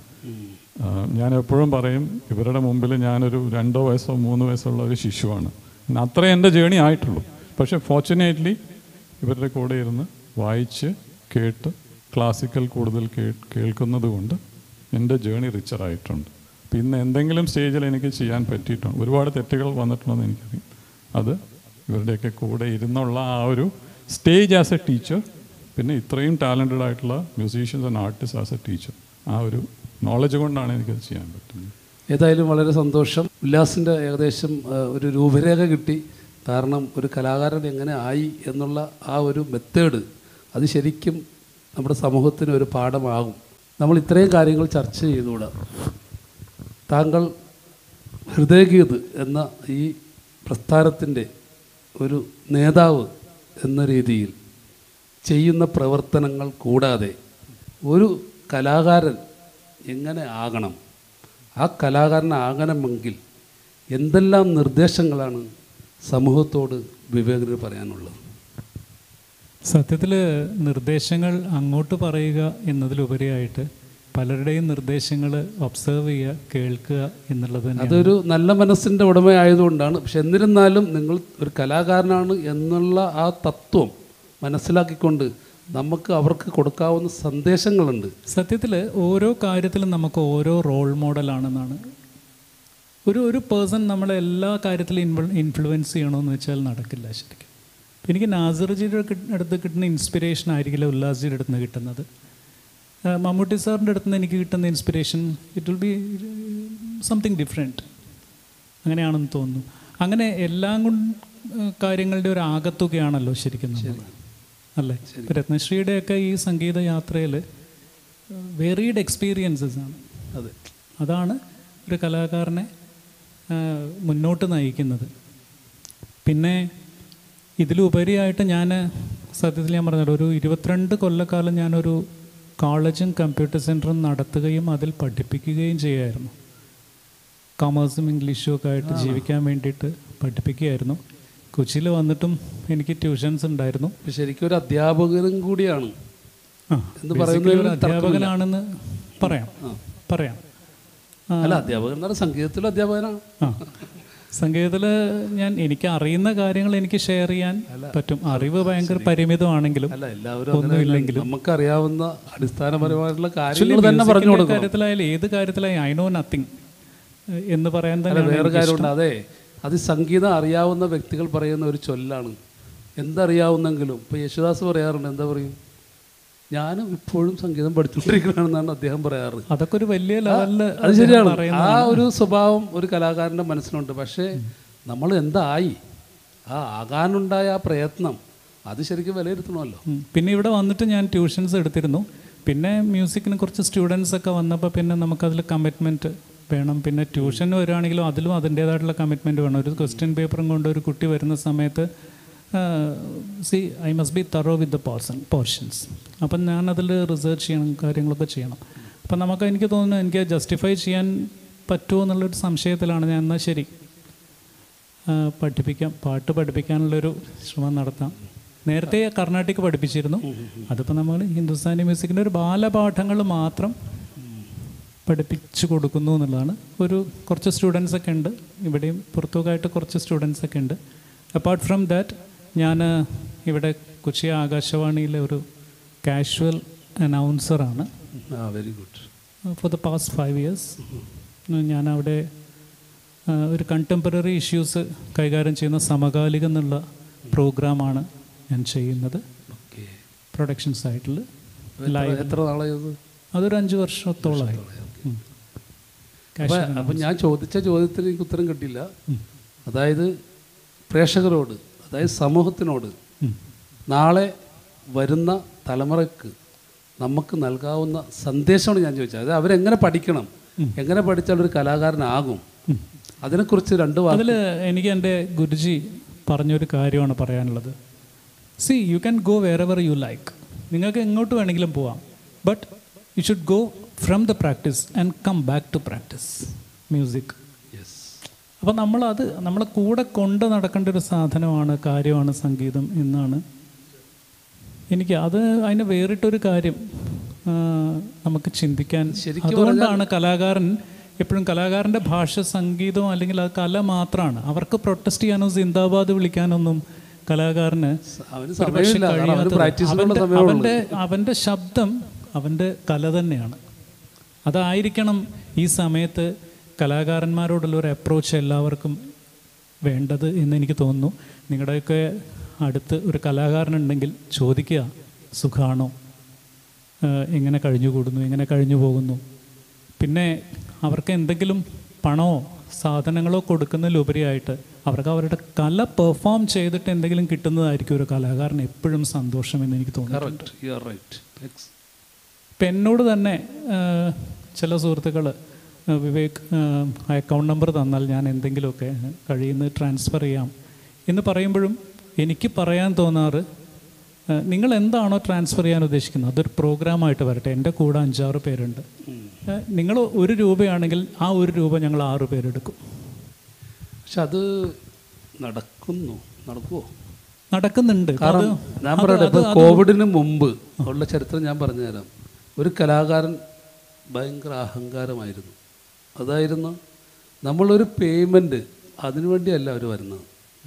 ആ, ഞാൻ എപ്പോഴും പറയും ഇവരുടെ മുമ്പിൽ ഞാനൊരു രണ്ടോ വയസ്സോ മൂന്ന് വയസ്സുള്ള ഒരു ശിശുവാണ് പിന്നെ അത്രേ എൻ്റെ ജേണി ആയിട്ടുള്ളൂ പക്ഷേ ഫോർച്ചുനേറ്റ്ലി ഇവരുടെ കൂടെ ഇരുന്ന് വായിച്ച് കേട്ട് ക്ലാസിക്കൽ കൂടുതൽ കേ കേൾക്കുന്നത് കൊണ്ട് എൻ്റെ ജേണി റിച്ചറായിട്ടുണ്ട് അപ്പം ഇന്ന് എന്തെങ്കിലും സ്റ്റേജിൽ എനിക്ക് ചെയ്യാൻ പറ്റിയിട്ടുണ്ട് ഒരുപാട് തെറ്റുകൾ വന്നിട്ടുണ്ടെന്ന് എനിക്കറിയാം അത് ഇവരുടെയൊക്കെ കൂടെ ഇരുന്നുള്ള ആ ഒരു സ്റ്റേജ് ആസ് എ ടീച്ചർ പിന്നെ ഇത്രയും ടാലൻറ്റഡ് ആയിട്ടുള്ള musicians and artist as a teacher ആ ഒരു നോളജ് കൊണ്ടാണ് എനിക്കത് ചെയ്യാൻ പറ്റുന്നത് ഏതായാലും വളരെ സന്തോഷം ഉല്ലാസിൻ്റെ ഏകദേശം ആ, ഒരു രൂപരേഖ കിട്ടി കാരണം ഒരു കലാകാരൻ എങ്ങനെ ആയി എന്നുള്ള ആ ഒരു മെത്തേഡ് അത് ശരിക്കും നമ്മുടെ സമൂഹത്തിന് ഒരു പാഠമാകും നമ്മൾ ഇത്രയും കാര്യങ്ങൾ ചർച്ച ചെയ്തുകൂടാ താങ്കൾ ഹൃദയഗീത് എന്ന ഈ പ്രസ്ഥാനത്തിൻ്റെ ഒരു നേതാവ് എന്ന രീതിയിൽ ചെയ്യുന്ന പ്രവർത്തനങ്ങൾ കൂടാതെ ഒരു കലാകാരൻ എങ്ങനെ ആകണം ആ കലാകാരനാകണമെങ്കിൽ എന്തെല്ലാം നിർദ്ദേശങ്ങളാണ് സമൂഹത്തോട് വിവേകന് പറയാനുള്ളത് സത്യത്തിൽ നിർദ്ദേശങ്ങൾ അങ്ങോട്ട് പറയുക എന്നതിലുപരിയായിട്ട് പലരുടെയും നിർദ്ദേശങ്ങൾ ഒബ്സർവ് ചെയ്യുക കേൾക്കുക എന്നുള്ളത് തന്നെയാണ് അതൊരു നല്ല മനസ്സിൻ്റെ ഉടമയായതുകൊണ്ടാണ് പക്ഷെ എന്നിരുന്നാലും നിങ്ങൾ ഒരു കലാകാരനാണ് എന്നുള്ള ആ തത്വം മനസ്സിലാക്കിക്കൊണ്ട് നമുക്ക് അവർക്ക് കൊടുക്കാവുന്ന സന്ദേശങ്ങളുണ്ട് സത്യത്തിൽ ഓരോ കാര്യത്തിലും നമുക്ക് ഓരോ റോൾ മോഡലാണെന്നാണ് ഒരു ഒരു പേഴ്സൺ നമ്മളെ എല്ലാ കാര്യത്തിലും ഇൻഫ്ലു ഇൻഫ്ലുവൻസ് ചെയ്യണമെന്ന് വെച്ചാൽ നടക്കില്ല ശരിക്കും എനിക്ക് നാസർജിയുടെ കിട്ട- അടുത്ത് കിട്ടുന്ന ഇൻസ്പിറേഷൻ ആയിരിക്കില്ല ഉല്ലാസ്ജിയുടെ അടുത്ത് നിന്ന് കിട്ടുന്നത് ആ, മമ്മൂട്ടി സാറിൻ്റെ അടുത്ത് നിന്ന് എനിക്ക് കിട്ടുന്ന inspiration it will be something different അങ്ങനെയാണെന്ന് തോന്നുന്നു അങ്ങനെ എല്ലാം കൊണ്ട് കാര്യങ്ങളുടെ ഒരു ആകത്തുകയാണല്ലോ ശരിക്കും നമ്മൾ അല്ലേ ഇപ്പം രത്നശ്രീയുടെയൊക്കെ ഈ സംഗീത യാത്രയിൽ വേറീഡ് എക്സ്പീരിയൻസസ് ആണ് അതെ അതാണ് ഒരു കലാകാരനെ ആ, മുന്നോട്ട് നയിക്കുന്നത് പിന്നെ ഇതിലുപരിയായിട്ട് ഞാൻ സത്യത്തിൽ ഞാൻ പറഞ്ഞല്ലോ ഒരു ഇരുപത്തിരണ്ട് കൊല്ലക്കാലം ഞാനൊരു കോളേജും കമ്പ്യൂട്ടർ സെൻറ്ററും നടത്തുകയും അതിൽ പഠിപ്പിക്കുകയും ചെയ്യുമായിരുന്നു കോമേഴ്സും ഇംഗ്ലീഷും ഒക്കെ ആയിട്ട് ജീവിക്കാൻ വേണ്ടിയിട്ട് പഠിപ്പിക്കുകയായിരുന്നു കൊച്ചിയിൽ വന്നിട്ടും എനിക്ക് ട്യൂഷൻസ് ഉണ്ടായിരുന്നു ഇപ്പൊ ശരിക്കും ഒരു അധ്യാപകനും കൂടിയാണ് ആ എന്ന് basically പറയുന്നതിൽ ഒരു തർക്കമില്ല. അധ്യാപകനാണെന്ന് പറയാം പറയാം ആ, അല്ല അധ്യാപകൻ എന്ന് പറഞ്ഞാൽ സംഗീതത്തിലും അധ്യാപകനാണ് ആ സംഗീതത്തിൽ ഞാൻ എനിക്ക് അറിയുന്ന കാര്യങ്ങൾ എനിക്ക് ഷെയർ ചെയ്യാൻ പറ്റും അറിവ് ഭയങ്കര പരിമിതമാണെങ്കിലും അല്ല എല്ലാവരും അങ്ങനെ ഒന്നുമില്ലെങ്കിലും നമുക്കറിയാവുന്ന അടിസ്ഥാനപരമായിട്ടുള്ള Actually, കാര്യങ്ങൾ തന്നെ പറഞ്ഞു music ന്റെ കൊടുക്കണം കാര്യത്തിലായാലും ഏത് കാര്യത്തിലായാലും ഐ നോ നത്തിങ് ഏഹ്, എന്ന് പറയാൻ അല്ല തന്നെ വേറെ കാര്യമുണ്ട് അതെ അത് സംഗീതം അറിയാവുന്ന വ്യക്തികൾ പറയുന്ന ഒരു ചൊല്ലാണ് എന്തറിയാവുന്നെങ്കിലും ഇപ്പോൾ യേശുദാസ് പറയാറുണ്ട് എന്താ പറയും ഞാനും ഇപ്പോഴും സംഗീതം പഠിച്ചുകൊണ്ടിരിക്കണമെന്നാണ് അദ്ദേഹം പറയാറ് അതൊക്കെ ഒരു വലിയ ലെവലില് അത് ശരിയാണ് പറയുന്ന ആ ഒരു സ്വഭാവം ഒരു കലാകാരൻ്റെ മനസ്സിലുണ്ട് പക്ഷേ നമ്മൾ എന്തായി ആ ആകാനുണ്ടായ ആ പ്രയത്നം അത് ശരിക്കും വിലയിരുത്തണമല്ലോ ഉം. പിന്നെ ഇവിടെ വന്നിട്ട് ഞാൻ ട്യൂഷൻസ് എടുത്തിരുന്നു പിന്നെ മ്യൂസിക്കിന് കുറച്ച് സ്റ്റുഡൻസ് ഒക്കെ വന്നപ്പോൾ പിന്നെ നമുക്കതിൽ കമ്മിറ്റ്മെൻറ്റ് വേണം പിന്നെ ട്യൂഷൻ വരികയാണെങ്കിലും അതിലും അതിൻ്റേതായിട്ടുള്ള കമ്മിറ്റ്മെൻറ്റ് വേണം ഒരു ക്വസ്റ്റ്യൻ പേപ്പറും കൊണ്ട് ഒരു കുട്ടി വരുന്ന സമയത്ത് see I must be thorough with the portion portions അപ്പം ഞാനതിൽ റിസർച്ച് ചെയ്യണം കാര്യങ്ങളൊക്കെ ചെയ്യണം അപ്പം നമുക്ക് എനിക്ക് തോന്നുന്നു എനിക്ക് ജസ്റ്റിഫൈ ചെയ്യാൻ പറ്റുമോ എന്നുള്ളൊരു സംശയത്തിലാണ് ഞാൻ എന്നാൽ ശരി ആ, പഠിപ്പിക്കാം പാട്ട് പഠിപ്പിക്കാനുള്ളൊരു ശ്രമം നടത്താം നേരത്തെ കർണാട്ടിക് പഠിപ്പിച്ചിരുന്നു അതിപ്പോൾ നമ്മൾ ഹിന്ദുസ്ഥാനി മ്യൂസിക്കിൻ്റെ ഒരു ബാലപാഠങ്ങൾ മാത്രം പഠിപ്പിച്ചു കൊടുക്കുന്നു എന്നുള്ളതാണ് ഒരു കുറച്ച് സ്റ്റുഡൻസ് ഒക്കെ ഉണ്ട് ഇവിടെയും പുറത്തുമായിട്ട് കുറച്ച് സ്റ്റുഡൻസ് ഒക്കെ ഉണ്ട് അപ്പാർട്ട് ഫ്രം ദാറ്റ് ഞാൻ ഇവിടെ കൊച്ചി ആകാശവാണിയിലെ ഒരു കാഷ്വൽ അനൗൺസറാണ് ആ very good for the past five years ഞാൻ അവിടെ ആ, ഒരു കണ്ടംപററി ഇഷ്യൂസ് കൈകാര്യം ചെയ്യുന്ന സമകാലികം എന്നുള്ള പ്രോഗ്രാമാണ് ഞാൻ ചെയ്യുന്നത് ഓക്കെ പ്രൊഡക്ഷൻ സൈറ്റിൽ ലൈവ് എത്ര നാളായത് അതൊരു അഞ്ച് വർഷത്തോളമായി ഉം. അപ്പം അപ്പം ഞാൻ ചോദിച്ച ചോദ്യത്തിന് എനിക്ക് ഉത്തരം കിട്ടില്ല അതായത് പ്രേക്ഷകരോട് അതായത് സമൂഹത്തിനോട് ഉം. നാളെ വരുന്ന തലമുറയ്ക്ക് നമുക്ക് നൽകാവുന്ന സന്ദേശമാണ് ഞാൻ ചോദിച്ചത് അതായത് അവരെങ്ങനെ പഠിക്കണം എങ്ങനെ പഠിച്ചാൽ ഒരു കലാകാരനാകും അതിനെക്കുറിച്ച് രണ്ട് വാക്ക് അതിൽ എനിക്ക് എൻ്റെ ഗുരുജി പറഞ്ഞൊരു കാര്യമാണ് പറയാനുള്ളത് see you can go wherever you like നിങ്ങൾക്ക് എങ്ങോട്ട് വേണമെങ്കിലും പോവാം but you should go from the practice and come back to practice music yes അപ്പോൾ നമ്മളത് നമ്മളെ കൂടെ കൊണ്ട് നടക്കേണ്ട ഒരു സാധനമാണ് കാര്യമാണ് സംഗീതം എന്നാണ് എനിക്ക് അത് അതിന് വേറിട്ടൊരു കാര്യം ആ, നമുക്ക് ചിന്തിക്കാൻ ശരിക്കും അതുകൊണ്ടാണ് കലാകാരൻ എപ്പോഴും കലാകാരൻ്റെ ഭാഷ സംഗീതം അല്ലെങ്കിൽ അത് കല മാത്രമാണ് അവർക്ക് പ്രൊട്ടസ്റ്റ് ചെയ്യാനോ സിന്ദാബാദ് വിളിക്കാനൊന്നും കലാകാരന് അവന് ഒരുപക്ഷെ സമയമില്ല കാരണം അവന് കഴിയാത്തത്. പ്രാക്ടീസിനുള്ള അവൻ്റെ- സമയമുള്ളൂ അവൻ്റെ അവൻ്റെ ശബ്ദം അവൻ്റെ കല തന്നെയാണ് അതായിരിക്കണം ഈ സമയത്ത് കലാകാരന്മാരോടുള്ള ഒരു അപ്രോച്ച് എല്ലാവർക്കും വേണ്ടത് എന്ന് എനിക്ക് തോന്നുന്നു നിങ്ങളുടെയൊക്കെ അടുത്ത് ഒരു കലാകാരനുണ്ടെങ്കിൽ ചോദിക്കുക സുഖാണോ ഏഹ് എങ്ങനെ കഴിഞ്ഞുകൂടുന്നു എങ്ങനെ കഴിഞ്ഞു പോകുന്നു പിന്നെ അവർക്ക് എന്തെങ്കിലും പണമോ സാധനങ്ങളോ കൊടുക്കുന്നതിലുപരിയായിട്ട് അവർക്ക് അവരുടെ കല പെർഫോം ചെയ്തിട്ട് എന്തെങ്കിലും കിട്ടുന്നതായിരിക്കും ഒരു കലാകാരന് എപ്പോഴും സന്തോഷം എന്ന് എനിക്ക് തോന്നുന്നു കറക്റ്റ് യു ആർ റൈറ്റ് ഇപ്പം എന്നോട് തന്നെ ആ, ചില സുഹൃത്തുക്കൾ വിവേക് അക്കൗണ്ട് നമ്പർ തന്നാൽ ഞാൻ എന്തെങ്കിലുമൊക്കെ കഴിയുന്നത് ട്രാൻസ്ഫർ ചെയ്യാം എന്ന് പറയുമ്പോഴും എനിക്ക് പറയാൻ തോന്നാറ് ആ, നിങ്ങൾ എന്താണോ ട്രാൻസ്ഫർ ചെയ്യാൻ ഉദ്ദേശിക്കുന്നത് അതൊരു പ്രോഗ്രാമായിട്ട് വരട്ടെ എൻ്റെ കൂടെ അഞ്ചാറ് പേരുണ്ട് ആ, നിങ്ങൾ ഒരു രൂപയാണെങ്കിൽ ആ ഒരു രൂപ ഞങ്ങൾ ആറ് പേരെടുക്കും പക്ഷെ അത് നടക്കുന്നു നടക്കുമോ നടക്കുന്നുണ്ട് കാരണം അത് ഞാൻ അത് പറയട്ടെ അത് ഇപ്പൊ കോവിഡിന് മുമ്പ് ഉള്ള ചരിത്രം ഞാൻ പറഞ്ഞുതരാം ഒരു കലാകാരൻ ഭയങ്കര അഹങ്കാരമായിരുന്നു അതായിരുന്നു നമ്മളൊരു പേയ്മെൻറ്റ് അതിനുവേണ്ടിയല്ല അവർ വരുന്നത്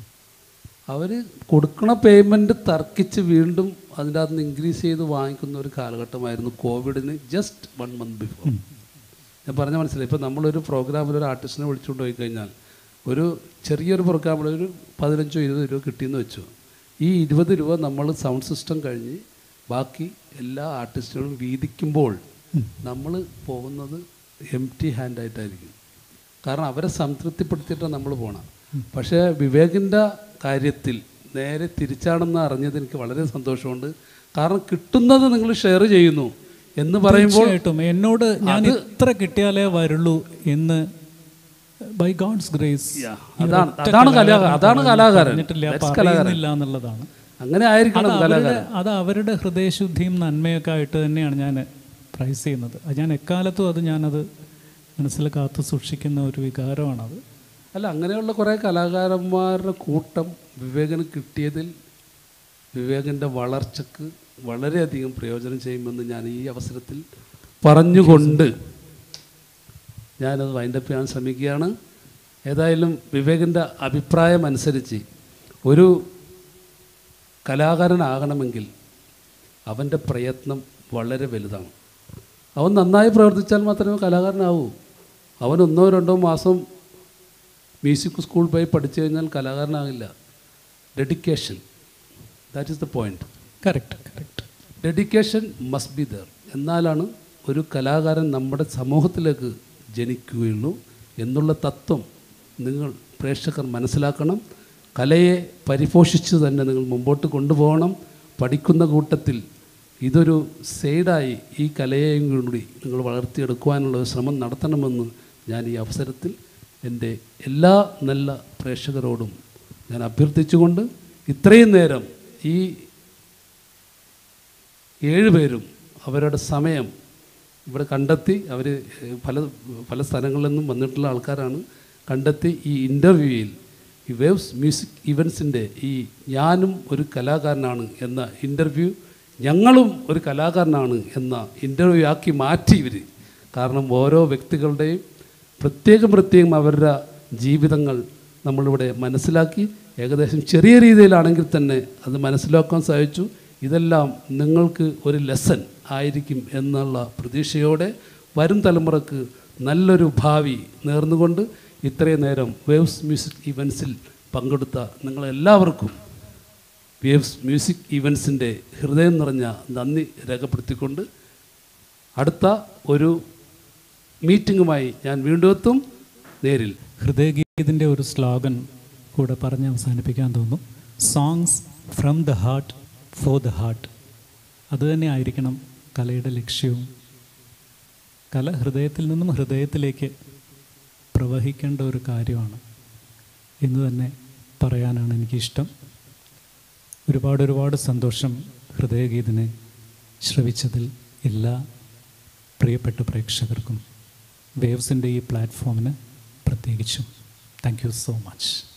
അവർ കൊടുക്കണ പേയ്മെൻറ്റ് തർക്കിച്ച് വീണ്ടും അതിൻ്റെ അകത്ത് നിന്ന് ഇൻക്രീസ് ചെയ്ത് വാങ്ങിക്കുന്ന ഒരു കാലഘട്ടമായിരുന്നു കോവിഡിന് ജസ്റ്റ് വൺ മന്ത് ബിഫോർ ഞാൻ പറഞ്ഞ മനസ്സിലായി ഇപ്പോൾ നമ്മളൊരു പ്രോഗ്രാമിൽ ഒരു ആർട്ടിസ്റ്റിനെ വിളിച്ചുകൊണ്ട് പോയി കഴിഞ്ഞാൽ ഒരു ചെറിയൊരു പ്രോഗ്രാമിൽ ഒരു പതിനഞ്ചോ ഇരുപത് രൂപ കിട്ടിയെന്ന് വെച്ചു ഈ ഇരുപത് രൂപ നമ്മൾ സൗണ്ട് സിസ്റ്റം കഴിഞ്ഞ് ബാക്കി എല്ലാ ആർട്ടിസ്റ്റുകളും വീതിക്കുമ്പോൾ നമ്മൾ പോകുന്നത് എം ടി ഹാൻഡായിട്ടായിരിക്കും കാരണം അവരെ സംതൃപ്തിപ്പെടുത്തിയിട്ടാണ് നമ്മൾ പോകണം പക്ഷേ വിവേകിൻ്റെ കാര്യത്തിൽ നേരെ തിരിച്ചാണെന്ന് അറിഞ്ഞത് എനിക്ക് വളരെ സന്തോഷമുണ്ട് കാരണം കിട്ടുന്നത് നിങ്ങൾ ഷെയർ ചെയ്യുന്നു എന്ന് പറയുമ്പോൾ തീർച്ചയായിട്ടും എന്നോട് ഞാൻ ഇത്ര കിട്ടിയാലേ വരുള്ളൂ എന്ന് ബൈ ഗോഡ്സ് ഗ്രേസ് അതാണ് അതാണ് കലാകാരൻ അതാണ് കലാകാരൻ പറഞ്ഞിട്ടില്ല That's കലാകാരൻ പറയുന്നില്ല എന്നുള്ളതാണ് അങ്ങനെ അത് ആയിരിക്കണം അവരുടെ കലാകാരൻ അത് അവരുടെ ഹൃദയശുദ്ധിയും നന്മയൊക്കെ ആയിട്ട് തന്നെയാണ് ഞാൻ പ്രൈസ് ചെയ്യുന്നത് അത് ഞാൻ എക്കാലത്തും അത് ഞാനത് മനസ്സിൽ കാത്തു സൂക്ഷിക്കുന്ന ഒരു വികാരമാണത് അല്ല അങ്ങനെയുള്ള കുറേ കലാകാരന്മാരുടെ കൂട്ടം വിവേകന് കിട്ടിയതിൽ വിവേകൻ്റെ വളർച്ചക്ക് വളരെയധികം പ്രയോജനം ചെയ്യുമെന്ന് ഞാൻ ഈ അവസരത്തിൽ പറഞ്ഞുകൊണ്ട് ഞാനത് വൈൻഡപ്പ് ചെയ്യാൻ ശ്രമിക്കുകയാണ് ഏതായാലും വിവേകിൻ്റെ അഭിപ്രായം അനുസരിച്ച് ഒരു കലാകാരനാകണമെങ്കിൽ അവൻ്റെ പ്രയത്നം വളരെ വലുതാണ് അവൻ നന്നായി പ്രവർത്തിച്ചാൽ മാത്രമേ കലാകാരനാവൂ അവൻ ഒന്നോ രണ്ടോ മാസം മ്യൂസിക് സ്കൂൾ പോയി പഠിച്ചു കഴിഞ്ഞാൽ കലാകാരനാകില്ല dedication that is the point correct correct dedication must be there എന്നാലാണ് ഒരു കലാകാരൻ നമ്മുടെ സമൂഹത്തിലേക്ക് ജനിക്കുകയുള്ളൂ എന്നുള്ള തത്വം നിങ്ങൾ പ്രേക്ഷകർ മനസ്സിലാക്കണം കലയെ പരിപോഷിച്ച് തന്നെ നിങ്ങൾ മുമ്പോട്ട് കൊണ്ടുപോകണം പഠിക്കുന്ന കൂട്ടത്തിൽ ഇതൊരു സൈഡായി ഈ കലയെയും കൂടി നിങ്ങൾ വളർത്തിയെടുക്കുവാനുള്ള ഒരു ശ്രമം നടത്തണമെന്ന് ഞാൻ ഈ അവസരത്തിൽ എൻ്റെ എല്ലാ നല്ല പ്രേക്ഷകരോടും ഞാൻ അഭ്യർത്ഥിച്ചുകൊണ്ട് ഇത്രയും നേരം ഈ ഏഴുപേരും അവരുടെ സമയം ഇവിടെ കണ്ടെത്തി അവർ പല പല സ്ഥലങ്ങളിൽ നിന്നും വന്നിട്ടുള്ള ആൾക്കാരാണ് കണ്ടെത്തി ഈ ഇൻ്റർവ്യൂയിൽ ഈ വേവ്സ് മ്യൂസിക് ഇവൻസിൻ്റെ ഈ ഞാനും ഒരു കലാകാരനാണ് എന്ന ഇൻ്റർവ്യൂ ഞങ്ങളും ഒരു കലാകാരനാണ് എന്ന ഇൻ്റർവ്യൂ ആക്കി മാറ്റി ഇവർ കാരണം ഓരോ വ്യക്തികളുടെയും പ്രത്യേകം പ്രത്യേകം അവരുടെ ജീവിതങ്ങൾ നമ്മളിവിടെ മനസ്സിലാക്കി ഏകദേശം ചെറിയ രീതിയിലാണെങ്കിൽ തന്നെ അത് മനസ്സിലാക്കാൻ സാധിച്ചു ഇതെല്ലാം നിങ്ങൾക്ക് ഒരു ലെസൺ ആയിരിക്കും എന്നുള്ള പ്രതീക്ഷയോടെ വരും തലമുറക്ക് നല്ലൊരു ഭാവി നേർന്നുകൊണ്ട് ഇത്രയും നേരം വേവ്സ് മ്യൂസിക് ഇവൻസിൽ പങ്കെടുത്ത നിങ്ങളെല്ലാവർക്കും വേവ്സ് മ്യൂസിക് ഇവൻസിൻ്റെ ഹൃദയം നിറഞ്ഞ നന്ദി രേഖപ്പെടുത്തിക്കൊണ്ട് അടുത്ത ഒരു മീറ്റിങ്ങുമായി ഞാൻ വീണ്ടും എത്തും നേരിൽ ഹൃദയഗീതിൻ്റെ ഒരു സ്ലോഗൻ കൂടെ പറഞ്ഞ് അവസാനിപ്പിക്കാൻ തോന്നുന്നു songs from the heart for the heart അതുതന്നെ ആയിരിക്കണം കലയുടെ ലക്ഷ്യവും കല ഹൃദയത്തിൽ നിന്നും ഹൃദയത്തിലേക്ക് പ്രവഹിക്കേണ്ട ഒരു കാര്യമാണ് എന്ന് തന്നെ പറയാനാണ് എനിക്കിഷ്ടം ഒരുപാട് ഒരുപാട് സന്തോഷം ഹൃദയഗീതിനെ ശ്രവിച്ചതിൽ എല്ലാ പ്രിയപ്പെട്ട പ്രേക്ഷകർക്കും വേവ്സിൻ്റെ ഈ പ്ലാറ്റ്ഫോമിന് പ്രത്യേകിച്ചും താങ്ക് യു സോ മച്ച്